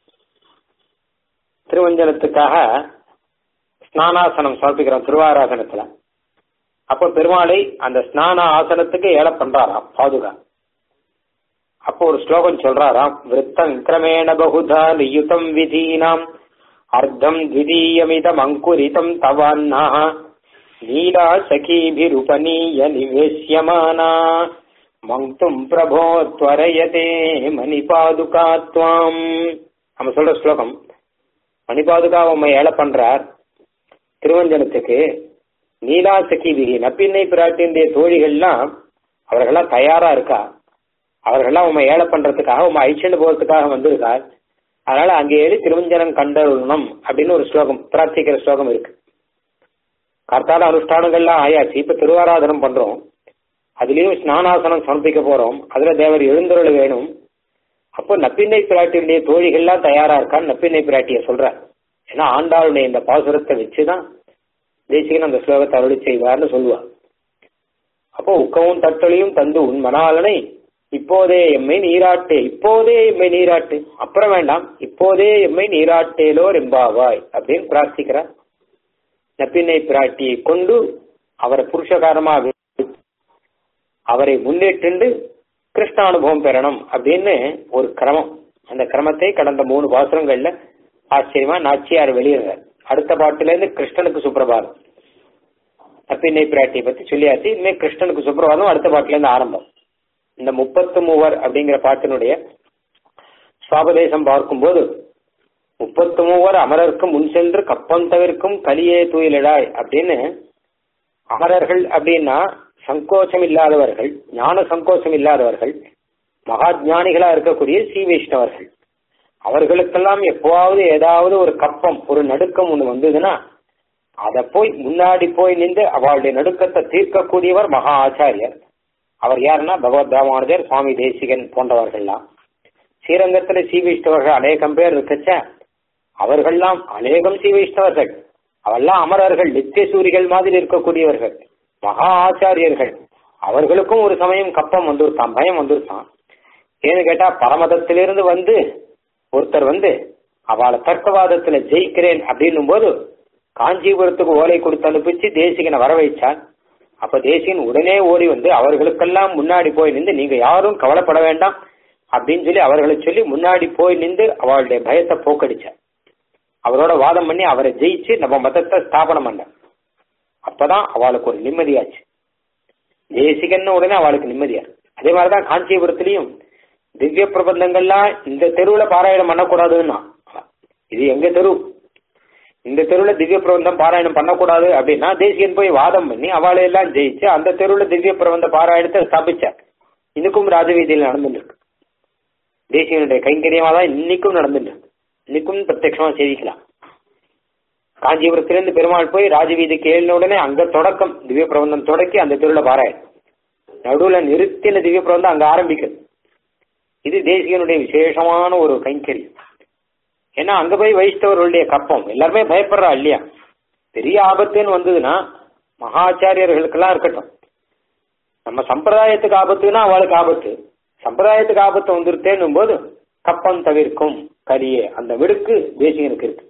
திருவஞ்சனத்துக்காக ஸ்நானாசனம் சமர்ப்பிக்கிறோம் திருவாராசனத்துல அப்போ பெருமாளை அந்த ஸ்நான ஆசனத்துக்கு ஏழை பண்றாராம் பாதுகா அப்போ ஒரு ஸ்லோகம் சொல்றாராம் விருத்தம் கிரமேண பகுதா நியுதம் விதீனாம் அர்த்தம் த்விதீயமிதம் அங்குரிதம் தவான்னா நீலா சகீபிருபனீய நிவேசியமானா மங்தும் பிரபோ துவரயதே மணிபாதுகா துவாம் நம்ம சொல்ற ஸ்லோகம் மணிபாதுகா உண்மை ஏழை பண்றார் திருவஞ்சனத்துக்கு நீலா சகிபிகி நப்பின்னை பிராட்டியுடைய தோழிகள்லாம் அவர்கள்லாம் தயாரா இருக்கா அவர்கள்லாம் உண்மை ஏழை பண்றதுக்காக உண்மை ஐச்சண்டு போறதுக்காக வந்திருக்கா அதனால அங்கே ஏறி திருவஞ்சனம் கண்டருணம் அப்படின்னு ஒரு ஸ்லோகம் பிரார்த்திக்கிற ஸ்லோகம் இருக்கு கர்த்தால அனுஷ்டானங்கள்லாம் ஆயாச்சு இப்ப திருவாராதனம் பண்றோம் அதுலயும் ஸ்நானாசனம் சமர்ப்பிக்க போறோம் அதுல தேவர் எழுந்தருள் வேணும் அப்போ நப்பின்னை பிராட்டியுடைய தோழிகள்லாம் தயாரா இருக்கான்னு நப்பின்னை பிராட்டிய சொல்ற ஏன்னா ஆண்டாளுடைய இந்த பாசுரத்தை வச்சுதான் தேசிகன் அந்த ஸ்லோகத்தை அருளி செய்வார்னு சொல்லுவா அப்போ உக்கவும் தட்டொழியும் தந்து உன் மணாலனை இப்போதே எம்மை நீராட்டு இப்போதே எம்மை நீராட்டு அப்புறம் வேண்டாம் இப்போதே எம்மை நீராட்டேலோ ரெம்பாவாய் அப்படின்னு பிரார்த்திக்கிறார் நப்பினை பிராட்டியை கொண்டு அவரை புருஷகாரமாக அவரை முன்னேற்று கிருஷ்ண அனுபவம் பெறணும் அப்படின்னு ஒரு கிரமம் அந்த கிரமத்தை கடந்த மூணு பாசுரங்கள்ல ஆச்சரியமா நாச்சியார் வெளியிடுறார் அடுத்த பாட்டுல இருந்து கிருஷ்ணனுக்கு சுப்பிரபாதம் நப்பினை பிராட்டியை பத்தி சொல்லியாச்சு இனிமே கிருஷ்ணனுக்கு சுப்பிரபாதம் அடுத்த பாட்டுல இருந்து ஆரம்பம் இந்த முப்பத்து மூவர் அப்படிங்கிற பாட்டினுடைய சுவாபதேசம் பார்க்கும்போது முப்பத்து மூவர் அமரருக்கு முன் சென்று கப்பம் தவிர்க்கும் கலியே தூயிலடாய் அப்படின்னு அமரர்கள் அப்படின்னா சங்கோச்சம் இல்லாதவர்கள் ஞான சங்கோச்சம் இல்லாதவர்கள் மகா ஞானிகளா இருக்கக்கூடிய ஸ்ரீ வைஷ்ணவர்கள் அவர்களுக்கெல்லாம் எப்போவாவது ஏதாவது ஒரு கப்பம் ஒரு நடுக்கம் ஒண்ணு வந்ததுன்னா அத போய் முன்னாடி போய் நின்று அவளுடைய நடுக்கத்தை தீர்க்கக்கூடியவர் மகா ஆச்சாரியர் அவர் யாருன்னா பகவத் ராமானுஜர் சுவாமி தேசிகன் போன்றவர்கள்லாம் ஸ்ரீரங்கத்துல ஸ்ரீ வைஷ்ணவர்கள் அநேகம் பேர் இருக்கச்ச அவர்கள்லாம் அநேகம் ஸ்ரீ வைஷ்ணவர்கள் அவெல்லாம் அமரர்கள் நித்திய சூரிகள் மாதிரி இருக்கக்கூடியவர்கள் மகா ஆச்சாரியர்கள் அவர்களுக்கும் ஒரு சமயம் கப்பம் வந்துருத்தான் பயம் வந்துருத்தான் ஏன்னு கேட்டா பரமதத்திலிருந்து வந்து ஒருத்தர் வந்து அவளை தர்க்கவாதத்துல ஜெயிக்கிறேன் அப்படின்னும் போது காஞ்சிபுரத்துக்கு ஓலை கொடுத்து அனுப்பிச்சு தேசிகனை வர வைச்சான் அப்ப தேசிகன் உடனே ஓடி வந்து அவர்களுக்கெல்லாம் முன்னாடி போய் நின்று நீங்க யாரும் கவலைப்பட வேண்டாம் அப்படின்னு சொல்லி அவர்களை சொல்லி முன்னாடி போய் நின்று அவளுடைய பயத்தை போக்கடிச்சார் அவரோட வாதம் பண்ணி அவரை ஜெயிச்சு நம்ம மதத்தை ஸ்தாபனம் பண்ண அப்பதான் அவளுக்கு ஒரு நிம்மதியாச்சு தேசிகன்னு உடனே அவளுக்கு நிம்மதியா அதே மாதிரிதான் காஞ்சிபுரத்திலையும் திவ்ய பிரபந்தங்கள்லாம் இந்த தெருவுல பாராயணம் பண்ணக்கூடாதுன்னா இது எங்க தெரு இந்த தெருவுல திவ்ய பிரபந்தம் பாராயணம் பண்ணக்கூடாது அப்படின்னா தேசிகன் போய் வாதம் பண்ணி அவளை எல்லாம் ஜெயிச்சு அந்த தெருவுல திவ்ய பிரபந்த பாராயணத்தை ஸ்தாபிச்சார் இன்னைக்கும் ராஜவீதியில் நடந்துட்டு இருக்கு தேசிகனுடைய கைங்கரியமா தான் இன்னைக்கும் நடந்துட்டு இருக்கு இன்னைக்கும் பிரத்யட்சமா சேவிக்கலாம் காஞ்சிபுரத்திலிருந்து பெருமாள் போய் ராஜவீதிக்கு ஏழின உடனே அங்க தொடக்கம் திவ்ய பிரபந்தம் தொடக்கி அந்த தெருவுல பாராயணம் நடுவுல நிறுத்தின திவ்ய பிரபந்தம் அங்க ஆரம்பிக்குது இது தேசிகனுடைய விசேஷமான ஒரு கைங்கரியம் ஏன்னா அங்க போய் வைஷ்ணவர்களுடைய கப்பம் எல்லாருமே பயப்படுறா இல்லையா பெரிய ஆபத்துன்னு வந்ததுன்னா மகாச்சாரியர்களுக்கெல்லாம் இருக்கட்டும் நம்ம சம்பிரதாயத்துக்கு ஆபத்துன்னா அவளுக்கு ஆபத்து சம்பிரதாயத்துக்கு ஆபத்து வந்துருத்தேன்னும் போது கப்பம் தவிர்க்கும் கரியே அந்த விடுக்கு தேசிகனுக்கு இருக்கு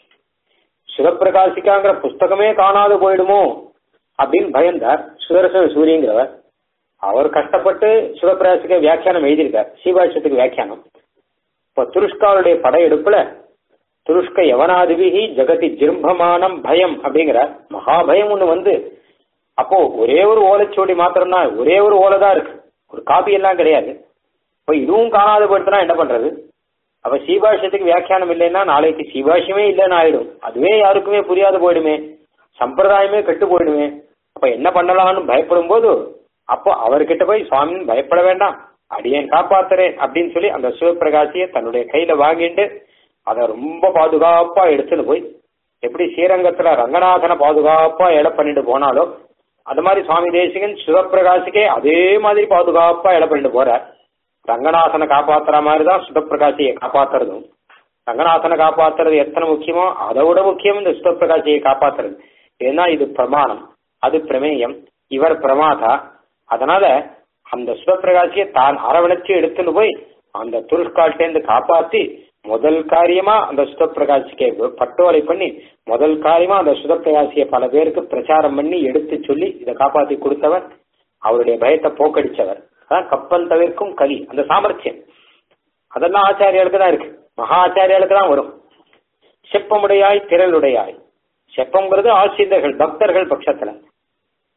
சிவபிரகாசிக்காங்கிற புஸ்தகமே காணாது போயிடுமோ அப்படின்னு பயந்தார் சுதர்சன சூரியங்கிறவர் அவர் கஷ்டப்பட்டு சிவபிரகாசிக்க வியாக்கியானம் எழுதியிருக்கார் சீபாஷ்யத்துக்கு வியாக்கியானம் இப்ப துருஷ்காவுடைய படையெடுப்புல துருஷ்க யவனாதிபிகி ஜெகதி ஜிரும்பமானம் பயம் அப்படிங்கிற மகாபயம் ஒண்ணு வந்து அப்போ ஒரே ஒரு ஓலைச்சுவடி மாத்திரம்தான் ஒரே ஒரு ஓலை தான் இருக்கு ஒரு காப்பி எல்லாம் கிடையாது இப்ப இதுவும் காணாத போயிட்டுனா என்ன பண்றது அப்ப சீபாஷ்யத்துக்கு வியாக்கியானம் இல்லைன்னா நாளைக்கு சீபாஷ்யமே இல்லைன்னு ஆயிடும் அதுவே யாருக்குமே புரியாது போயிடுமே சம்பிரதாயமே கெட்டு போயிடுமே அப்ப என்ன பண்ணலாம்னு பயப்படும் போது அப்போ அவர்கிட்ட போய் சுவாமி பயப்பட வேண்டாம் அடியேன் காப்பாத்துறேன் அப்படின்னு சொல்லி அந்த சிவபிரகாசியை தன்னுடைய கையில வாங்கிட்டு அதை ரொம்ப பாதுகாப்பா எடுத்துன்னு போய் எப்படி ஸ்ரீரங்கத்துல ரங்கநாதனை பாதுகாப்பா எடை பண்ணிட்டு போனாலோ அது மாதிரி சுவாமி தேசிகன் சிவபிரகாசிக்கே அதே மாதிரி பாதுகாப்பா எடை பண்ணிட்டு போறார் ரங்கநாதனை காப்பாத்துற மாதிரி தான் சுதப்பிரகாசியை காப்பாத்துறதும் ரங்கநாதனை காப்பாத்துறது எத்தனை முக்கியமோ அதை விட முக்கியம் இந்த சுதப்பிரகாசியை காப்பாத்துறது ஏன்னா இது பிரமாணம் அது பிரமேயம் இவர் பிரமாதா அதனால அந்த சிவபிரகாசியை தான் அரவணைச்சு எடுத்துன்னு போய் அந்த துருஷ்கால்ட்டேந்து காப்பாத்தி முதல் காரியமா அந்த சுதப்பிரகாசிக்கை பட்டோலை பண்ணி முதல் காரியமா அந்த சுதப்பிரகாசியை பல பேருக்கு பிரச்சாரம் பண்ணி எடுத்து சொல்லி இதை காப்பாத்தி கொடுத்தவர் அவருடைய பயத்தை போக்கடிச்சவர் அதான் கப்பல் தவிர்க்கும் கலி அந்த சாமர்த்தியம் அதெல்லாம் ஆச்சாரியாளுக்கு தான் இருக்கு மகா ஆச்சாரியாளுக்கு தான் வரும் செப்பமுடையாய் திரளுடையாய் செப்பம்ங்கிறது ஆசிரியர்கள் பக்தர்கள் பட்சத்துல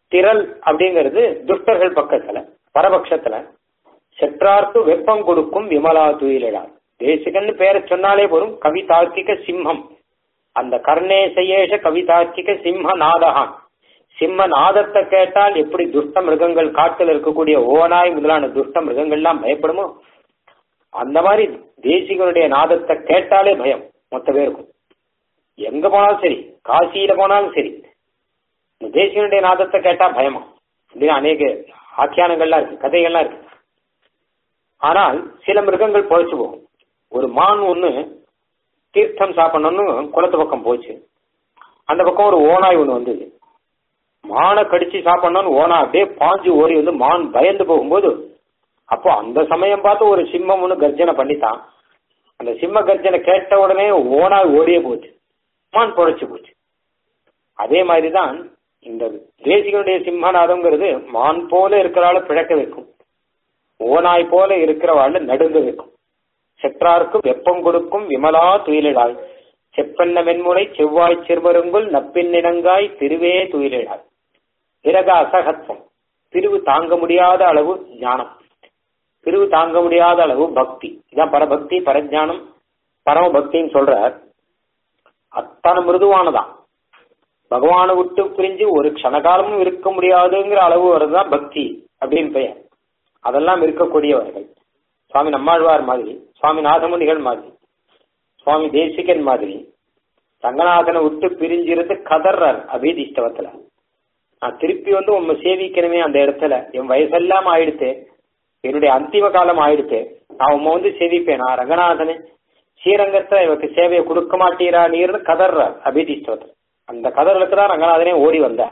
திரள் அப்படிங்கிறது துஷ்டர்கள் பக்கத்துல பரபட்சத்துல செற்றார்க்கு வெப்பம் கொடுக்கும் விமலா துயிலார் தேசிகன்னு பேரை சொன்னாலே போதும் கவிதார்க்கிக சிம்மம் அந்த கர்ணேசயேஷ கவிதார்க்கிக சிம்ம நாதகான் சிம்ம நாதத்தை கேட்டால் எப்படி துஷ்ட மிருகங்கள் காட்டில் இருக்கக்கூடிய ஓனாய் முதலான துஷ்ட மிருகங்கள்லாம் பயப்படுமோ அந்த மாதிரி தேசிகனுடைய நாதத்தை கேட்டாலே பயம் மொத்த பேருக்கும் எங்க போனாலும் சரி காசியில போனாலும் சரி இந்த தேசிகனுடைய நாதத்தை கேட்டா பயமா அப்படின்னு அநேக ஆக்கியானங்கள்லாம் இருக்கு கதைகள்லாம் இருக்கு ஆனால் சில மிருகங்கள் பொழைச்சு போகும் ஒரு மான் ஒண்ணு தீர்த்தம் சாப்பிடணும்னு குளத்து பக்கம் போச்சு அந்த பக்கம் ஒரு ஓனாய் ஒண்ணு வந்தது மானை கடிச்சு சாப்பிடணும்னு ஓனா அப்படியே பாஞ்சு ஓடி வந்து மான் பயந்து போகும்போது அப்போ அந்த சமயம் பார்த்து ஒரு சிம்மம் ஒன்று கர்ஜனை பண்ணித்தான் அந்த சிம்ம கர்ஜனை கேட்ட உடனே ஓனாய் ஓடியே போச்சு மான் பொழைச்சு போச்சு அதே மாதிரிதான் இந்த தேசிகனுடைய சிம்மநாதம்ங்கிறது மான் போல இருக்கிறாள் பிழக்க வைக்கும் ஓனாய் போல இருக்கிறவாள் நடுங்க வைக்கும் செற்றார்க்கு வெப்பம் கொடுக்கும் விமலா துயிலிடாய் செப்பெண்ண வெண்முறை செவ்வாய் சிறுமருங்குள் நப்பின்னினங்காய் திருவே துயிலிடாய் பிறக அசகத்துவம் பிரிவு தாங்க முடியாத அளவு ஞானம் பிரிவு தாங்க முடியாத அளவு பக்தி இதான் பரபக்தி பரஜானம் பரமபக்தின்னு சொல்றார் அத்தனை மிருதுவானதான் பகவானை விட்டு பிரிஞ்சு ஒரு க்ஷணகாலமும் இருக்க முடியாதுங்கிற அளவு வருதுதான் பக்தி அப்படின்னு பெயர் அதெல்லாம் இருக்கக்கூடியவர்கள் சுவாமி நம்மாழ்வார் மாதிரி சுவாமி நாதமுனிகள் மாதிரி சுவாமி தேசிகன் மாதிரி ரங்கநாதனை விட்டு பிரிஞ்சிருந்து கதர்றார் அபீதிஷ்டவத்துல நான் திருப்பி வந்து உண்மை சேவிக்கணுமே அந்த இடத்துல என் வயசெல்லாம் ஆயிடுத்து என்னுடைய அந்திம காலம் ஆயிடுத்து நான் உண்மை வந்து சேவிப்பேன் நான் ரங்கநாதனே ஸ்ரீரங்கத்தை இவருக்கு சேவையை கொடுக்க மாட்டீரா நீர்னு கதர்றார் அபீதிஷ்டவத்துல அந்த கதறலுக்கு தான் ரங்கநாதனே ஓடி வந்தார்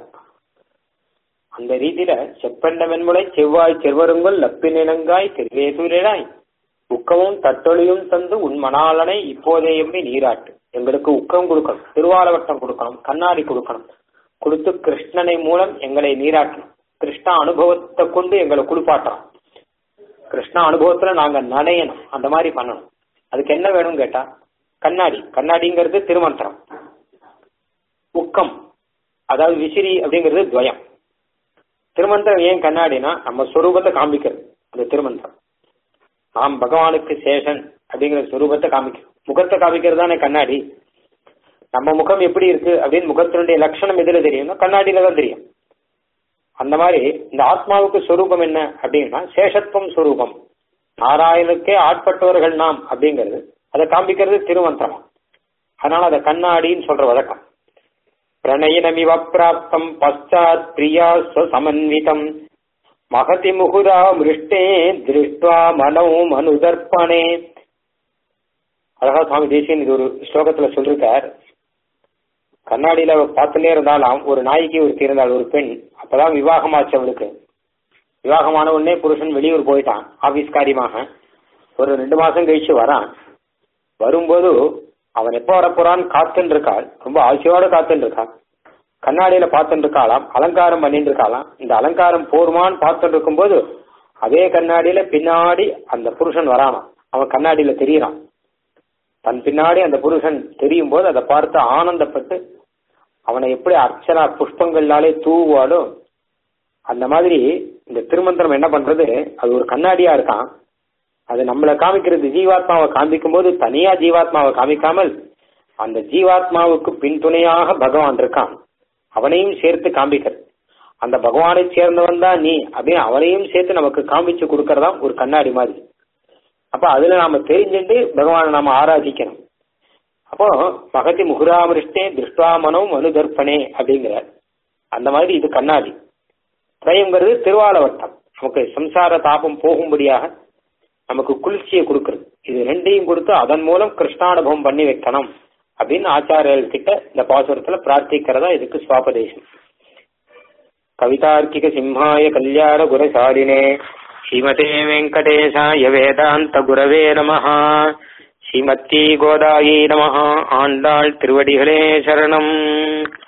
அந்த ரீதியில செப்பண்ட வெண்முளை செவ்வாய் செல்வருங்கள் லப்பினினங்காய் திருவேசூராய் உக்கமும் தட்டொழியும் தந்து உன் மணாளனை இப்போதே எம்பி நீராட்டு எங்களுக்கு உக்கம் கொடுக்கணும் திருவாலவட்டம் கொடுக்கணும் கண்ணாடி கொடுக்கணும் கொடுத்து கிருஷ்ணனை மூலம் எங்களை நீராட்டணும் கிருஷ்ண அனுபவத்தை கொண்டு எங்களை குளிப்பாட்டணும் கிருஷ்ண அனுபவத்துல நாங்க நனையணும் அந்த மாதிரி பண்ணணும் அதுக்கு என்ன வேணும் கேட்டா கண்ணாடி கண்ணாடிங்கிறது திருமந்திரம் உக்கம் அதாவது விசிறி அப்படிங்கிறது துவயம் திருமந்திரம் ஏன் கண்ணாடினா நம்ம சொரூபத்தை காமிக்கிறது அந்த திருமந்திரம் நாம் பகவானுக்கு சேஷன் அப்படிங்கிற சொரூபத்தை காமிக்கிறோம் முகத்தை காமிக்கிறது தானே கண்ணாடி நம்ம முகம் எப்படி இருக்கு அப்படின்னு முகத்தினுடைய லட்சணம் எதுல தெரியும்னா கண்ணாடியில தான் தெரியும் அந்த மாதிரி இந்த ஆத்மாவுக்கு சொரூபம் என்ன அப்படின்னா சேஷத்துவம் சொரூபம் நாராயணுக்கே ஆட்பட்டவர்கள் நாம் அப்படிங்கிறது அதை காமிக்கிறது திருமந்திரமா அதனால அதை கண்ணாடின்னு சொல்ற வழக்கம் பிரணயினமிவ பிராப்தம் பశ్చాத் பிரியா சமன்விதம் மகதி முகுதா மிருஷ்டே திருஷ்டுவா மனோ மனுதர்ப்பணே அழகா சுவாமி தேசியன் இது ஒரு ஸ்லோகத்துல சொல்லிருக்கார் கண்ணாடியில பார்த்துட்டே இருந்தாலாம் ஒரு நாய்க்கு ஒரு இருந்தாள் ஒரு பெண் அப்பதான் விவாகமாச்சு அவளுக்கு விவாகமான உடனே புருஷன் வெளியூர் போயிட்டான் ஆபீஸ் காரியமாக ஒரு ரெண்டு மாசம் கழிச்சு வரான் வரும்போது அவன் எப்போ வரப்போறான்னு காத்துன்னு இருக்காள் ரொம்ப ஆசையோட காத்துன்னு இருக்கான் கண்ணாடியில பார்த்துட்டு இருக்காளாம் அலங்காரம் பண்ணிட்டு இருக்காளாம் இந்த அலங்காரம் போருமான்னு பார்த்துட்டு இருக்கும்போது அதே கண்ணாடியில பின்னாடி அந்த புருஷன் வரானாம் அவன் கண்ணாடியில தெரியறான் தன் பின்னாடி அந்த புருஷன் தெரியும் போது அதை பார்த்து ஆனந்தப்பட்டு அவனை எப்படி அர்ச்சனா புஷ்பங்கள்னாலே தூவாலோ அந்த மாதிரி இந்த திருமந்திரம் என்ன பண்றது அது ஒரு கண்ணாடியா இருக்கான் அது நம்மளை காமிக்கிறது ஜீவாத்மாவை காமிக்கும் போது தனியா ஜீவாத்மாவை காமிக்காமல் அந்த ஜீவாத்மாவுக்கு பின்துணையாக பகவான் இருக்கான் அவனையும் சேர்த்து காமிக்கிறது அந்த பகவானை சேர்ந்தவன் தான் நீ அப்படின்னு அவனையும் சேர்த்து நமக்கு காமிச்சு கொடுக்கறதா ஒரு கண்ணாடி மாதிரி அப்ப அதுல நாம தெரிஞ்சுட்டு பகவானை நாம ஆராதிக்கணும் அப்போ மகதி முகுராமிருஷ்டே திருஷ்டா மனோ மனுதர்ப்பணே அப்படிங்கிற அந்த மாதிரி இது கண்ணாடி திரயங்கிறது திருவாலவட்டம் நமக்கு சம்சார தாபம் போகும்படியாக நமக்கு குளிர்ச்சியை கொடுக்கறது இது ரெண்டையும் கொடுத்து அதன் மூலம் கிருஷ்ணானுபவம் பண்ணி வைக்கணும் அப்படின்னு ஆச்சாரியர்கள் கிட்ட இந்த பாசுரத்துல பிரார்த்திக்கிறதா இதுக்கு சுவாபதேசம் கவிதார்க்கிக சிம்ஹாய கல்யாண குரசாலினே ஸ்ரீமதே வெங்கடேசாய வேதாந்த குரவே நம ஸ்ரீமத்தி கோதாயி நம ஆண்டாள் திருவடிகளே சரணம்